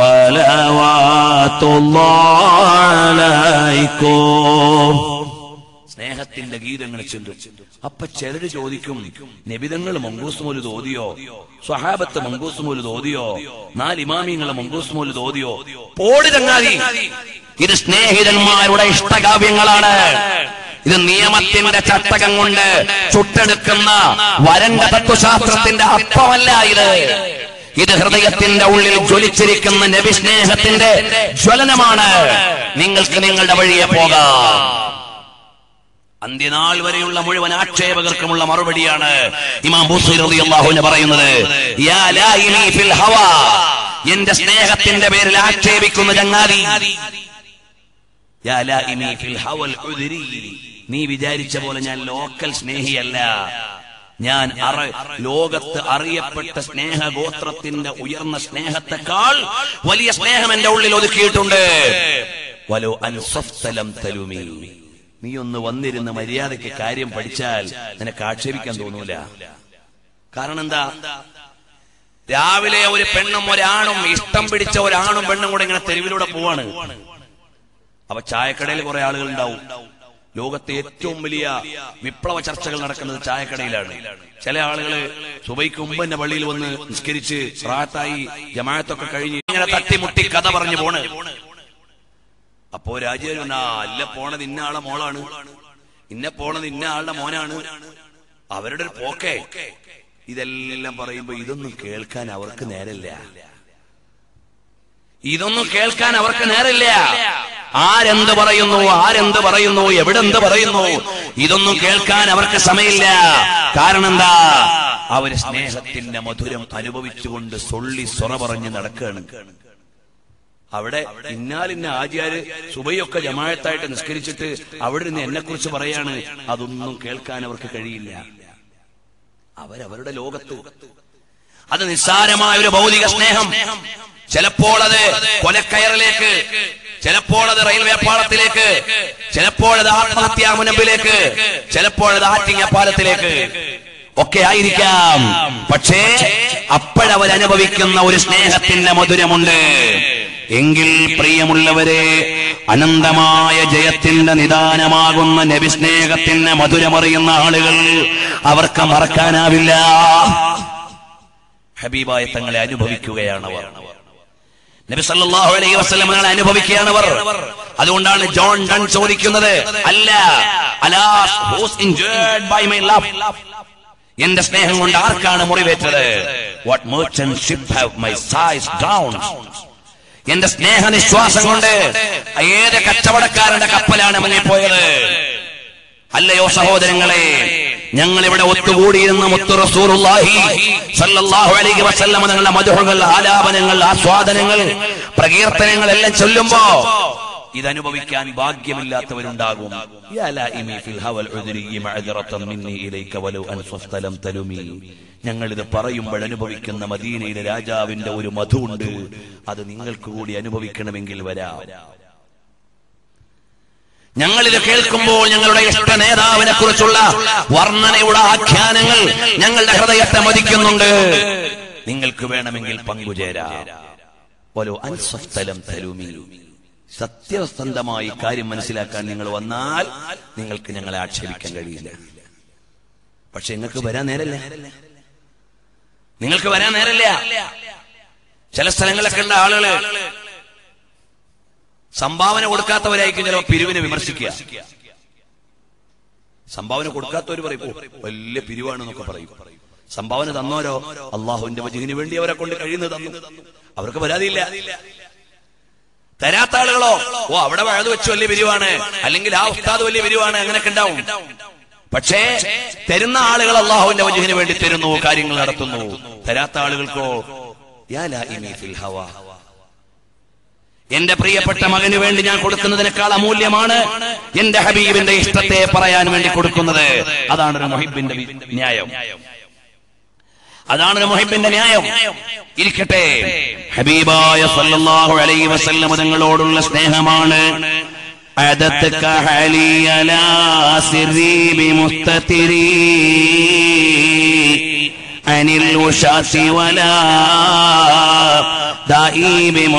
B: സ്വലവാത്തുല്ലാഹി അലൈക്കും സ്നേഹത്തിന്റെ ഗീതങ്ങൾ ചൊല്ലും അപ്പൊ ചിലര് ചോദിക്കും നബിതങ്ങൾ മങ്കൂസ് മോല് തോതിയോ സ്വഹാബത്ത് മങ്കൂസ് മോല് തോതിയോ നാല് ഇമാമിങ്ങൾ മങ്കൂസ് മോല് തോതിയോ പോടി ചങ്ങാതി ഇത് സ്നേഹിതന്മാരുടെ ഇഷ്ടകാവ്യങ്ങളാണ് ഇത് നിയമത്തിന്റെ ചട്ടകം കൊണ്ട് ചുട്ടെടുക്കുന്ന വരണ്ട തത്വശാസ്ത്രത്തിന്റെ അപ്പമല്ല ഇത് ഇത് ഹൃദയത്തിന്റെ ഉള്ളിൽ ജ്വലിച്ചിരിക്കുന്ന നബിസ്നേഹത്തിന്റെ ജ്വലനമാണ് നിങ്ങൾക്ക് നിങ്ങളുടെ വഴിയെ പോകാം അന്ത്യനാൾ വരെയുള്ള മുഴുവൻ ആക്ഷേപകർക്കുമുള്ള മറുപടിയാണ് ഇമാം ബൂസൈർ റളിയല്ലാഹു അൻഹു പറയുന്നത് യാ ലായിനി ഫിൽ ഹവാ എന്റെ സ്നേഹത്തിന്റെ പേരിൽ ആക്ഷേപിക്കുന്ന ചങ്ങാതി യാ ലായിനി ഫിൽ ഹവൽ ഉദ്രി നീ വിചാരിച്ച പോലെ ഞാൻ ലോക്കൽ സ്നേഹിയല്ല ഞാൻ അറ ലോകത്ത് അറിയപ്പെട്ട സ്നേഹഗോത്രത്തിന്റെ ഉയർന്ന സ്നേഹത്തെക്കാൾ വലിയ സ്നേഹം എന്റെ ഉള്ളിൽ ഒതുക്കിയിട്ടുണ്ട് വലോ അൻസഫ്തലം തലുമി നീ ഒന്ന് വന്നിരുന്ന് മര്യാദയ്ക്ക് കാര്യം പഠിച്ചാൽ നിനക്ക് ആക്ഷേപിക്കാൻ തോന്നൂല കാരണം എന്താ രാവിലെ ഒരു പെണ്ണും ഒരാണും ഇഷ്ടം പിടിച്ച ഒരാണും പെണ്ണും കൂടെ ഇങ്ങനെ തെരുവിലൂടെ പോവാണ് അപ്പൊ ചായക്കടയിൽ കുറെ ആളുകൾ ഉണ്ടാവും ലോകത്തെ ഏറ്റവും വലിയ വിപ്ലവ ചർച്ചകൾ നടക്കുന്നത് ചായക്കടയിലാണ് ചില ആളുകള് സുബൈക്ക് മുമ്പ് തന്നെ പള്ളിയിൽ വന്ന് നിസ്കരിച്ച് റാത്തായി ജമാഅത്തൊക്കെ കഴിഞ്ഞ് ഇങ്ങനെ തട്ടിമുട്ടി കഥ പറഞ്ഞു പോണ് അപ്പോ രാജ്യം ആ അല്ല പോണത് ഇന്ന ആളെ മോളാണ് ഇന്ന പോണത് ഇന്ന ആളുടെ മോനാണ് അവരുടെ ഒരു പോക്കേ ഇതെല്ലാം പറയുമ്പോ ഇതൊന്നും കേൾക്കാൻ അവർക്ക് നേരല്ല ഇതൊന്നും കേൾക്കാൻ അവർക്ക് നേരില്ല ആരെന്ത് പറയുന്നു ആരെന്ത് പറയുന്നു എവിടെന്ത് പറയുന്നു ഇതൊന്നും കേൾക്കാൻ അവർക്ക് സമയമില്ല കാരണം എന്താ അവര് സ്നേഹത്തിന്റെ മധുരം അനുഭവിച്ചുകൊണ്ട് സൊള്ളി സൊറ പറഞ്ഞ് നടക്കുകയാണ് അവിടെ ഇന്നാലിന്ന ആചാര് സുബൈയൊക്കെ ജമാഴത്തായിട്ട് നിസ്കരിച്ചിട്ട് അവിടെ നിന്ന് എന്നെ കുറിച്ച് പറയാണ് അതൊന്നും കേൾക്കാൻ അവർക്ക് കഴിയില്ല അവരവരുടെ ലോകത്ത് അത് നിസ്സാരമായ ഒരു ഭൗതിക സ്നേഹം ചിലപ്പോൾ അത് കൊലക്കയറിലേക്ക് ചിലപ്പോൾ അത് റെയിൽവേ പാളത്തിലേക്ക് ചിലപ്പോൾ അത് ആത്മഹത്യാ മുനമ്പിലേക്ക് ചിലപ്പോൾ അത് ആറ്റിങ്ങ പാലത്തിലേക്ക് ഒക്കെ ആയിരിക്കാം പക്ഷേ അപ്പോഴവരനുഭവിക്കുന്ന ഒരു സ്നേഹത്തിന്റെ മധുരമുണ്ട് എങ്കിൽ പ്രിയമുള്ളവരെ അനന്തമായ ജയത്തിന്റെ നിദാനമാകുന്ന നബിസ്നേഹത്തിന് മധുരമറിയുന്ന ആളുകൾ അവർക്ക് മറക്കാനാവില്ല ഹബീബായ തങ്ങളെ അനുഭവിക്കുകയാണവർ നബി സല്ലല്ലാഹു അലൈഹി വസല്ലം തങ്ങളെ അനുഭവിക്കുകയാണവർ അതുകൊണ്ടാണ് ജോൺ ഡൺ ചോദിക്കുന്നത് അല്ല alas who's injured by my love എന്റെ സ്നേഹം കൊണ്ട് ആർക്കാണ് മുറിവേറ്റത് what merchant ship have my size down എന്റെ സ്നേഹനിശ്വാസം കൊണ്ട് ഏത് കച്ചവടക്കാരന്റെ കപ്പലാണ് മുങ്ങിപ്പോയത് അല്ലയോ സഹോദരങ്ങളെ ഞങ്ങൾ ഇവിടെ ഒത്തുകൂടിയിരുന്ന മുത്തു റസൂലുള്ളാഹി സല്ലല്ലാഹു അലൈഹി വസല്ലം തങ്ങളുടെ മധുഹകൾ ആലാപനങ്ങൾ ആസ്വാദനങ്ങൾ പ്രകീർത്തനങ്ങൾ എല്ലാം ചൊല്ലുമ്പോ ഇതനുഭവിക്കാൻ ഭാഗ്യമില്ലാത്തവരുണ്ടാകും യാ ലായിമി ഫിൽ ഹവൽ ഉദ്രി മഅദറതൻ മിന്നി ഇലൈക വലൗ അൻഫസ്ത ലം തലുമി ഞങ്ങൾ ഇത് പറയുമ്പോൾ അനുഭവിക്കുന്ന മദീനയിലെ രാജാവിന്റെ ഒരു മധുണ്ട് അത് നിങ്ങൾക്ക് കൂടി അനുഭവിക്കണമെങ്കിൽ വരാം ഞങ്ങളിത് കേൾക്കുമ്പോൾ ഞങ്ങളുടെ ഇഷ്ട നേതാവിനെ കുറിച്ചുള്ള വർണ്ണനയുടെ ആഖ്യാനങ്ങൾ ഞങ്ങളുടെ ഹൃദയത്തെ മതിക്കുന്നുണ്ട് നിങ്ങൾക്ക് വേണമെങ്കിൽ പങ്കുചേരാം ഓരോ അൻസ്വസ്ഥലം തരുമി സത്യസന്ധമായി കാര്യം മനസ്സിലാക്കാൻ നിങ്ങൾ വന്നാൽ നിങ്ങൾക്ക് ഞങ്ങളെ ആക്ഷേപിക്കാൻ കഴിയില്ല പക്ഷെ നിങ്ങൾക്ക് വരാൻ നേരല്ല നിങ്ങൾക്ക് വരാൻ നേരല്ല ചില സ്ഥലങ്ങളിലൊക്കെ ഉള്ള ആളുകള് സംഭാവന കൊടുക്കാത്തവരായിരിക്കും ചിലപ്പോ പിരിവിനെ വിമർശിക്കുക സംഭാവന കൊടുക്കാത്തവർ പറയും "ഓ, വലിയ പിരിവാണെന്നൊക്കെ പറയും സംഭാവന തന്നോരോ അള്ളാഹുവിന്റെ വജുവിന് വേണ്ടി അവരെ കൊണ്ട് കഴിയുന്നത് തന്നു അവർക്ക് പരാതിയില്ല തരാത്ത ആളുകളോ ഓ അവിടെ വഴുതു വെച്ച് വലിയ പിരിവാണ് അല്ലെങ്കിൽ ആ ഉസ്താദ് വലിയ പിരിവാണ് അങ്ങനെയൊക്കെ ഉണ്ടാവും പക്ഷേ തരുന്ന ആളുകൾ അള്ളാഹുവിന്റെ വജുവിന് വേണ്ടി തരുന്നു കാര്യങ്ങൾ നടത്തുന്നു തരാത്ത ആളുകൾക്കോ യാ ലാഇമി ഫിൽ ഹവാ എന്റെ പ്രിയപ്പെട്ട മകന് വേണ്ടി ഞാൻ കൊടുക്കുന്നതിനേക്കാൾ അമൂല്യമാണ് എന്റെ ഹബീബിന്റെ ഇഷ്ടത്തെ പറയാൻ വേണ്ടി കൊടുക്കുന്നത് അതാണ് ഒരു മൊഹിബിന്റെ വി- ന്യായം അതാണ് ഒരു മൊഹിബിന്റെ ന്യായം ഇരിക്കട്ടെ ഹബീബായ സല്ലല്ലാഹു അലൈഹി വസല്ലം തങ്ങളോടുള്ള സ്നേഹമാണ് أعددتك حالي لا سري بمستتري عن الوشاة ولا دائي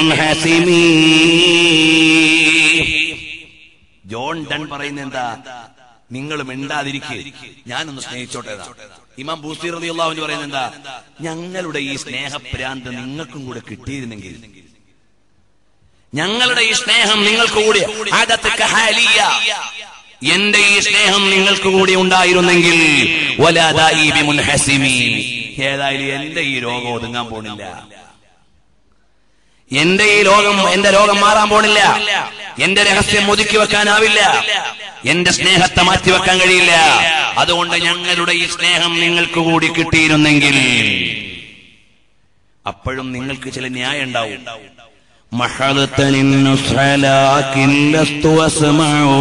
B: بمنحسمي ജോൺ ഡൺ പറയുന്ന എന്താ നിങ്ങൾ മിണ്ടാതിരിക്കുക ഞാനൊന്ന് സ്നേഹിച്ചോട്ടെ ഇമാം ബൂസ്തി റളിയല്ലാഹു പറയുന്നത് എന്താ ഞങ്ങളുടെ ഈ സ്നേഹഭ്രാന്ത് നിങ്ങൾക്കും കൂടെ കിട്ടിയിരുന്നെങ്കിൽ ഞങ്ങളുടെ ഈ സ്നേഹം നിങ്ങൾക്ക് കൂടി ആദത്തക്ക ഹാലിയ. എന്റെ ഈ സ്നേഹം നിങ്ങൾക്ക് കൂടി ഉണ്ടായിരുന്നെങ്കിൽ വലാ ദാഇ ബിമുൻഹസിമി. ഏതായാലും എന്റെ ഈ രോഗം ഒതുങ്ങാൻ പോണില്ല എന്റെ ഈ ലോകം എന്റെ രോഗം മാറാൻ പോണില്ല എന്റെ രഹസ്യം ഒതുക്കി വെക്കാനാവില്ല എന്റെ സ്നേഹത്തെ മാറ്റിവെക്കാൻ കഴിയില്ല അതുകൊണ്ട് ഞങ്ങളുടെ ഈ സ്നേഹം നിങ്ങൾക്ക് കൂടി കിട്ടിയിരുന്നെങ്കിൽ അപ്പോഴും നിങ്ങൾക്ക് ചില ന്യായം ഉണ്ടാവും محلتني النصح لكن لست أسمعه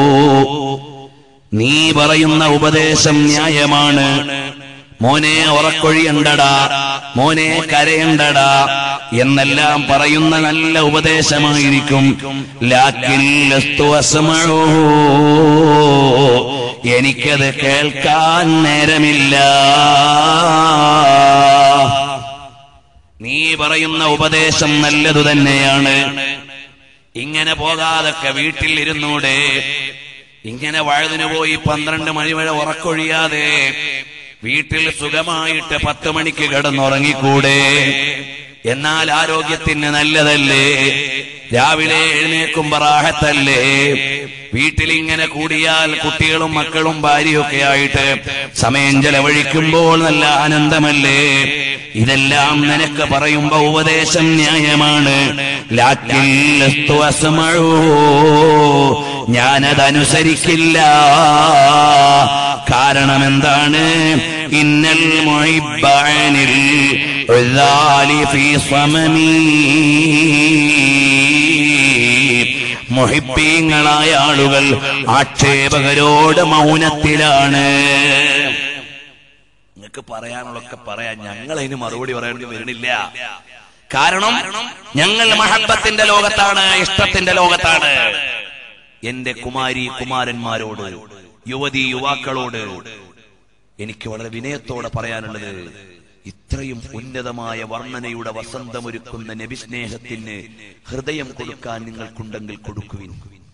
B: നീ പറയുന്ന ഉപദേശം ന്യായമാണ് മോനെ ഉറക്കൊഴിയണ്ടടാ മോനെ കരയണ്ടടാ എന്നെല്ലാം പറയുന്ന നല്ല ഉപദേശമായിരിക്കും ലാക്കിൻ ലസ്തു അസ്മഉഹു. എനിക്കത് കേൾക്കാൻ നേരമില്ല നീ പറയുന്ന ഉപദേശം നല്ലതു തന്നെയാണ് ഇങ്ങനെ പോകാതൊക്കെ വീട്ടിൽ ഇരുന്നൂടെ ഇങ്ങനെ വഴുതിനു പോയി പന്ത്രണ്ട് മണി വരെ ഉറക്കൊഴിയാതെ വീട്ടിൽ സുഖമായിട്ട് പത്ത് മണിക്ക് കിടന്നുറങ്ങിക്കൂടെ എന്നാൽ ആരോഗ്യത്തിന് നല്ലതല്ലേ രാവിലെ എഴുന്നേൽക്കുമ്പോ റാഹത്തല്ലേ വീട്ടിൽ ഇങ്ങനെ കൂടിയാൽ കുട്ടികളും മക്കളും ഭാര്യയൊക്കെ ആയിട്ട് സമയം ചെലവഴിക്കുമ്പോൾ നല്ല ആനന്ദമല്ലേ ഇതെല്ലാം നിനക്ക് പറയുമ്പോ ഉപദേശം ന്യായമാണ് ലാക്കിൻ ലസ്തു അസ്മഉ. ഞാനതനുസരിക്കില്ല കാരണം എന്താണ് ഇന്നൽ മുഹിബ്ബാനിൽ ഉദ്ദാലി ഫീ സമമീ മുഹിബീങ്ങളായ ആളുകൾ ആക്ഷേപകരോട് മൗനത്തിലാണ് നിങ്ങൾക്ക് പറയാനുള്ളൊക്കെ പറയാൻ ഞങ്ങൾ അതിന് മറുപടി പറയേണ്ടി വരണില്ല കാരണം ഞങ്ങൾ മഹബത്തിന്റെ ലോകത്താണ് ഇഷ്ടത്തിന്റെ ലോകത്താണ് എന്റെ കുമാരി കുമാരന്മാരോട് യുവതി യുവാക്കളോട് എനിക്ക് വളരെ വിനയത്തോടെ പറയാനുള്ളത് ഇത്രയും ഉന്നതമായ വർണ്ണനയുടെ വസന്തമൊരുക്കുന്ന നബിസ്നേഹത്തിന് ഹൃദയം കൊടുക്കാൻ നിങ്ങൾക്കുണ്ടെങ്കിൽ കൊടുക്കുവിൻ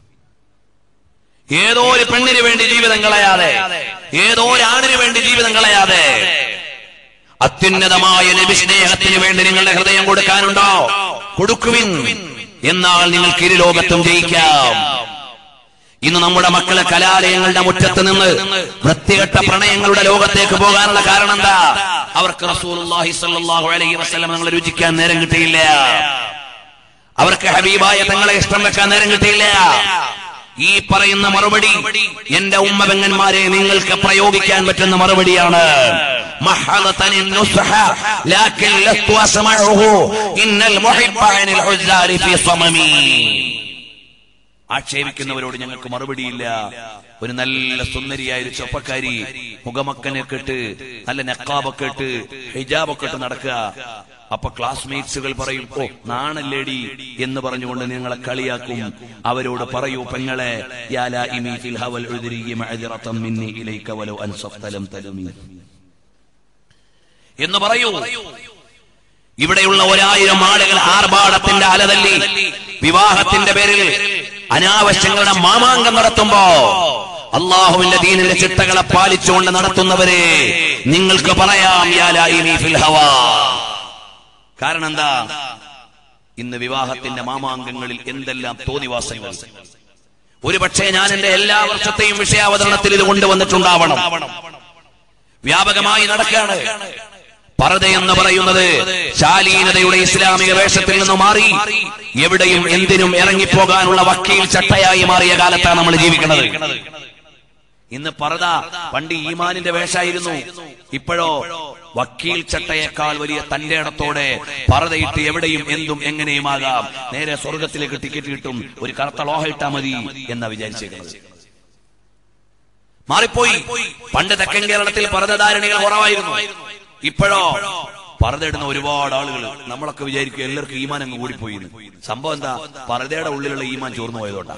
B: ഏതോ ഒരു പെണ്ണിന് വേണ്ടി ജീവിതം കളയാതെ ഏതോ ഒരു ആണിന് വേണ്ടി ജീവിതം കളയാതെ അത്യുന്നതമായ നബിസ്നേഹത്തിന് വേണ്ടി നിങ്ങളുടെ ഹൃദയം കൊടുക്കാനുണ്ടോ കൊടുക്കുവിൻ എന്നാൽ നിങ്ങൾക്ക് ഇരു ലോകത്തും ജയിക്കാം ഇന്ന് നമ്മുടെ മക്കളെ കലാലയങ്ങളുടെ മുറ്റത്ത് നിന്ന് വൃത്തികെട്ട പ്രണയങ്ങളുടെ ലോകത്തേക്ക് പോകാനുള്ള കാരണം എന്താ അവർക്ക് റസൂലുള്ളാഹി സ്വല്ലല്ലാഹു അലൈഹി വസല്ലം തങ്ങളെ രുചിക്കാൻ നേരം കിട്ടിയില്ല അവർക്ക് ഹബീബായ തങ്ങളെ ഇഷ്ടം വെക്കാൻ നേരം കിട്ടിയില്ല ഈ പറയുന്ന മറുപടി എന്റെ ഉമ്മ പെങ്ങന്മാരെ നിങ്ങൾക്ക് പ്രയോഗിക്കാൻ പറ്റുന്ന മറുപടിയാണ് محضة النصح لكن لست أسمعه إن المحب عن الحزار في صممي ആക്ഷേപിക്കുന്നവരോട് ഞങ്ങൾക്ക് മറുപടിയില്ല ഒരു നല്ല സുന്ദരിയായ ഒരു ചെറുപ്പക്കാരി മുഖമക്കനെ കെട്ട് നല്ല നെക്കാബൊക്കെ ഇട്ട് ഹിജാബൊക്കെ ഇട്ട് നടക്കുക അപ്പൊ ക്ലാസ്മേറ്റ്സുകൾ പറയും ഓ നാണല്ലേടി എന്ന് പറഞ്ഞുകൊണ്ട് നിങ്ങളെ കളിയാക്കും അവരോട് പറയൂ പെങ്ങളെ യാ ലാഇമി ഫിൽ ഹവൽ ഉദ്രി മഅദിറതം മിന്നി ഇലൈക വലൗ അൻസഫ്ത ലം തലുമി എന്ന് പറയൂ ഇവിടെയുള്ള ഒരായിരം ആളുകൾ ആർഭാടത്തിന്റെ അലതല്ലി വിവാഹത്തിന്റെ പേരിൽ അനാവശ്യങ്ങളുടെ മാമാങ്കം നടത്തുമ്പോ അള്ളാഹുവിന്റെ ദീനിന്റെ ചിട്ടകളെ പാലിച്ചുകൊണ്ട് നടത്തുന്നവരെ നിങ്ങൾക്ക് പറയാം യാ ലായിമി ഫിൽ ഹവാ കാരണം എന്താ ഇന്ന് വിവാഹത്തിന്റെ മാമാങ്കങ്ങളിൽ എന്തെല്ലാം തോന്നിവാസങ്ങൾ ഒരു പക്ഷേ ഞാൻ എന്റെ എല്ലാ വർഷത്തെയും വിഷയാവതരണത്തിൽ ഇത് കൊണ്ടുവന്നിട്ടുണ്ടാവണം വ്യാപകമായി നടക്കുകയാണ് പറത എന്ന് പറയുന്നത് ശാലീനതയുടെ ഇസ്ലാമിക വേഷത്തിൽ നിന്ന് മാറി എവിടെയും എന്തിനും ഇറങ്ങിപ്പോകാനുള്ള വക്കീൽ ചട്ടയായി മാറിയ കാലത്താണ് നമ്മൾ ജീവിക്കുന്നത് ഇന്ന് പറത പണ്ട് ഈമാനിന്റെ വേഷായിരുന്നു ഇപ്പോഴോ വക്കീൽ ചട്ടയേക്കാൾ വലിയ തന്റെ ഇടത്തോടെ പറതയിട്ട് എവിടെയും എന്തും എങ്ങനെയുമാകാം നേരെ സ്വർഗത്തിലേക്ക് ടിക്കറ്റ് കിട്ടും ഒരു കറുത്ത ലോഹ ഇട്ടാ മതി എന്നാ വിചാരിച്ചേക്കുന്നത് മാറിപ്പോയി പണ്ട് തെക്കൻ കേരളത്തിൽ പർദ്ദധാരണികൾ കുറവായിരുന്നു ഇപ്പോഴോ പർദ്ദയിടുന്ന ഒരുപാട് ആളുകൾ നമ്മളൊക്കെ വിചാരിക്കും എല്ലാവർക്കും ഈമാൻ അങ്ങ് കൂടിപ്പോയി എന്ന്. സംഭവം എന്താ പർദ്ദയുടെ ഉള്ളിലുള്ള ഈമാൻ ചോർന്നു പോയതുകൊണ്ടാ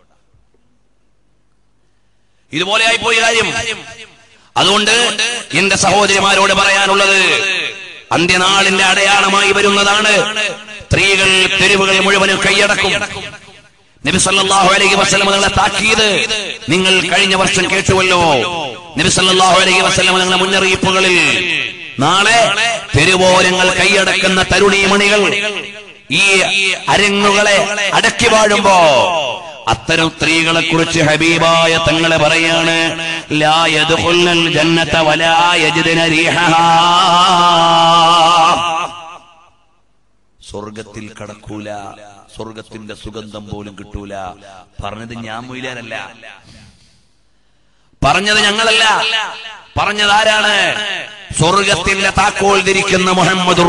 B: ഇതുപോലെ ആയിപ്പോയി കാര്യം അതുകൊണ്ട് എന്റെ സഹോദരിമാരോട് പറയാനുള്ളത് അന്ത്യനാളിന്റെ അടയാളമായി വരുന്നതാണ് സ്ത്രീകൾ തെരുവുകൾ മുഴുവനും കൈയടക്കും നബി സല്ലല്ലാഹു അലൈഹി വസല്ലം നിങ്ങളെ താക്കീത് നിങ്ങൾ കഴിഞ്ഞ വർഷം കേട്ടുവല്ലോ നബി സല്ലല്ലാഹു അലൈഹി വസല്ലം നിങ്ങളുടെ മുന്നറിയിപ്പുകളിൽ നാളെ തെരുവോരങ്ങൾ കൈയടക്കുന്ന തരുണീമണികൾ ഈ അരങ്ങുകളെ അടക്കി വാഴുമ്പോ അത്തരം സ്ത്രീകളെ കുറിച്ച് ഹബീബായ തങ്ങളെ പറയാണ് ലാ യദ്ഖുൽനൽ ജന്നത വലാ യജിദന റീഹഹാ സ്വർഗത്തിൽ കടക്കൂല സ്വർഗത്തിന്റെ സുഗന്ധം പോലും കിട്ടൂല പറഞ്ഞത് ഞാൻ മൊയിലാനല്ല പറഞ്ഞത് ഞങ്ങളല്ല പറഞ്ഞത് ആരാണ് സ്വർഗത്തിന്റെ താക്കോൽ ധരിക്കുന്ന മുഹമ്മദ്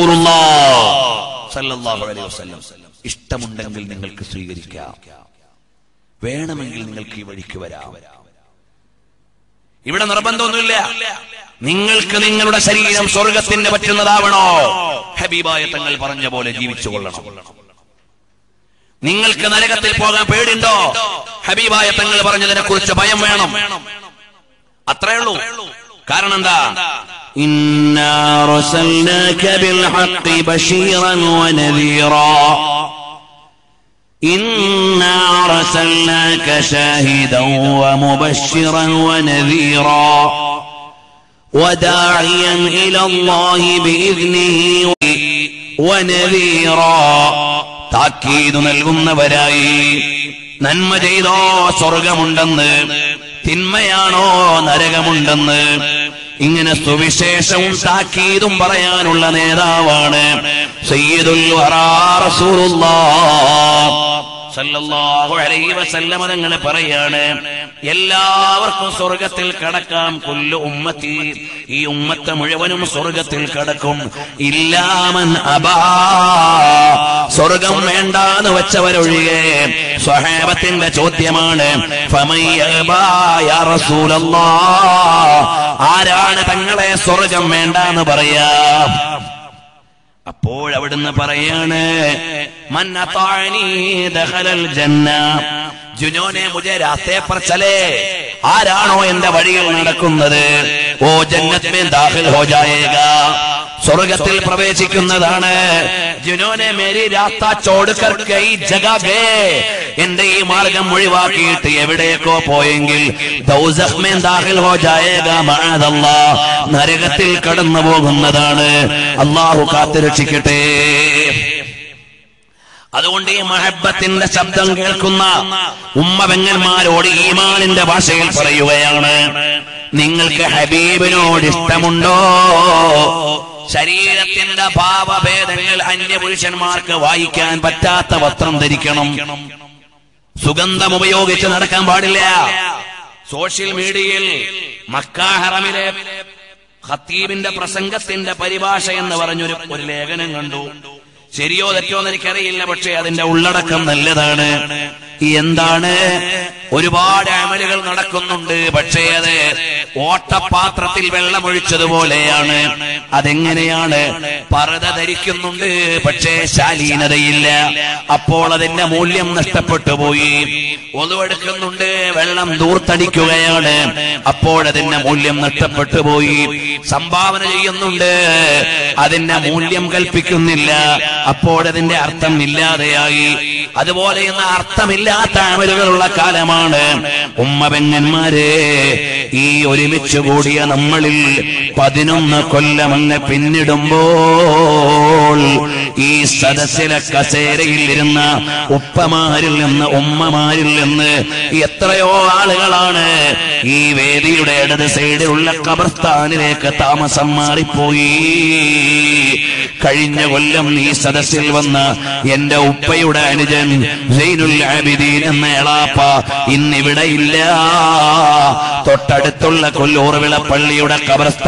B: ഇഷ്ടമുണ്ടെങ്കിൽ നിങ്ങൾക്ക് സ്വീകരിക്കാം വേണമെങ്കിൽ നിങ്ങൾക്ക് ഈ വഴിക്ക് വരാം ഇവിടെ നിർബന്ധമൊന്നുമില്ല നിങ്ങൾക്ക് നിങ്ങളുടെ ശരീരം സ്വർഗത്തിന് പറ്റുന്നതാവണോ ഹബീബായ തങ്ങൾ പറഞ്ഞ പോലെ ജീവിച്ചു കൊള്ളണം നിങ്ങൾക്ക് നരകത്തിൽ പോകാൻ പേടിണ്ടോ ഹബീബായ തങ്ങൾ പറഞ്ഞതിനെ കുറിച്ച് ഭയം വേണം അത്രേ ഉള്ളൂ കാരണം എന്താ
A: إنا أرسلناك بالحق بشيرا ونذيرا إنا أرسلناك شاهدا ومبشرا ونذيرا وداعيا إلى الله بإذنه ونذيرا
B: താക്കീത് നൽകുന്നവരായി നന്മ ചെയ്തോ സ്വർഗമുണ്ടെന്ന് തിന്മയാണോ നരകമുണ്ടെന്ന് ഇങ്ങനെ സുവിശേഷവും താക്കീതും പറയാനുള്ള നേതാവാണ് സയ്യിദുൽ വറാ റസൂലുള്ളാഹ് സല്ലല്ലാഹു അലൈഹി വസല്ലമ തങ്ങൾ പറയാണ് എല്ലാവർക്കും സ്വർഗത്തിൽ കടക്കാം കൊല്ലു ഉമ്മത്തി ഈ ഉമ്മത്തെ മുഴുവനും സ്വർഗത്തിൽ കടക്കും ഇല്ലാമൻ അബാ സ്വർഗം വേണ്ടാന്ന് വെച്ചവരൊഴികെ സ്വഹാബത്തിന്റെ ചോദ്യമാണ് ഫമൻ യഅബാ യാ റസൂലല്ലാഹ് ആരാണ് തങ്ങളെ സ്വർഗം വേണ്ടാന്ന് പറയാ അപ്പോൾ അവിടുന്ന് പറയാണ് മൻ അതാഅനി ദഖലൽ ജന്ന ജുനോനെ മുझे രാസ്തേ पर ചലേ ആരാണോ എന്റെ വഴിയിൽ നടക്കുന്നത് ഓ ജന്നത്ത് മേ ദാഖിൽ ഹോ ജായേഗാ സ്വർഗത്തിൽ പ്രവേശിക്കുന്നതാണ് ജിനോനെ മേരി രാത്ത ചോടുക്കർ കൈ ജഗേ എന്റെ ഈ മാർഗം ഒഴിവാക്കിയിട്ട് എവിടേക്കോ പോയെങ്കിൽ ദൗസഖ് മേ ദാഖിൽ ഹോ ജായേഗാ മഅദല്ലാ. നരകത്തിൽ കടന്നു പോകുന്നതാണ് അള്ളാഹു കാത്തുരക്ഷിക്കട്ടെ അതുകൊണ്ട് ഈ മഹബത്തിന്റെ ശബ്ദം കേൾക്കുന്ന ഉമ്മ പെങ്ങന്മാരോട് ഈമാനിന്റെ ഭാഷയിൽ പറയുകയാണ് നിങ്ങൾക്ക് ഹബീബിനോട് ഇഷ്ടമുണ്ടോ ശരീരത്തിന്റെ ഭാവഭേദങ്ങൾ അന്യപുരുഷന്മാർക്ക് വായിക്കാൻ പറ്റാത്ത വസ്ത്രം ധരിക്കണം സുഗന്ധം ഉപയോഗിച്ച് നടക്കാൻ പാടില്ല സോഷ്യൽ മീഡിയയിൽ മക്കാഹറമിലെ ഖത്തീബിന്റെ പ്രസംഗത്തിന്റെ പരിഭാഷ എന്ന് പറഞ്ഞൊരു ഒരു ലേഖനം കണ്ടു ശരിയോ തെറ്റോ എന്ന് എനിക്കറിയില്ല പക്ഷേ അതിന്റെ ഉള്ളടക്കം നല്ലതാണ് എന്താണ് ഒരുപാട് അമലുകൾ നടക്കുന്നുണ്ട് പക്ഷേ അത് ഓട്ടപാത്രത്തിൽ വെള്ളമൊഴിച്ചതുപോലെയാണ് അതെങ്ങനെയാണ് പർദ്ദ ധരിക്കുന്നുണ്ട് പക്ഷേ ശാലീനതയില്ല അപ്പോൾ അതിന്റെ മൂല്യം നഷ്ടപ്പെട്ടു പോയി ഒതുവെടുക്കുന്നുണ്ട് വെള്ളം ദൂർത്തടിക്കുകയാണ് അപ്പോൾ അതിന്റെ മൂല്യം നഷ്ടപ്പെട്ടു പോയി സംഭാവന ചെയ്യുന്നുണ്ട് അതിന്റെ മൂല്യം കൽപ്പിക്കുന്നില്ല അപ്പോൾ അതിന്റെ അർത്ഥം ഇല്ലാതെയായി അതുപോലെ ഇന്ന് അർത്ഥമില്ലാത്ത അമലുകളുള്ള കാലമാണ് ഉമ്മ പെങ്ങന്മാരെ ഈ ഒരുമിച്ച് കൂടിയ നമ്മളിൽ പതിനൊന്ന് കൊല്ലമങ്ങ് പിന്നിടുമ്പോൾ ഈ സദസ്സിലെ കസേരയിൽ ഇരുന്ന ഉപ്പമാരിൽ നിന്ന് ഉമ്മമാരിൽ നിന്ന് എത്രയോ ആളുകളാണ് ഈ വേദിയുടെ ഇടത് സൈഡിലുള്ള കബർസ്ഥാനിലേക്ക് താമസം മാറിപ്പോയി കഴിഞ്ഞ കൊല്ലം ഈ സദസ്സിൽ വന്ന എന്റെ ഉപ്പയുടെ അനുജൻ സൈനുൽ ആബിദീൻ എന്ന എളാപ്പ ഇന്നിവിടെ ഇല്ല തൊട്ടടുത്തുള്ള കൊല്ലൂർ വിളപ്പള്ളിയുടെ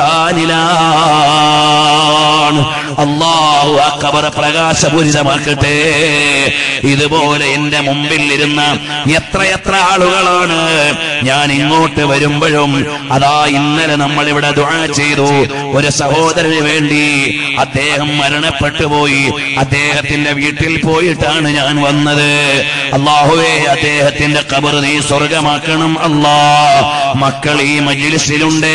B: കബർസ്ഥാനിലാണ് അള്ളാഹു ആ കബർ പ്രകാശപൂരിതമാക്കട്ടെ ഇതുപോലെ എന്റെ മുമ്പിൽ ഇരുന്ന എത്രയെത്ര ആളുകളാണ് ഞാൻ ഇങ്ങോട്ട് വരുമ്പോഴും അതാ ഇന്നലെ നമ്മൾ ഇവിടെ ദുആ ചെയ്തു ഒരു സഹോദരന് വേണ്ടി അദ്ദേഹം മരണപ്പെട്ടു പോയി അദ്ദേഹത്തിന്റെ വീട്ടിൽ പോയിട്ടാണ് ഞാൻ വന്നത് അള്ളാഹുവേ അദ്ദേഹത്തിന്റെ കബർ നീ സ്വർഗമാക്കണം അല്ലാ മക്കൾ ഈ മജിലിസിലുണ്ടേ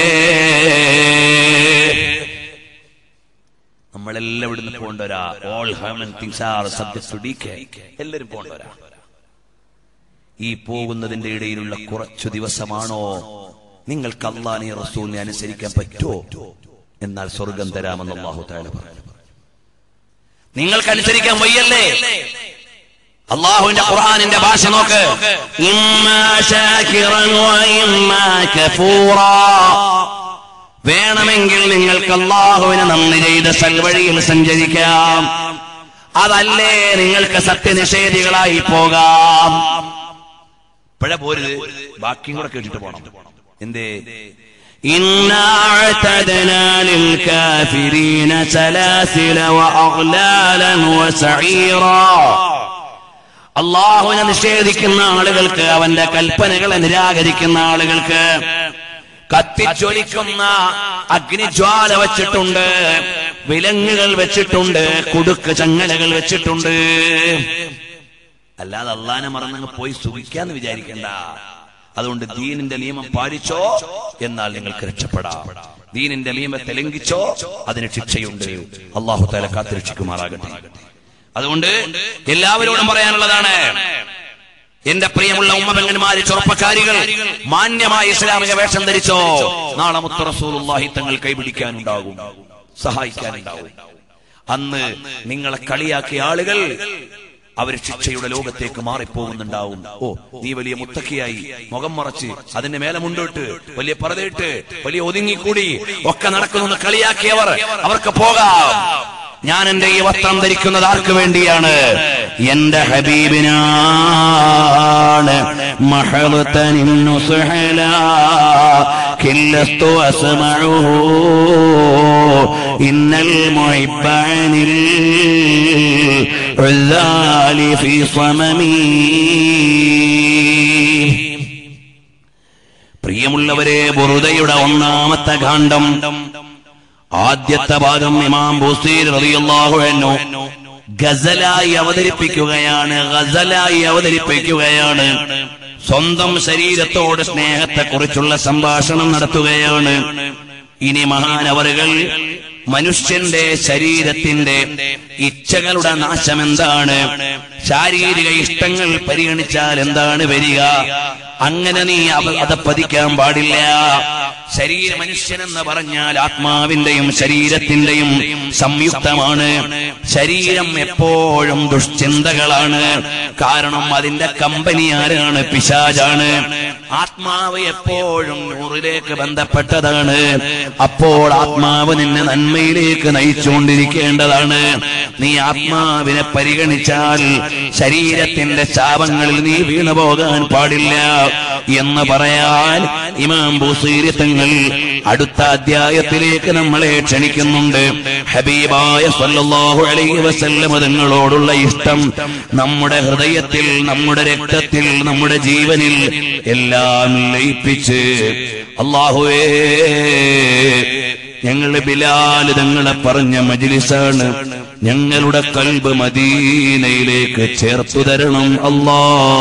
B: നമ്മളെല്ലാം ഇവിടുന്ന് പോണ്ടവരാ all human things are subject to decay എല്ലാവരും പോണ്ടവരാ ഈ പോകുന്നതിന്റെ ഇടയിലുള്ള കുറച്ചു ദിവസമാണോ നിങ്ങൾക്ക് അള്ളാനെ റസൂലിനെ അനുസരിക്കാൻ പറ്റുമോ എന്നാൽ സ്വർഗം തരാമെന്ന് അള്ളാഹു താല പറഞ്ഞു നിങ്ങൾക്ക് അനുസരിക്കാൻ വയ്യല്ലേ അള്ളാഹുവിന്റെ ഖുർആനിന്റെ ഭാഷ നോക്ക് ഇമ്മാ ശാകിറൻ വ ഇമ്മാ കഫൂറാ വേണമെങ്കിൽ നിങ്ങൾക്ക് അള്ളാഹുവിന് നന്ദി ചെയ്ത് സൽവഴിയിൽ സഞ്ചരിക്കാം അതല്ലേ നിങ്ങൾക്ക് സത്യനിഷേധികളായി പോകാം ഇപ്പോഴെ പോരുത് ബാക്കിയും കൂടെ കേട്ടിട്ട് പോണം എന്തേ إنا اعتدنا للكافرين سلاسل وأغلالا وسعيرا അള്ളാഹുവിനെ നിഷേധിക്കുന്ന ആളുകൾക്ക് അവന്റെ കൽപ്പനകളെ നിരാകരിക്കുന്ന ആളുകൾക്ക് കത്തിച്ചൊലിക്കുന്ന അഗ്നിജ്വാല വെച്ചിട്ടുണ്ട് വിലങ്ങുകൾ വെച്ചിട്ടുണ്ട് കുടുക്ക് ചങ്ങലകൾ വെച്ചിട്ടുണ്ട് അല്ലാതെ അള്ളാനെ മറന്നങ്ങ് പോയി സുഖിക്കാന്ന് വിചാരിക്കണ്ട അതുകൊണ്ട് ദീനിന്റെ നിയമം പാലിച്ചോ എന്നാൽ നിങ്ങൾക്ക് രക്ഷപ്പെടാം ദീനിന്റെ നിയമത്തെ ലംഘിച്ചോ അതിന് ശിക്ഷയുണ്ട് അള്ളാഹു താല കാത്തുരക്ഷിക്കുമാറാകട്ടെ അതുകൊണ്ട് എല്ലാവരോടും പറയാനുള്ളതാണ് എന്റെ പ്രിയമുള്ള ഉമ്മപെങ്ങന്മാര് ചെറുപ്പക്കാരികൾ മാന്യമായ ഇസ്ലാമിക വേഷം ധരിച്ചോ നാളെ മുത്ത് റസൂലുള്ളാഹി തങ്ങൾ കൈപിടിക്കാനുണ്ടാകും സഹായിക്കാനുണ്ടാകും അന്ന് നിങ്ങളെ കളിയാക്കിയ ആളുകൾ അവർ ശിക്ഷയുടെ ലോകത്തേക്ക് മാറിപ്പോകുന്നുണ്ടാവും ഓ നീ വലിയ മുത്തക്കിയായി മുഖം മറച്ച് അതിന്റെ മേലെ മുണ്ടോട്ട് വലിയ പറതയിട്ട് വലിയ ഒതുങ്ങിക്കൂടി ഒക്കെ നടക്കുന്നു കളിയാക്കിയവർ അവർക്ക് പോകാം ഞാൻ എന്റെ ഈ വസ്ത്രം ധരിക്കുന്നത് ആർക്ക് വേണ്ടിയാണ് എന്റെ ഹബീബിനാണ് മഹളുത്തനിന്നു സുഹല കില്ലസ്തു അസ്മഉഹു ഇന്നൽ മുഹിബ്ബാനിൽ ഉദ്ദാലി ഫീ സമമീ പ്രിയമുള്ളവരെ ബുറുദയുടെ ഒന്നാമത്തെ ഖണ്ഡം ആദ്യത്തെ ഭാഗം ഇമാം ബുസീർ റളിയല്ലാഹു അൻഹു ഗസലായി അവതരിപ്പിക്കുകയാണ് ഗസലായി അവതരിപ്പിക്കുകയാണ് സ്വന്തം ശരീരത്തോട് സ്നേഹത്തെക്കുറിച്ചുള്ള സംഭാഷണം നടത്തുകയാണ് ഇനി മഹാനവറുകൾ മനുഷ്യന്റെ ശരീരത്തിന്റെ ഇച്ഛകളുടെ നാശം എന്താണ് ശാരീരിക ഇഷ്ടങ്ങൾ പരിഗണിച്ചാൽ എന്താണ് വരിക അങ്ങനെ നീ അവ- അത് പതിക്കാൻ പാടില്ല ശരീര മനുഷ്യനെന്ന് പറഞ്ഞാൽ ആത്മാവിന്റെയും ശരീരത്തിന്റെയും സംയുക്തമാണ് ശരീരം എപ്പോഴും ദുഷ്ചിന്തകളാണ് കാരണം അതിന്റെ കമ്പനി ആരാണ് പിശാജാണ് ആത്മാവ് എപ്പോഴും നൂറിലേക്ക് ബന്ധപ്പെട്ടതാണ് അപ്പോൾ ആത്മാവ് നിന്നെ നന്മയിലേക്ക് നയിച്ചുകൊണ്ടിരിക്കേണ്ടതാണ് നീ ആത്മാവിനെ പരിഗണിച്ചാൽ ശരീരത്തിന്റെ ശാപങ്ങളിൽ നീ വീണുപോകാൻ പാടില്ല എന്ന് പറയാൻ ഇമാം ബുസീരി തങ്ങൾ അടുത്ത അധ്യായത്തിലേക്ക് നമ്മളെ ക്ഷണിക്കുന്നുണ്ട് ഹബീബായ സല്ലല്ലാഹു അലൈഹി വസല്ലം തങ്ങളോടുള്ള ഇഷ്ടം നമ്മുടെ ഹൃദയത്തിൽ നമ്മുടെ രക്തത്തിൽ നമ്മുടെ ജീവനിൽ എല്ലാം ലയിപ്പിച്ച് അള്ളാഹുവേ ഞങ്ങള് ബിലാൽ തങ്ങളെ പറഞ്ഞ മജിലിസാണ് ഞങ്ങളുടെ കൽബ് മദീനയിലേക്ക് ചേർത്തു തരണം അല്ലാ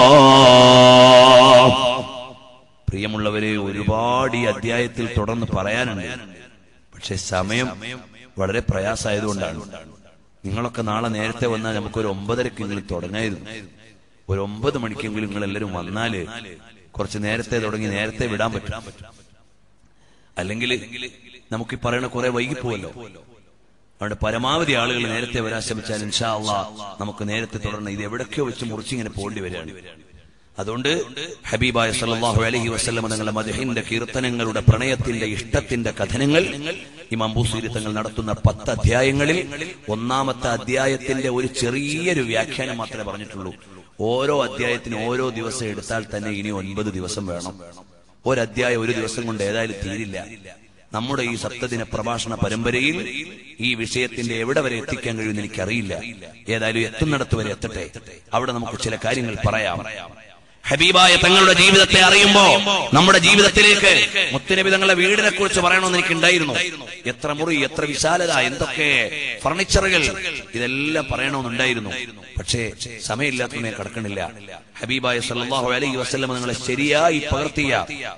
B: പ്രിയമുള്ളവരെ ഒരുപാട് ഈ അധ്യായത്തിൽ തുടർന്ന് പറയാനുണ്ട് പക്ഷെ സമയം വളരെ പ്രയാസമായതുകൊണ്ടാണ് നിങ്ങളൊക്കെ നാളെ നേരത്തെ വന്നാൽ നമുക്കൊരു ഒമ്പതരക്കെങ്കിലും തുടങ്ങായിരുന്നു ഒരു ഒമ്പത് മണിക്കെങ്കിലും നിങ്ങൾ എല്ലാവരും വന്നാല് കുറച്ച് നേരത്തെ തുടങ്ങി നേരത്തെ വിടാൻ പറ്റും അല്ലെങ്കിൽ നമുക്ക് ഈ പറയുന്ന കുറെ വൈകിപ്പോവല്ലോ അവിടെ പരമാവധി ആളുകൾ നേരത്തെ വരാൻ ശ്രമിച്ചാൽ ഇൻഷാ അള്ളാ നമുക്ക് നേരത്തെ തുടർന്ന് ഇത് എവിടൊക്കെയോ വെച്ച് മുറിച്ചിങ്ങനെ പോകേണ്ടി വരികയാണ് അതുകൊണ്ട് ഹബീബായ സല്ലല്ലാഹു അലൈഹി വസല്ലം തങ്ങളുടെ മദഹിന്റെ കീർത്തനങ്ങളുടെ പ്രണയത്തിന്റെ ഇഷ്ടത്തിന്റെ കഥനങ്ങൾ ഇമാം ബൂസീരി തങ്ങൾ നടത്തുന്ന പത്ത് അധ്യായങ്ങളിൽ ഒന്നാമത്തെ അധ്യായത്തിന്റെ ഒരു ചെറിയൊരു വ്യാഖ്യാനം മാത്രമേ പറഞ്ഞിട്ടുള്ളൂ ഓരോ അധ്യായത്തിന് ഓരോ ദിവസം എടുത്താൽ തന്നെ ഇനി ഒൻപത് ദിവസം വേണം ഒരധ്യായം ഒരു ദിവസം കൊണ്ട് ഏതായാലും തീരില്ല നമ്മുടെ ഈ സപ്തദിന പ്രഭാഷണ പരമ്പരയിൽ ഈ വിഷയത്തിന്റെ എവിടെ വരെ എത്തിക്കാൻ കഴിയുമെന്ന് എനിക്കറിയില്ല ഏതായാലും എത്തുന്നിടത്ത് വരെ എത്തട്ടെ അവിടെ നമുക്ക് ചില കാര്യങ്ങൾ പറയാം ഹബീബായ തങ്ങളുടെ ജീവിതത്തെ അറിയുമ്പോ നമ്മുടെ ജീവിതത്തിലേക്ക് മുത്തുനബി തങ്ങളുടെ വീടിനെ കുറിച്ച് പറയണമെന്ന് എനിക്കുണ്ടായിരുന്നു എത്ര മുറി എത്ര വിശാലത എന്തൊക്കെ ഫർണിച്ചറുകൾ ഇതെല്ലാം പറയണമെന്നുണ്ടായിരുന്നു പക്ഷേ സമയമില്ലാത്തതിനെ കിടക്കണില്ല ഹബീബായ സല്ലല്ലാഹു അലൈഹി വസല്ലം നിങ്ങളെ ശരിയായി പകർത്തിയ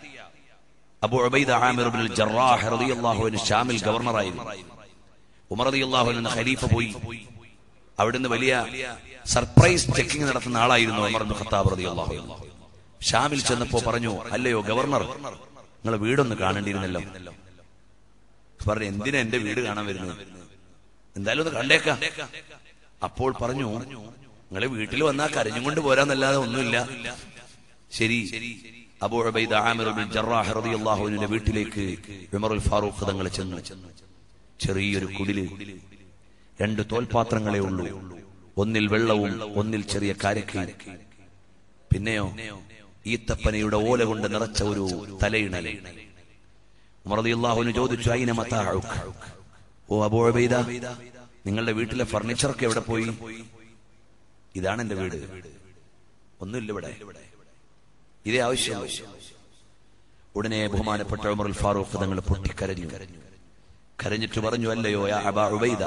B: അബു ഉബൈദ ആമിർ ഇബ്നുൽ ജറാഹ് റളിയല്ലാഹു അൻഹു ഷാമിൽ ഗവർണറായിരുന്നു ഉമർ റളിയല്ലാഹു അൻഹു എന്ന ഖലീഫ പോയി അവിടുന്ന് വലിയ സർപ്രൈസ് ചെക്കിംഗ് നടത്തുന്ന ആളായിരുന്നു ഉമർ ഇബ്നു ഖത്താബ് റളിയല്ലാഹു അൻഹു ഷാമിൽ ചെന്നപ്പോ പറഞ്ഞു അല്ലയോ ഗവർണർ നിങ്ങളെ വീടൊന്ന് കാണേണ്ടിയിരുന്നല്ലോ പറഞ്ഞു എന്തിനാ എന്റെ വീട് കാണാൻ വരുന്നത് എന്തായാലും ഒന്ന് കണ്ടേക്കാം അപ്പോൾ പറഞ്ഞു നിങ്ങളെ വീട്ടിൽ വന്നാൽ കരഞ്ഞും കൊണ്ട് പോരാന്നല്ലാതെ ഒന്നുമില്ല ശരി Abu Ubaida Amir bin Jarrah റളിയല്ലാഹു അൻഹുവിന്റെ വീട്ടിലേക്ക് ഉമറുൽ ഫാറൂഖ് തങ്ങൾ ചെന്നു ചെറിയൊരു കുടില് രണ്ട് തോൽപാത്രങ്ങളെ ഉള്ളൂ ഒന്നിൽ വെള്ളവും ഒന്നിൽ ചെറിയ കാരക്കയും പിന്നെയോ ഈത്തപ്പനയുടെ ഓല കൊണ്ട് നിറച്ച ഒരു തലയിണൽ ഉമർ റളിയല്ലാഹുവിന് ചോദിച്ചു അയിന മതാഉക് ഓ അബൂ ഉബൈദ നിങ്ങളുടെ വീട്ടിലെ ഫർണിച്ചറൊക്കെ എവിടെ പോയി ഇതാണ് എന്റെ വീട് ഒന്നുമില്ല ഇവിടെ ഇതേ ആവശ്യം ഉടനെ ബഹുമാനപ്പെട്ട ഉമറുൽ ഫാറൂഖ് തങ്ങൾ പൊട്ടിക്കരഞ്ഞു കരഞ്ഞിട്ട് പറഞ്ഞു അല്ലയോ യാ അബാ ഉബൈദ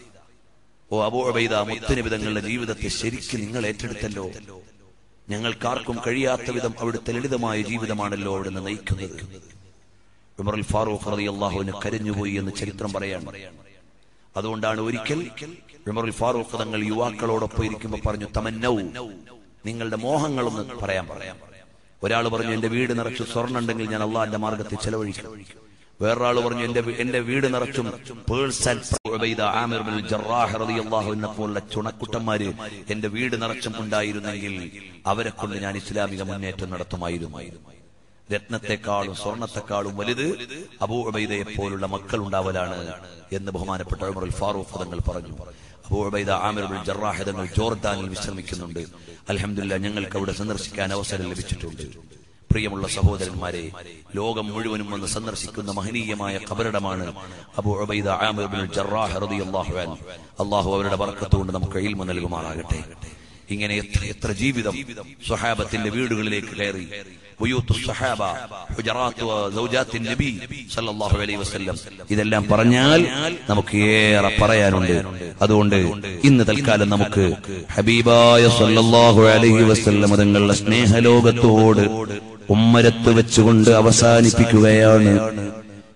B: ഓ അബൂ ഉബൈദ മുത്തനബി തങ്ങളുടെ ജീവിതത്തെ ശരിക്കും നിങ്ങൾ ഏറ്റെടുത്തല്ലോ ഞങ്ങൾക്കാർക്കും കഴിയാത്ത വിധം അവിടുത്തെ ലളിതമായ ജീവിതമാണല്ലോ അവിടുന്ന് നയിക്കുന്നത് ഉമറുൽ ഫാറൂഖ് റളിയല്ലാഹുവിന് കരഞ്ഞുപോയി എന്ന് ചരിത്രം പറയാണ് അതുകൊണ്ടാണ് ഒരിക്കൽ ഉമറുൽ ഫാറൂഖ് തങ്ങൾ യുവാക്കളോടൊപ്പം ഇരിക്കുമ്പോൾ പറഞ്ഞു തമന്നൗ നിങ്ങളുടെ മോഹങ്ങളൊന്ന് പറയാൻ പറയാം ഒരാൾ പറഞ്ഞു എന്റെ വീട് നിറച്ചു സ്വർണ്ണം ഉണ്ടെങ്കിൽ ഞാൻ അള്ളാന്റെ മാർഗത്തിൽ ചെലവഴിക്കും വേറൊരാൾ പറഞ്ഞു എന്റെ വീ- എന്റെ വീട് നിറച്ചും പേഴ്സ് ആൻഡ് ഉബൈദ ആമിർ ബിൻ ജറാഹ് റളിയല്ലാഹു അൻഹു പോലുള്ള ചുണക്കുട്ടന്മാര് എന്റെ വീട് നിറച്ചും ഉണ്ടായിരുന്നെങ്കിൽ അവരെ കൊണ്ട് ഞാൻ ഇസ്ലാമിക മുന്നേറ്റം നടത്തുമായിരുന്നു രത്നത്തെക്കാളും സ്വർണത്തെക്കാളും വലുത് അബൂ ഉബൈദയെ പോലുള്ള മക്കൾ ഉണ്ടാവലാണ് എന്ന് ബഹുമാനപ്പെട്ട ഉമറുൽ ഫാറൂഖ് തങ്ങൾ പറഞ്ഞു Abu Ubaida Amir bin Jarrah തങ്ങൾ ജോർദാനിൽ വിശ്രമിക്കുന്നുണ്ട് അൽഹംദുലില്ലാ ഞങ്ങൾക്ക് അവിടെ സന്ദർശിക്കാൻ അവസരം ലഭിച്ചിട്ടുണ്ട് പ്രിയമുള്ള സഹോദരന്മാരെ ലോകം മുഴുവനും വന്ന് സന്ദർശിക്കുന്ന മഹനീയമായ കബറിടമാണ് Abu Ubaida Amir bin Jarrah റളിയല്ലാഹു അൻഹു അള്ളാഹു അവരുടെ ബർക്കത്തുകൊണ്ട് നമുക്ക് ഇൽമ നൽകുമാറാകട്ടെ ഇങ്ങനെ എത്ര എത്ര ജീവിതം സ്വഹാബത്തിന്റെ വീടുകളിലേക്ക് കയറി ബുയൂത്തു സ്വഹാബ ഹുജറാത്തു സൗജാത്തിൻ നബി സല്ലല്ലാഹു അലൈഹി വസല്ലം ഇതെല്ലാം പറഞ്ഞാൽ നമുക്ക് ഏറെ പറയാനുണ്ട് അതുകൊണ്ട് ഇന്ന് തൽക്കാലം നമുക്ക് ഹബീബായ സല്ലല്ലാഹു അലൈഹി വസല്ലം തങ്ങളുടെ സ്നേഹലോകത്തോട് ഉമ്മരത്ത് വെച്ചുകൊണ്ട് അവസാനിപ്പിക്കുകയാണ്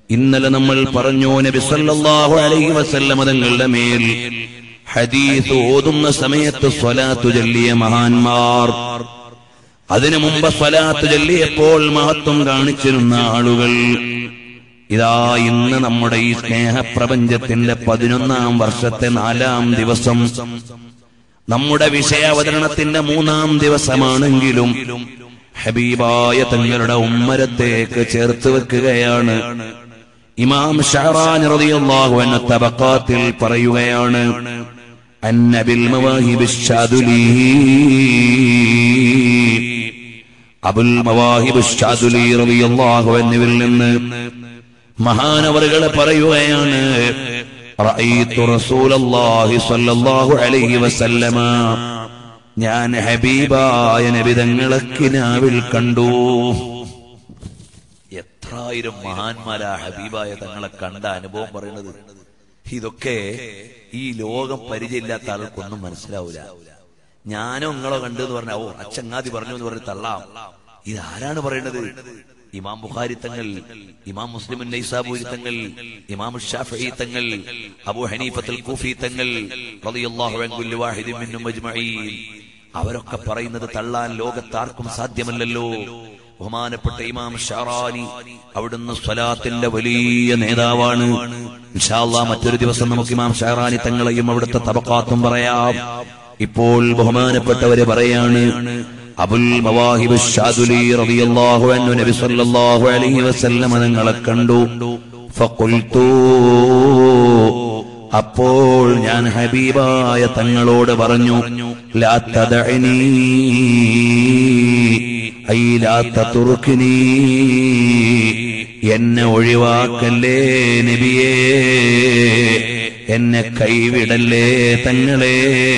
B: ഇന്നലെ നമ്മൾ പറഞ്ഞു നബി സല്ലല്ലാഹു അലൈഹി വസല്ലമ തങ്ങളുടെ മേൽ ഹദീസ് ഓതുന്ന സമയത്ത് സ്വലാത്തു ചൊല്ലിയ മഹാന്മാർ അതിനു മുമ്പ് സ്വലാത്ത് ചൊല്ലിയപ്പോൾ മഹത്വം കാണിച്ചിരുന്ന ആളുകൾ ഇതാ ഇന്ന് നമ്മുടെ ഈ സ്നേഹപ്രപഞ്ചത്തിന്റെ പതിനൊന്നാം വർഷത്തെ നാലാം ദിവസം നമ്മുടെ വിഷയാവതരണത്തിന്റെ മൂന്നാം ദിവസമാണെങ്കിലും ഹബീബായ തങ്ങളുടെ ഉമ്മരത്തേക്ക് ചേർത്ത് വെക്കുകയാണ് ഇമാം ഷഹറാൻ റളിയല്ലാഹു അൻഹു തബഖാത്തിൽ പറയുകയാണ് അന്നബിൽ മവാഹിബ് ഷാദുലി അബുൽ മവാഹിബ് ഷാദുലി റളിയല്ലാഹു അൻഹുവിൽ നിന്ന് മഹാനവറുകൾ പറയുകയാണ് റഅയ്തു റസൂലല്ലാഹി സ്വല്ലല്ലാഹു അലൈഹി വസല്ലമ ഞാൻ ഹബീബായ നബി തങ്ങളെ കിനാവിൽ കണ്ടു എത്രായിരം മഹാന്മാരാ ഹബീബായ തങ്ങളെ കണ്ട അനുഭവം പറയുന്നത് ഇതൊക്കെ ഈ ലോകം പരിചയമില്ലാത്ത ആൾക്കൊന്നും മനസ്സിലാവൂല ഞാനോ നിങ്ങളോ കണ്ടു എന്ന് പറഞ്ഞ ഓ അച്ചങ്ങാതി പറഞ്ഞു എന്ന് പറഞ്ഞ് തള്ളാം ഇതാരാണ് പറയുന്നത് ഇമാം ബുഖാരി തങ്ങൾ ഇമാം മുസ്ലിം നൈസാബൂരി തങ്ങൾ ഇമാം ഷാഫി തങ്ങൾ അബു ഹനീഫത്തുൽ കൂഫി തങ്ങൾ റളിയല്ലാഹു അൻഹു ലിൽ വാഹിദിൻ മിന്നും അജ്മഈൻ അവരൊക്കെ പറയുന്നത് തള്ളാൻ ലോകത്താർക്കും സാധ്യമല്ലല്ലോ ബഹുമാനപ്പെട്ട ഇമാം ഷാറാനി അവിടുന്ന് സ്വലാത്തിന്റെ വലിയ നേതാവാണ് ഇൻഷാല്ലാ മറ്റൊരു ദിവസം നമുക്ക് ഇമാം ഷാറാനി തങ്ങളെയും അവിടുത്തെ തബക്കാത്തും പറയാം ഇപ്പോൾ ബഹുമാനപ്പെട്ടവര് പറയാണ് അബുൽ മവാഹിബ് ഷാദുലി റളിയല്ലാഹു അൻഹു നബി സല്ലല്ലാഹു അലൈഹി വസല്ലം തങ്ങളെ കണ്ടു ഫഖുൽതു അപ്പോൾ ഞാൻ ഹബീബായ തങ്ങളോട് പറഞ്ഞു ലാ തദഅനി ഐ ലാ തതുർക്കിനി എന്നെ ഒഴിവാക്കല്ലേ നബിയേ എന്നെ കൈവിടല്ലേ തങ്ങളെ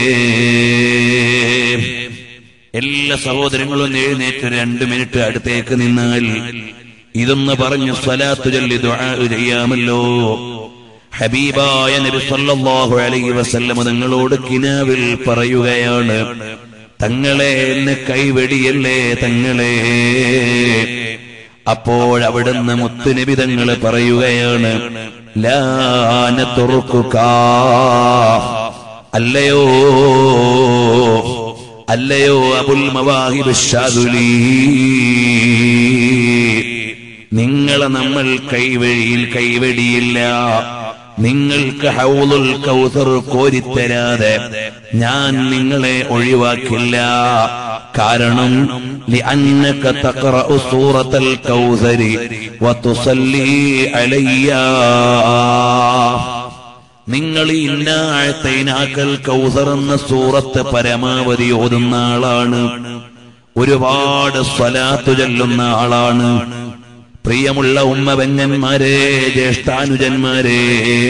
B: എല്ലാ സഹോദരങ്ങളും ഒന്ന് എഴുന്നേറ്റ് രണ്ട് മിനിറ്റ് അടുത്തേക്ക് നിന്നാൽ ഇതൊന്ന് പറഞ്ഞു സ്വലാത്തു ചൊല്ലി ദുആ ചെയ്യാമല്ലോ ഹബീബായ നബി സല്ലല്ലാഹു അലൈഹി വസല്ലം തങ്ങളോട് കിനാവിൽ പറയുകയാണ് തങ്ങളെ എന്നെ കൈവെടിയല്ലേ തങ്ങളെ അപ്പോൾ അവിടുന്ന് മുത്തുനബി തങ്ങള് പറയുകയാണ് ലാന തുറക്കുക അല്ലയോ അല്ലയോ അബുൽ മവാഹിബ് ഷാദുലി നിങ്ങളെ നമ്മൾ കൈവഴിയിൽ കൈവെടിയില്ല നിങ്ങൾക്ക് ഹൗലുൽ കൗസർ കോരിത്തരാതെ ഞാൻ നിങ്ങളെ ഒഴിവാക്കില്ല കാരണം لأنك تقرأ سورة الكوثر وتصلي علي നിങ്ങൾ ഈ ഇന്നാഴത്തൈനാക്കൽ കൗസർ എന്ന സൂറത്ത് പരമാവധി ഓതുന്ന ആളാണ് ഒരുപാട് സ്വലാത്തു ചൊല്ലുന്ന ആളാണ് പ്രിയമുള്ള ഉമ്മ പെങ്ങന്മാരെ ജ്യേഷ്ഠാനുജന്മാരെ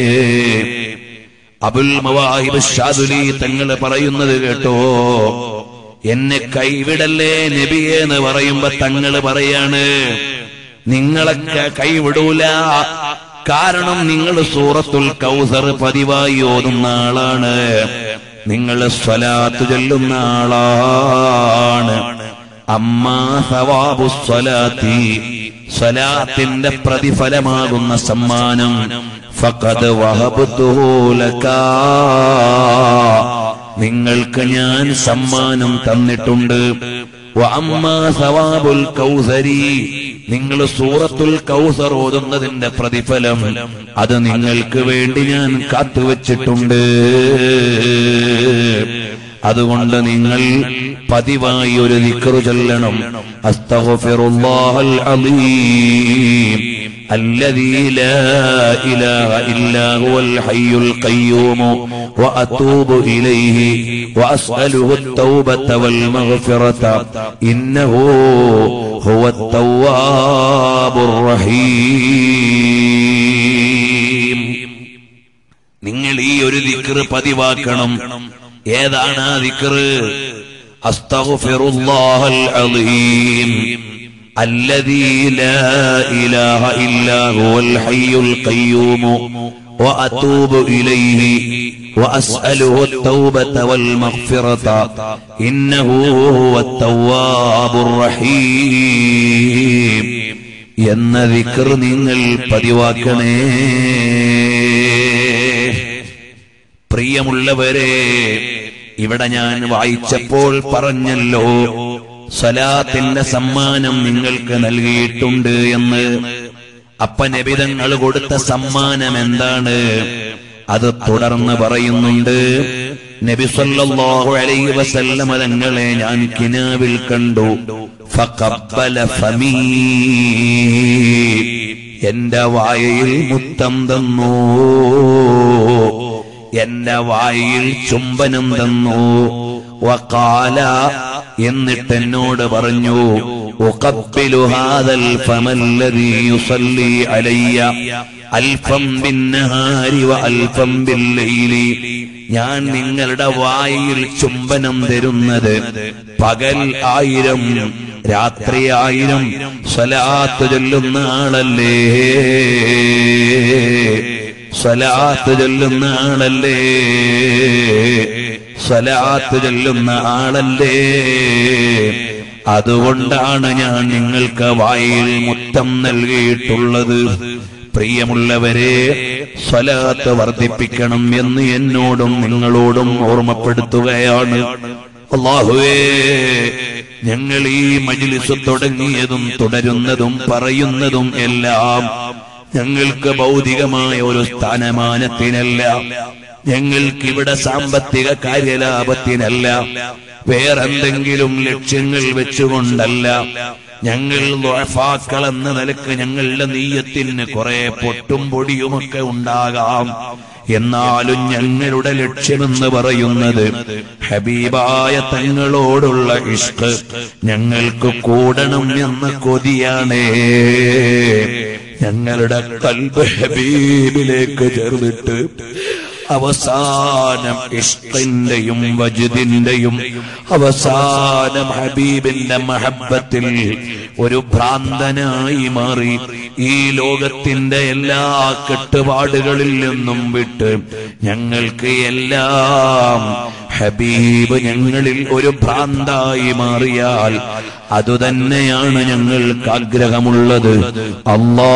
B: അബുൽ മവാഹിബ് ഷാദുലി തങ്ങൾ പറയുന്നത് കേട്ടോ എന്നെ കൈവിടല്ലേ നബിയെ എന്ന് പറയുമ്പോ തങ്ങള് പറയാണ് നിങ്ങളൊക്കെ കൈവിടൂല കാരണം നിങ്ങൾ സൂറത്തുൽ കൗസർ പതിവായി ഓതുന്ന ആളാണ് നിങ്ങൾ സ്വലാത്ത് ചൊല്ലുന്ന ആളാണ് അമ്മാ സവാബു സ്വലാത്തി സ്വലാത്തിന്റെ പ്രതിഫലമാകുന്ന സമ്മാനം ഫഖദ് വഹബുലക നിങ്ങൾക്ക് ഞാൻ സമ്മാനം തന്നിട്ടുണ്ട് വഅമ്മാ സവാബുൽ കൗസരി നിങ്ങൾ സൂറത്തുൽ കൗസർ ഓതുന്നതിന്റെ പ്രതിഫലം അത് നിങ്ങൾക്ക് വേണ്ടി ഞാൻ കാത്തുവച്ചിട്ടുണ്ട് അതുകൊണ്ട് നിങ്ങൾ പതിവായി ഒരു ദിക്റ് ചൊല്ലണം അസ്തഗ്ഫിറുല്ലാഹൽ അലീം الذي لا إله إلا هو الحي القيوم وأتوب إليه وأسأله التوبة والمغفرة إنه هو التواب الرحيم നിങ്ങൾ ഈ ഒരു ദിക്റ് പതിവാക്കണം ഏതാണ് ആ ദിക്റ് അസ്തഗ്ഫിറുല്ലാഹൽ അലീം الذي لا إله إلا هو الحي القيوم وأتوب إليه وأسأله التوبة والمغفرة إنه هو التواب الرحيم എന്ന വിക്ർ നിങ്ങൾ പതിവാക്കണേ പ്രിയമുള്ളവരെ ഇവിടെ ഞാൻ വായിച്ചപ്പോൾ പറഞ്ഞല്ലോ സലാത്തിന്റെ സമ്മാനം നിങ്ങൾക്ക് നൽകിയിട്ടുണ്ട് എന്ന് അപ്പ നബിതങ്ങൾ കൊടുത്ത സമ്മാനം എന്താണ് അത് തുടർന്ന് പറയുന്നുണ്ട് നബി സല്ലല്ലാഹു അലൈഹി വസല്ലമ തങ്ങളെ ഞാൻ കിനാവിൽ കണ്ടു ഫഖബ്ബല ഫമീ എന്റെ വായയിൽ മുത്തം തന്നു എന്റെ വായിൽ ചുംബനം തന്നു വക്കാല എന്നിട്ട് എന്നോട് പറഞ്ഞു أقبل هذا الفم الذي يصلي علي ألفا بالنهار وألفا بالليل ഞാൻ നിങ്ങളുടെ വായിൽ ചുംബനം തരുന്നത് പകൽ ആയിരം രാത്രി ആയിരം സ്വലാത്ത് ചൊല്ലുന്ന ആളല്ലേ സ്വലാത്ത് ചൊല്ലുന്ന ആളല്ലേ സ്വലാത്ത് ചൊല്ലുന്ന ആളല്ലേ അതുകൊണ്ടാണ് ഞാൻ നിങ്ങൾക്ക് വായിൽ മുത്തം നൽകിയിട്ടുള്ളത് പ്രിയമുള്ളവരെ സ്വലാത്ത് വർദ്ധിപ്പിക്കണം എന്ന് എന്നോടും നിങ്ങളോടും ഓർമ്മപ്പെടുത്തുകയാണ് അള്ളാഹുവേ ഞങ്ങൾ ഈ മജിലിസ് തുടങ്ങിയതും തുടരുന്നതും പറയുന്നതും എല്ലാം ഞങ്ങൾക്ക് ഭൗതികമായ ഒരു സ്ഥാനമാനത്തിനല്ല ഞങ്ങൾക്കിവിടെ സാമ്പത്തിക കാര്യലാഭത്തിനല്ല വേറെന്തെങ്കിലും ലക്ഷ്യങ്ങൾ വെച്ചുകൊണ്ടല്ല ഞങ്ങൾ ദ്വാഫാക്കൾ എന്ന നിലക്ക് ഞങ്ങളുടെ നീയത്തിന് കുറെ പൊട്ടും പൊടിയുമൊക്കെ ഉണ്ടാകാം എന്നാലും ഞങ്ങളുടെ ലക്ഷ്യമെന്ന് പറയുന്നത് ഹബീബായ തങ്ങളോടുള്ള ഇഷ്ക് ഞങ്ങൾക്ക് കൂടണം എന്ന കൊതിയാണേ ഞങ്ങളുടെ കൽബ് ഹബീബിലേക്ക് ചേർന്നിട്ട് അവസാനം ഇഷ്കിന്റെയും വജുദിന്റെയും അവസാനം ഹബീബിന്റെ മഹബത്തിൽ ഒരു ഭ്രാന്തനായി മാറി ഈ ലോകത്തിന്റെ എല്ലാ കെട്ടുപാടുകളിൽ നിന്നും വിട്ട് ഞങ്ങൾക്ക് എല്ലാം ഹബീബ് ഞങ്ങളിൽ ഒരു ഭ്രാന്തായി മാറിയാൽ അതുതന്നെയാണ് ഞങ്ങൾക്ക് ആഗ്രഹമുള്ളത് അല്ലാ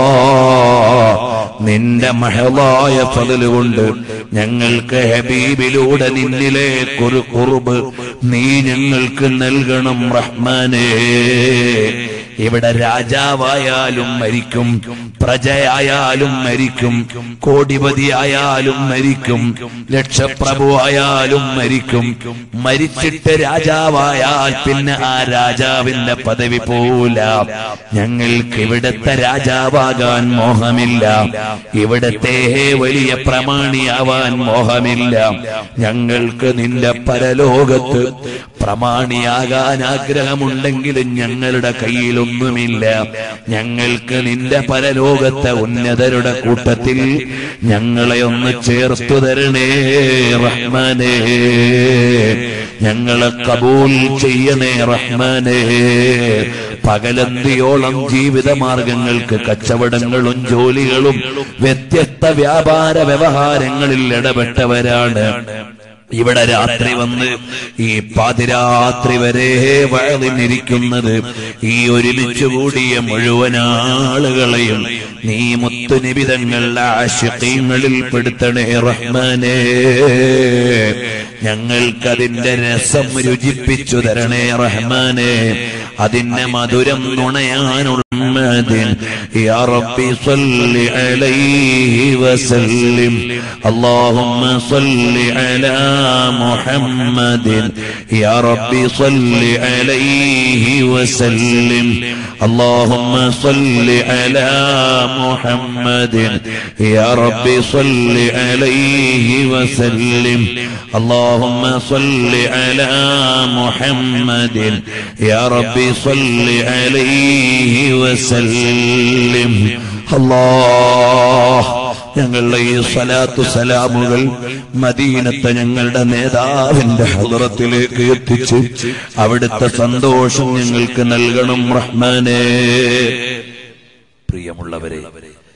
B: നിന്റെ മഹളായ ഫതലുകൊണ്ട് ഞങ്ങൾക്ക് ഹബീബിലൂടെ നിന്നിലേക്കൊരു കുറുബ് നീ ഞങ്ങൾക്ക് നൽകണം റഹ്മാനേ ഇവിടെ രാജാവായാലും മരിക്കും പ്രജയായാലും മരിക്കും കോടിപതിയായാലും മരിക്കും ലക്ഷപ്രഭു ആയാലും മരിക്കും മരിച്ചിട്ട് രാജാവായാൽ പിന്നെ ആ രാജാവിന്റെ പദവി പോല ഞങ്ങൾക്ക് ഇവിടത്തെ രാജാവാകാൻ മോഹമില്ല ഇവിടത്തെ വലിയ പ്രമാണിയാവാൻ മോഹമില്ല ഞങ്ങൾക്ക് നിന്റെ പരലോകത്ത് പ്രമാണിയാകാൻ ആഗ്രഹമുണ്ടെങ്കിലും ഞങ്ങളുടെ കയ്യിലൊന്നുമില്ല ഞങ്ങൾക്ക് നിന്റെ പരലോകത്തെ ഉന്നതരുടെ കൂട്ടത്തിൽ ഞങ്ങളെ ഒന്ന് ചേർത്തു തരണേ റഹ്മാനേ ഞങ്ങളെ കബൂൽ ചെയ്യണേ റഹ്മാനേ പകലന്തിയോളം ജീവിത മാർഗങ്ങൾക്ക് കച്ചവടങ്ങളും ജോലികളും വ്യത്യസ്ത വ്യാപാര വ്യവഹാരങ്ങളിൽ ഇടപെട്ടവരാണ് ഇവിടെ രാത്രി വന്ന് ഈ പാതിരാത്രി വരെ വഴലിനിരിക്കുന്നത് ഈ ഒരുമിച്ച് കൂടിയ മുഴുവൻ ആളുകളെയും നീ മുത്തുനിബിതങ്ങളുടെ ആശുക്കങ്ങളിൽ പെടുത്തണേ റഹ്മാനേ ഞങ്ങൾക്കതിന്റെ രസം രുചിപ്പിച്ചു തരണേ റഹ്മാനെ അതിന്റെ മധുരം നുണയാനുള്ള يا ربي صل عليه وسلم اللهم صل على محمد يا ربي صل عليه وسلم اللهم صل على محمد يا ربي صل عليه وسلم اللهم صل على محمد يا ربي صل عليه وسلم الله ഞങ്ങളുടെ ഈ സലാത്തു സലാമുകൾ മദീനത്തെ ഞങ്ങളുടെ നേതാവിന്റെ ഹദറത്തിലേക്ക് എത്തിച്ച് അവിടുത്തെ സന്തോഷം ഞങ്ങൾക്ക് നൽകണം റഹ്മാനേ പ്രിയമുള്ളവരെ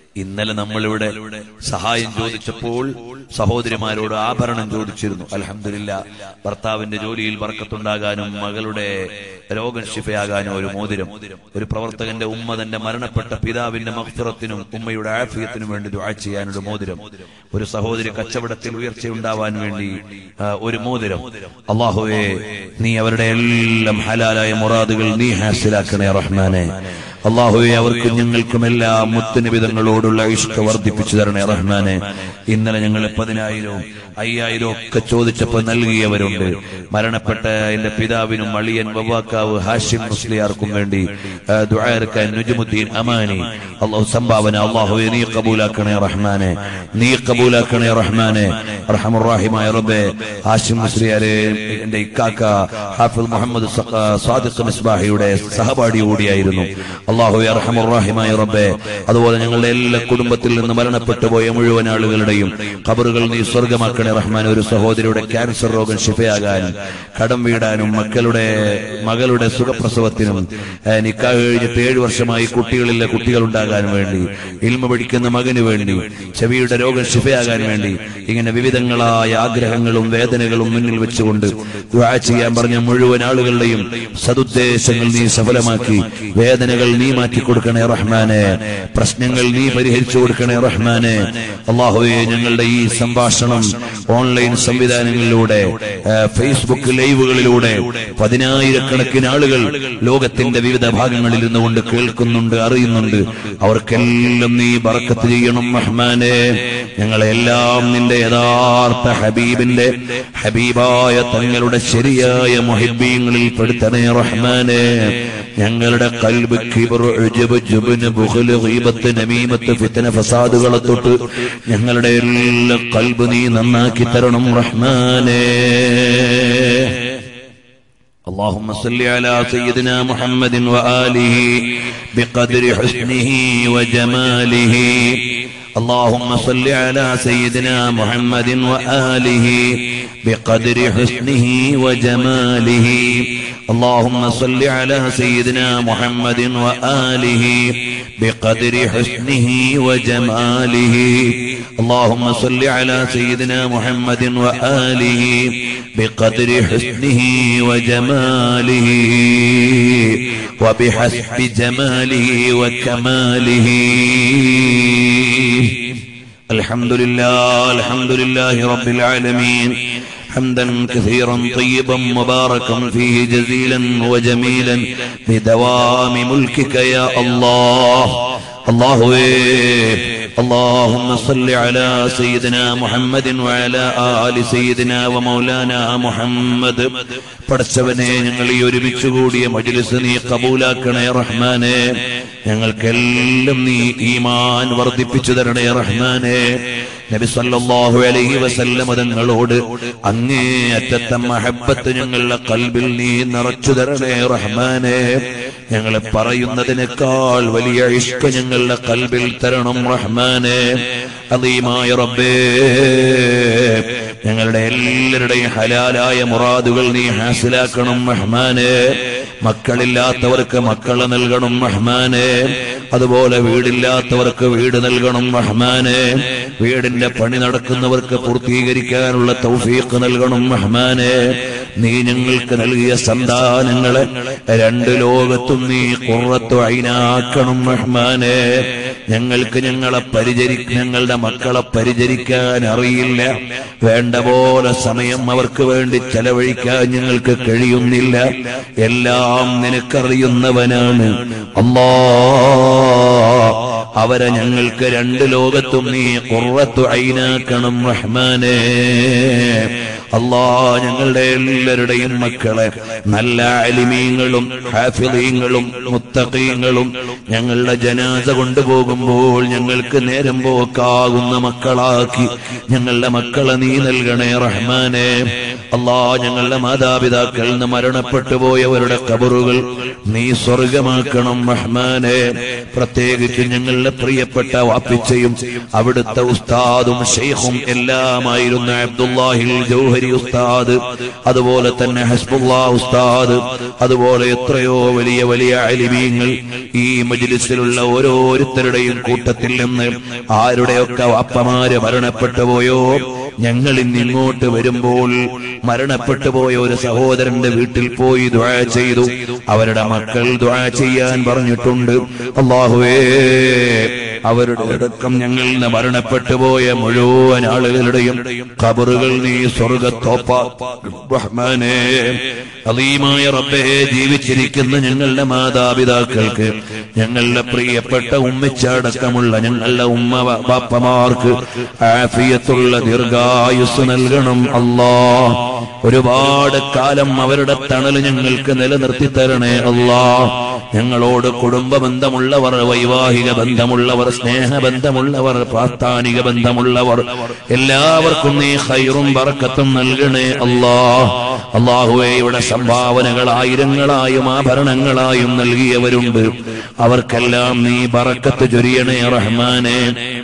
B: ഇന്നലെ നമ്മളിവിടെ സഹായം ചോദിച്ചപ്പോൾ സഹോദരിമാരോട് ആഭരണം ചോദിച്ചിരുന്നു അലഹമില്ല ഭർത്താവിന്റെ ജോലിയിൽ വർക്കത്തുണ്ടാകാനും മകളുടെ രോഗം ശിഫയാകാനും ഒരു മോതിരം ഒരു പ്രവർത്തകന്റെ ഉമ്മ തന്റെ മരണപ്പെട്ട പിതാവിന്റെ മഹ്ഫിറത്തിനും ഉമ്മയുടെ ആഫിയത്തിനും വേണ്ടി ദുആ ചെയ്യാനൊരു മോതിരം ഒരു സഹോദരി കച്ചവടത്തിൽ ഉയർച്ചയുണ്ടാവാൻ വേണ്ടി ആ, ഒരു മോതിരം അള്ളാഹുവേ നീ അവരുടെ എല്ലാം ഹലാലായ മുറാദുകൾ നീ ഹാസിലാക്കണേ റഹ്മാനെ അള്ളാഹുവെ അവർക്കും ഞങ്ങൾക്കും എല്ലാം മുത്തുനിബിതങ്ങളോടുള്ള ഇഷ്ട വർദ്ധിപ്പിച്ചു തരണേ റഹ്മാനെ ഇന്നലെ ഞങ്ങൾ പതിനായിരവും അയ്യായിരവും ഒക്കെ ചോദിച്ചപ്പോൾ നൽകിയവരുണ്ട് മരണപ്പെട്ട എന്റെ പിതാവിനും അളിയൻ വവാക്കാവ് ഹാഷിം മുസ്ലിയാർക്കും വേണ്ടി ആ, ദുആഇറക്കാൻ നുജുമുദ്ദീൻ അമാനി അള്ളാഹു സംഭാവന അള്ളാഹുവെ നീ കബൂലാക്കണേ റഹ്മാനെ നീ കബൂലാക്കണേ റഹ്മാനെ റഹമുറാഹിമായ റബ്ബെ ഹാഷിം മുസ്ലിയാരെ എന്റെ ഇക്കാക്ക ഹാഫിൽ മുഹമ്മദ് സഖ- സാദിഖ് മിസ്ബാഹിയുടെ സഹപാഠി കൂടിയായിരുന്നു അള്ളാഹു അർഹമുറാഹിമായ റബ്ബെ അതുപോലെ ഞങ്ങളുടെ എല്ലാ കുടുംബത്തിൽ നിന്ന് മരണപ്പെട്ടു പോയ മുഴുവൻ ആളുകളുടെയും ഖബറുകൾ നീ സ്വർഗമാക്കണേ റഹ്മാൻ ഒരു സഹോദരിയുടെ ക്യാൻസർ രോഗം ശിഫയാകാനും കടം വീടാനും മക്കളുടെ മകളുടെ സുഖപ്രസവത്തിനും ഏഹ്, നിക്കാഹ് കഴിഞ്ഞിട്ട് ഏഴു വർഷമായി കുട്ടികളിലെ കുട്ടികൾ ഉണ്ടാകാൻ വേണ്ടി ഇൽമ പഠിക്കുന്ന മകന് വേണ്ടി ചെവിയുടെ രോഗം ശിഫയാകാൻ വേണ്ടി ഇങ്ങനെ വിവിധങ്ങളായ ആഗ്രഹങ്ങളും വേദനകളും മുന്നിൽ വെച്ചുകൊണ്ട് ദുആ ചെയ്യാൻ പറഞ്ഞ മുഴുവൻ ആളുകളുടെയും സതുദ്ദേശങ്ങൾ നീ സഫലമാക്കി വേദനകൾ നീ മാറ്റി കൊടുക്കണേ റഹ്മാനെ പ്രശ്നങ്ങൾ നീ പരിഹരിച്ചു കൊടുക്കണേ റഹ്മാനെ അള്ളാഹുവെ ഞങ്ങളുടെ ഈ സംഭാഷണം ഓൺലൈൻ സംവിധാനങ്ങളിലൂടെ ആ, ഫേസ്ബുക്ക് ലൈവുകളിലൂടെ പതിനായിരക്കണക്കിന് ആളുകൾ ലോകത്തിന്റെ വിവിധ ഭാഗങ്ങളിൽ നിന്നുകൊണ്ട് കേൾക്കുന്നുണ്ട് അറിയുന്നുണ്ട് അവർക്കെല്ലാം നീ ബറക്കത്ത് ചെയ്യണം റഹ്മാനെ ഞങ്ങളെല്ലാം നിന്റെ യഥാർത്ഥ ഹബീബിന്റെ ഹബീബായ തങ്ങളുടെ ശരിയായ മൊഹിബീങ്ങളിൽ പെടുത്തണേ റഹ്മാനെ ഞങ്ങളുടെ കൽബ് കിബർ ഉജ്ബ് ജുബ്ന് ബുഖ്ല് ഗീബത്ത് നമീമത്ത് ഫിത്ന ഫസാദുകളെ തൊട്ട് ഞങ്ങളുടെ എല്ലാ കൽബ് നീ നന്നാക്കി തരണം റഹ്മാനേ اللهم صل على سيدنا محمد وآله بقدر حسنه وجماله اللهم صل على سيدنا محمد وآله بقدر حسنه وجماله اللهم صل على سيدنا محمد وآله بقدر حسنه وجماله اللهم صل على سيدنا محمد وآله بقدر حسنه وجماله وبحسب جماله وكماله الحمد لله الحمد لله رب العالمين حمدا كثيرا طيبا مباركا فيه جزيلا وجميلا بدوام ملكك يا الله الله اللهم صل على سيدنا محمد وعلى آل سيدنا ومولانا محمد പടച്ചവനെ ഞങ്ങൾ ഈ ഒരുമിച്ച് കൂടിയ മജ്ലിസ് നീ കബൂലാക്കണേ റഹ്മാനെ ഞങ്ങൾക്കെല്ലാം നീ ഈമാൻ വർദ്ധിപ്പിച്ചു തരണേ റഹ്മാനെ നബി സല്ലല്ലാഹു അലൈഹി വസല്ലമ തങ്ങളോട് അങ്ങേ അറ്റത്തെ മഹബത്ത് ഞങ്ങളുടെ കൽബിൽ നീ നിറച്ചു തരണേ റഹ്മാനെ ഞങ്ങളെ പറയുന്നതിനേക്കാൾ വലിയ ഇഷ്ക ഞങ്ങളുടെ കൽബിൽ തരണം റഹ്മാനെ അദീമായ റബ്ബേ ഞങ്ങളുടെ എല്ലാവരുടെയും ഹലാലായ മുറാദുകൾ നീ ഹാസിലാക്കണം റഹ്മാനെ മക്കളില്ലാത്തവർക്ക് മക്കളെ നൽകണം റഹ്മാനെ അതുപോലെ വീടില്ലാത്തവർക്ക് വീട് നൽകണം റഹ്മാനെ വീടിന്റെ പണി നടക്കുന്നവർക്ക് പൂർത്തീകരിക്കാനുള്ള തൗഫീഖ് നൽകണം റഹ്മാനെ നീ ഞങ്ങൾക്ക് നൽകിയ സന്താനങ്ങളെ രണ്ട് ലോകത്തും നീ കുറത്തു അയിനാക്കണം റഹ്മാനെ ഞങ്ങൾക്ക് ഞങ്ങളെ പരിചരി ഞങ്ങളുടെ മക്കളെ പരിചരിക്കാൻ അറിയില്ല വേണ്ട പോലെ സമയം അവർക്ക് വേണ്ടി ചെലവഴിക്കാൻ ഞങ്ങൾക്ക് കഴിയുന്നില്ല എല്ലാം നിനക്കറിയുന്നവനാണ് അല്ലാ അവരെ ഞങ്ങൾക്ക് രണ്ട് ലോകത്തും നീ കുറത്തു അയിനാക്കണം റഹ്മാനെ അല്ലാ ഞങ്ങളുടെ എല്ലാവരുടെയും മക്കളെ നല്ല അലിമീങ്ങളും ഹാഫിദീങ്ങളും മുത്തഖീങ്ങളും ഞങ്ങളുടെ ജനാസ കൊണ്ടുപോകുമ്പോൾ ഞങ്ങൾക്ക് നേരം പോക്കാകുന്ന മക്കളാക്കി ഞങ്ങളുടെ മക്കളെ നീ നൽകണേ റഹ്മാനെ അല്ലാ ഞങ്ങളുടെ മാതാപിതാക്കൾ നിന്ന് മരണപ്പെട്ടു പോയവരുടെ കബറുകൾ നീ സ്വർഗമാക്കണം റഹ്മാനെ പ്രത്യേകിച്ച് ഞങ്ങൾ ഞങ്ങളുടെ പ്രിയപ്പെട്ട വാപ്പിച്ചയും അവിടുത്തെ ഉസ്താദും ഷെയ്ഖും എല്ലാമായിരുന്ന അബ്ദുല്ലാഹിൽ ജൗഹരി ഉസ്താദ് അതുപോലെ തന്നെ ഹസ്ബുല്ലാ ഉസ്താദ് അതുപോലെ എത്രയോ വലിയ വലിയ അലിമീങ്ങൾ ഈ മജ്ലിസിലുള്ള ഓരോരുത്തരുടെയും കൂട്ടത്തിൽ നിന്ന് ആരുടെയൊക്കെ അപ്പമാര് മരണപ്പെട്ടു പോയോ ഞങ്ങൾ ഇന്ന് ഇങ്ങോട്ട് വരുമ്പോൾ മരണപ്പെട്ടു പോയ ഒരു സഹോദരന്റെ വീട്ടിൽ പോയി ദ്വാ ചെയ്തു അവരുടെ മക്കൾ ദ്വാ ചെയ്യാൻ പറഞ്ഞിട്ടുണ്ട് അള്ളാഹുവേ അവരുടെ അടക്കം ഞങ്ങളിൽ നിന്ന് മരണപ്പെട്ടു പോയ മുഴുവൻ ആളുകളുടെയും കബറുകൾ നീ സ്വർഗത്തോപ്പ റഹ്മാനേ അലീമായ റബ്ബേ ജീവിച്ചിരിക്കുന്ന ഞങ്ങളുടെ മാതാപിതാക്കൾക്ക് ഞങ്ങളുടെ പ്രിയപ്പെട്ട ഉമ്മച്ചടക്കമുള്ള ഞങ്ങളുടെ ഉമ്മ ബ- ബാപ്പമാർക്ക് ആഫിയത്തുള്ള ദീർഘായുസ് നൽകണം അല്ലാ ഒരുപാട് കാലം അവരുടെ തണൽ ഞങ്ങൾക്ക് നിലനിർത്തി തരണേ അല്ലാ ഞങ്ങളോട് കുടുംബ ബന്ധമുള്ളവർ വൈവാഹിക ബന്ധമുള്ളവർ സ്നേഹബന്ധമുള്ളവർ പ്രാസ്ഥാനിക ബന്ധമുള്ളവർ എല്ലാവർക്കും നീ ഹൈറും ബറക്കത്തും നൽകണേ അല്ലാ അള്ളാഹുവെ ഇവിടെ സംഭാവനകൾ ആയിരങ്ങളായും ആഭരണങ്ങളായും നൽകിയവരുണ്ട് അവർക്കെല്ലാം നീ ബറക്കത്ത് ചൊരിയണേ റഹ്മാനെ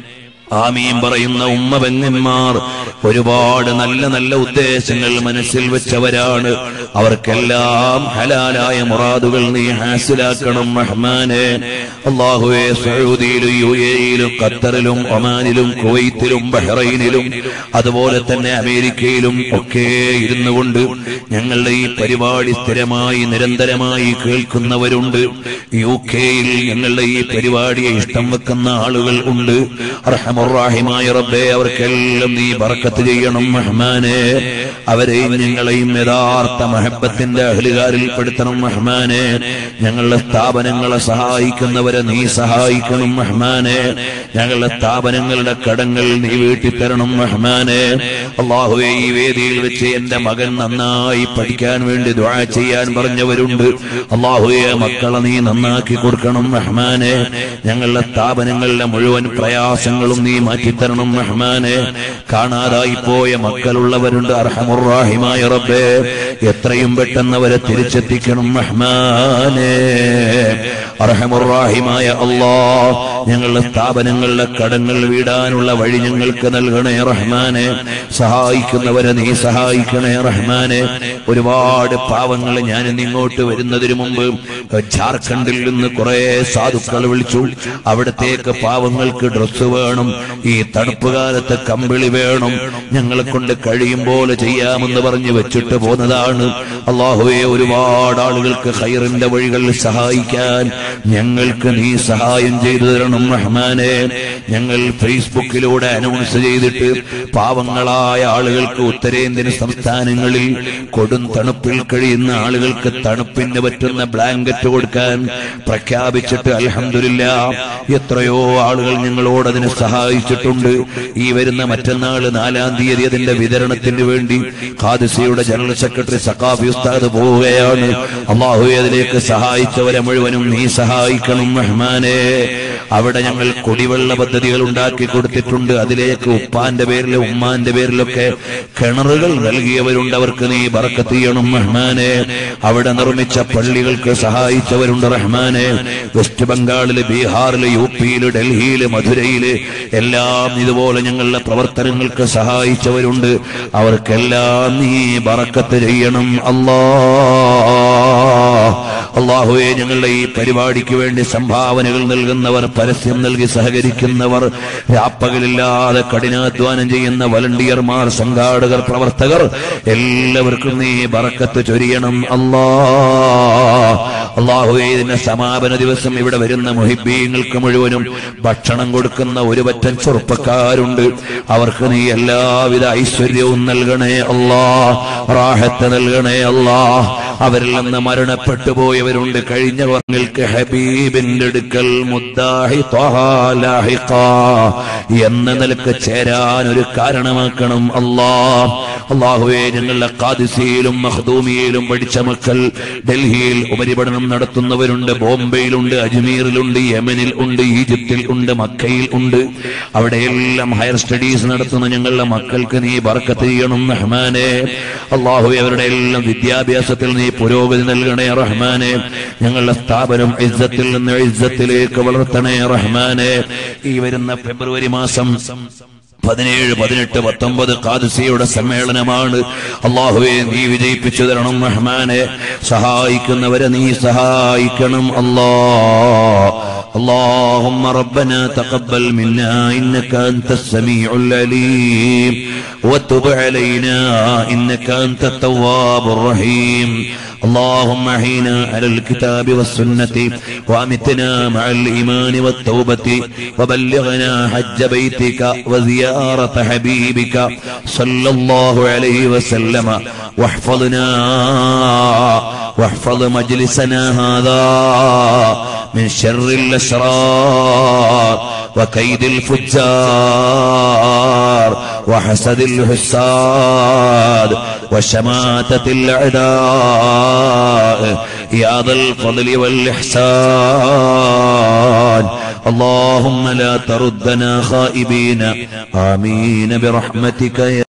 B: ആമീൻ പറയുന്ന ഉമ്മ പെങ്ങന്മാർ ഒരുപാട് നല്ല നല്ല ഉദ്ദേശങ്ങൾ മനസ്സിൽ വെച്ചവരാണ് അവർക്കെല്ലാം ഹലാലായ മുറാദുകൾ നീ ഹാസിലാക്കണം റഹ്മാനെ അള്ളാഹുവെ സൗദിയിലും യു എയിലും ഖത്തറിലും ഒമാനിലും കുവൈത്തിലും ബഹ്റൈനിലും അതുപോലെ തന്നെ അമേരിക്കയിലും ഒക്കെ ഇരുന്നു കൊണ്ട് ഞങ്ങളുടെ ഈ പരിപാടി സ്ഥിരമായി നിരന്തരമായി കേൾക്കുന്നവരുണ്ട് യു കെയിൽ ഞങ്ങളുടെ ഈ പരിപാടിയെ ഇഷ്ടം വെക്കുന്ന ആളുകൾ ഉണ്ട് റഹമുറാഹിമായ റബ്ബെ അവർക്കെല്ലാം നീ ബർക്കത്ത് ചെയ്യണം റഹ്മാനെ അവരെയും ഞങ്ങളെയും യഥാർത്ഥ മഹബത്തിന്റെ അഹലുകാരിൽ പെടുത്തണം റഹ്മാനെ ഞങ്ങളുടെ സ്ഥാപനങ്ങളെ സഹായിക്കുന്നവരെ നീ സഹായിക്കണം റഹ്മാനെ ഞങ്ങളുടെ സ്ഥാപനങ്ങളുടെ കടങ്ങൾ നീ വീട്ടിത്തരണം റഹ്മാനെ അള്ളാഹുവെ ഈ വേദിയിൽ വെച്ച് എന്റെ മകൻ നന്നായി പഠിക്കാൻ വേണ്ടി ദ്വാ ചെയ്യാൻ പറഞ്ഞവരുണ്ട് അള്ളാഹുവെ മക്കളെ നീ നന്നാക്കി കൊടുക്കണം റഹ്മാനെ ഞങ്ങളുടെ സ്ഥാപനങ്ങളിലെ മുഴുവൻ പ്രയാസങ്ങളും നീ മാറ്റിത്തരണം റഹ്മാനെ കാണാതായി പോയ മക്കളുള്ളവരുണ്ട് അർഹമുറാഹിമായ റബ്ബേ എത്രയും പെട്ടെന്ന് അവരെ തിരിച്ചെത്തിക്കണം റഹ്മാനെ അർഹമുറാഹിമായ അള്ളാ ഞങ്ങളുടെ സ്ഥാപനങ്ങളിലെ കടങ്ങൾ വീടാനുള്ള വഴി ഞങ്ങൾക്ക് നൽകണേ റഹ്മാനെ സഹായിക്കുന്നവരെ നീ സഹായിക്കണേ റഹ്മാനെ ഒരുപാട് പാവങ്ങൾ ഞാൻ ഇന്ന് ഇങ്ങോട്ട് വരുന്നതിന് മുമ്പ് ജാർഖണ്ഡിൽ നിന്ന് കുറെ സാധുക്കൾ വിളിച്ചു അവിടത്തേക്ക് പാവങ്ങൾക്ക് ഡ്രസ്സ് വേണം ഈ തണുപ്പ് കാലത്ത് കമ്പിളി വേണം ഞങ്ങളെ കൊണ്ട് കഴിയും പോലെ ചെയ്യാമെന്ന് പറഞ്ഞ് വെച്ചിട്ട് പോന്നതാണ് അള്ളാഹുവെ ഒരുപാട് ആളുകൾക്ക് ഹൈറിന്റെ വഴികൾ സഹായിക്കാൻ ഞങ്ങൾക്ക് നീ സഹായം ചെയ്തു തരണം റഹ്മാനെ ഞങ്ങൾ ഫേസ്ബുക്കിലൂടെ അനൗൺസ് ചെയ്തിട്ട് പാവങ്ങളായ ആളുകൾക്ക് ഉത്തരേന്ത്യൻ സംസ്ഥാനങ്ങളിൽ കൊടും തണുപ്പിൽ കഴിയുന്ന ആളുകൾക്ക് തണുപ്പിന് പറ്റുന്ന ബ്ലാങ്കറ്റ് കൊടുക്കാൻ പ്രഖ്യാപിച്ചിട്ട് അൽഹംദുലില്ല എത്രയോ ആളുകൾ ഞങ്ങളോട് അതിനെ സഹായിച്ചിട്ടുണ്ട് ഈ വരുന്ന മറ്റന്നാള് നാലാം തീയതി അതിന്റെ വിതരണത്തിന് വേണ്ടി ഖാദിസയുടെ ജനറൽ സെക്രട്ടറി സഖാഫി ഉസ്താദ് പോവുകയാണ് അള്ളാഹു അതിലേക്ക് സഹായിച്ചവരെ മുഴുവനും നീ സഹായിക്കണം റഹ്മാനെ അവിടെ ഞങ്ങൾ കുടിവെള്ള പദ്ധതികൾ ഉണ്ടാക്കി കൊടുത്തിട്ടുണ്ട് അതിലേക്ക് ഉപ്പാന്റെ പേരിലും ഉമ്മാന്റെ പേരിലൊക്കെ കിണറുകൾ നൽകിയവരുണ്ട് അവർക്ക് നീ ബറക്കത്ത് ചെയ്യണം റഹ്മാനെ അവിടെ നിർമ്മിച്ച പള്ളികൾക്ക് സഹായിച്ചവരുണ്ട് റഹ്മാനെ വെസ്റ്റ് ബംഗാളില് ബീഹാറില് യു പിയില് ഡൽഹിയില് മധുരയില് എല്ലാം ഇതുപോലെ ഞങ്ങളുടെ പ്രവർത്തനങ്ങൾക്ക് സഹായിച്ചവരുണ്ട് അവർക്കെല്ലാം നീ ബറക്കത്ത് ചെയ്യണം അല്ലാ അള്ളാഹുവെ ഞങ്ങളുടെ ഈ പരിപാടിക്ക് വേണ്ടി സംഭാവനകൾ നൽകുന്നവർ പരസ്യം നൽകി സഹകരിക്കുന്നവർ രാപ്പകലില്ലാതെ കഠിനാധ്വാനം ചെയ്യുന്ന വളണ്ടിയർമാർ സംഘാടകർ പ്രവർത്തകർ എല്ലാവർക്കും നീ ബറക്കത്ത് ചൊരിയണം അല്ലാ അള്ളാഹുവെ ഇതിന്റെ സമാപന ദിവസം ഇവിടെ വരുന്ന മുഹിബീങ്ങൾക്ക് മുഴുവനും ഭക്ഷണം കൊടുക്കുന്ന ഒരു പറ്റൻ ചെറുപ്പക്കാരുണ്ട് അവർക്ക് നീ എല്ലാവിധ ഐശ്വര്യവും നൽകണേ അല്ലാ റാഹത്ത് നൽകണേ അല്ലാ അവരിൽ നിന്ന് മരണപ്പെട്ടു പോയവരുണ്ട് കഴിഞ്ഞ വർങ്ങൾക്ക് ഹബീബിന്റെ അടുക്കൽ മുദ്ദാഹി ത്വഹാ ലാഹിഖ എന്ന നിലക്ക് ചേരാൻ ഒരു കാരണമാക്കണം അല്ലാ അള്ളാഹുവെ ഞങ്ങളുടെ കാദിസിയിലും മഹദൂമിയയിലും പഠിച്ച മക്കൾ ഡൽഹിയിൽ ഉപരിപഠനം നടത്തുന്നവരുണ്ട് ബോംബെയിലുണ്ട് അജ്മീറിലുണ്ട് യമനിൽ ഉണ്ട് ഈജിപ്തിൽ ഉണ്ട് മക്കയിൽ ഉണ്ട് അവിടെയെല്ലാം ഹയർ സ്റ്റഡീസ് നടത്തുന്ന ഞങ്ങളുടെ മക്കൾക്ക് നീ ബർക്കത്ത് ചെയ്യണം റഹ്മാനെ അള്ളാഹുവെ അവരുടെ എല്ലാം വിദ്യാഭ്യാസത്തിൽ നീ നീ പുരോഗതി നൽകണേ റഹ്മാനെ ഞങ്ങളുടെ സ്ഥാപനം ഇസ്സത്തിൽ നിന്ന് ഇസ്സത്തിലേക്ക് വളർത്തണേ റഹ്മാനെ ഈ വരുന്ന ഫെബ്രുവരി മാസം പതിനേഴ് പതിനെട്ട് പത്തൊമ്പത് കാതുസിയുടെ സമ്മേളനമാണ് അള്ളാഹുവെ നീ വിജയിപ്പിച്ചു തരണം റഹ്മാനെ സഹായിക്കുന്നവരെ നീ സഹായിക്കണം അല്ലാ اللهم ربنا تقبل منا إنك أنت السميع العليم وتب علينا إنك أنت التواب الرحيم اللهم أحينا على الكتاب والسنة وأمتنا مع الإيمان والتوبة وبلغنا حج بيتك وزيارة حبيبك صلى الله عليه وسلم واحفظنا واحفظ مجلسنا هذا من شر الأشرار وكيد الفجار وحسد الحساد وشماتة الأعداء يا ذا الفضل والإحسان اللهم لا تردنا خائبين آمين برحمتك يا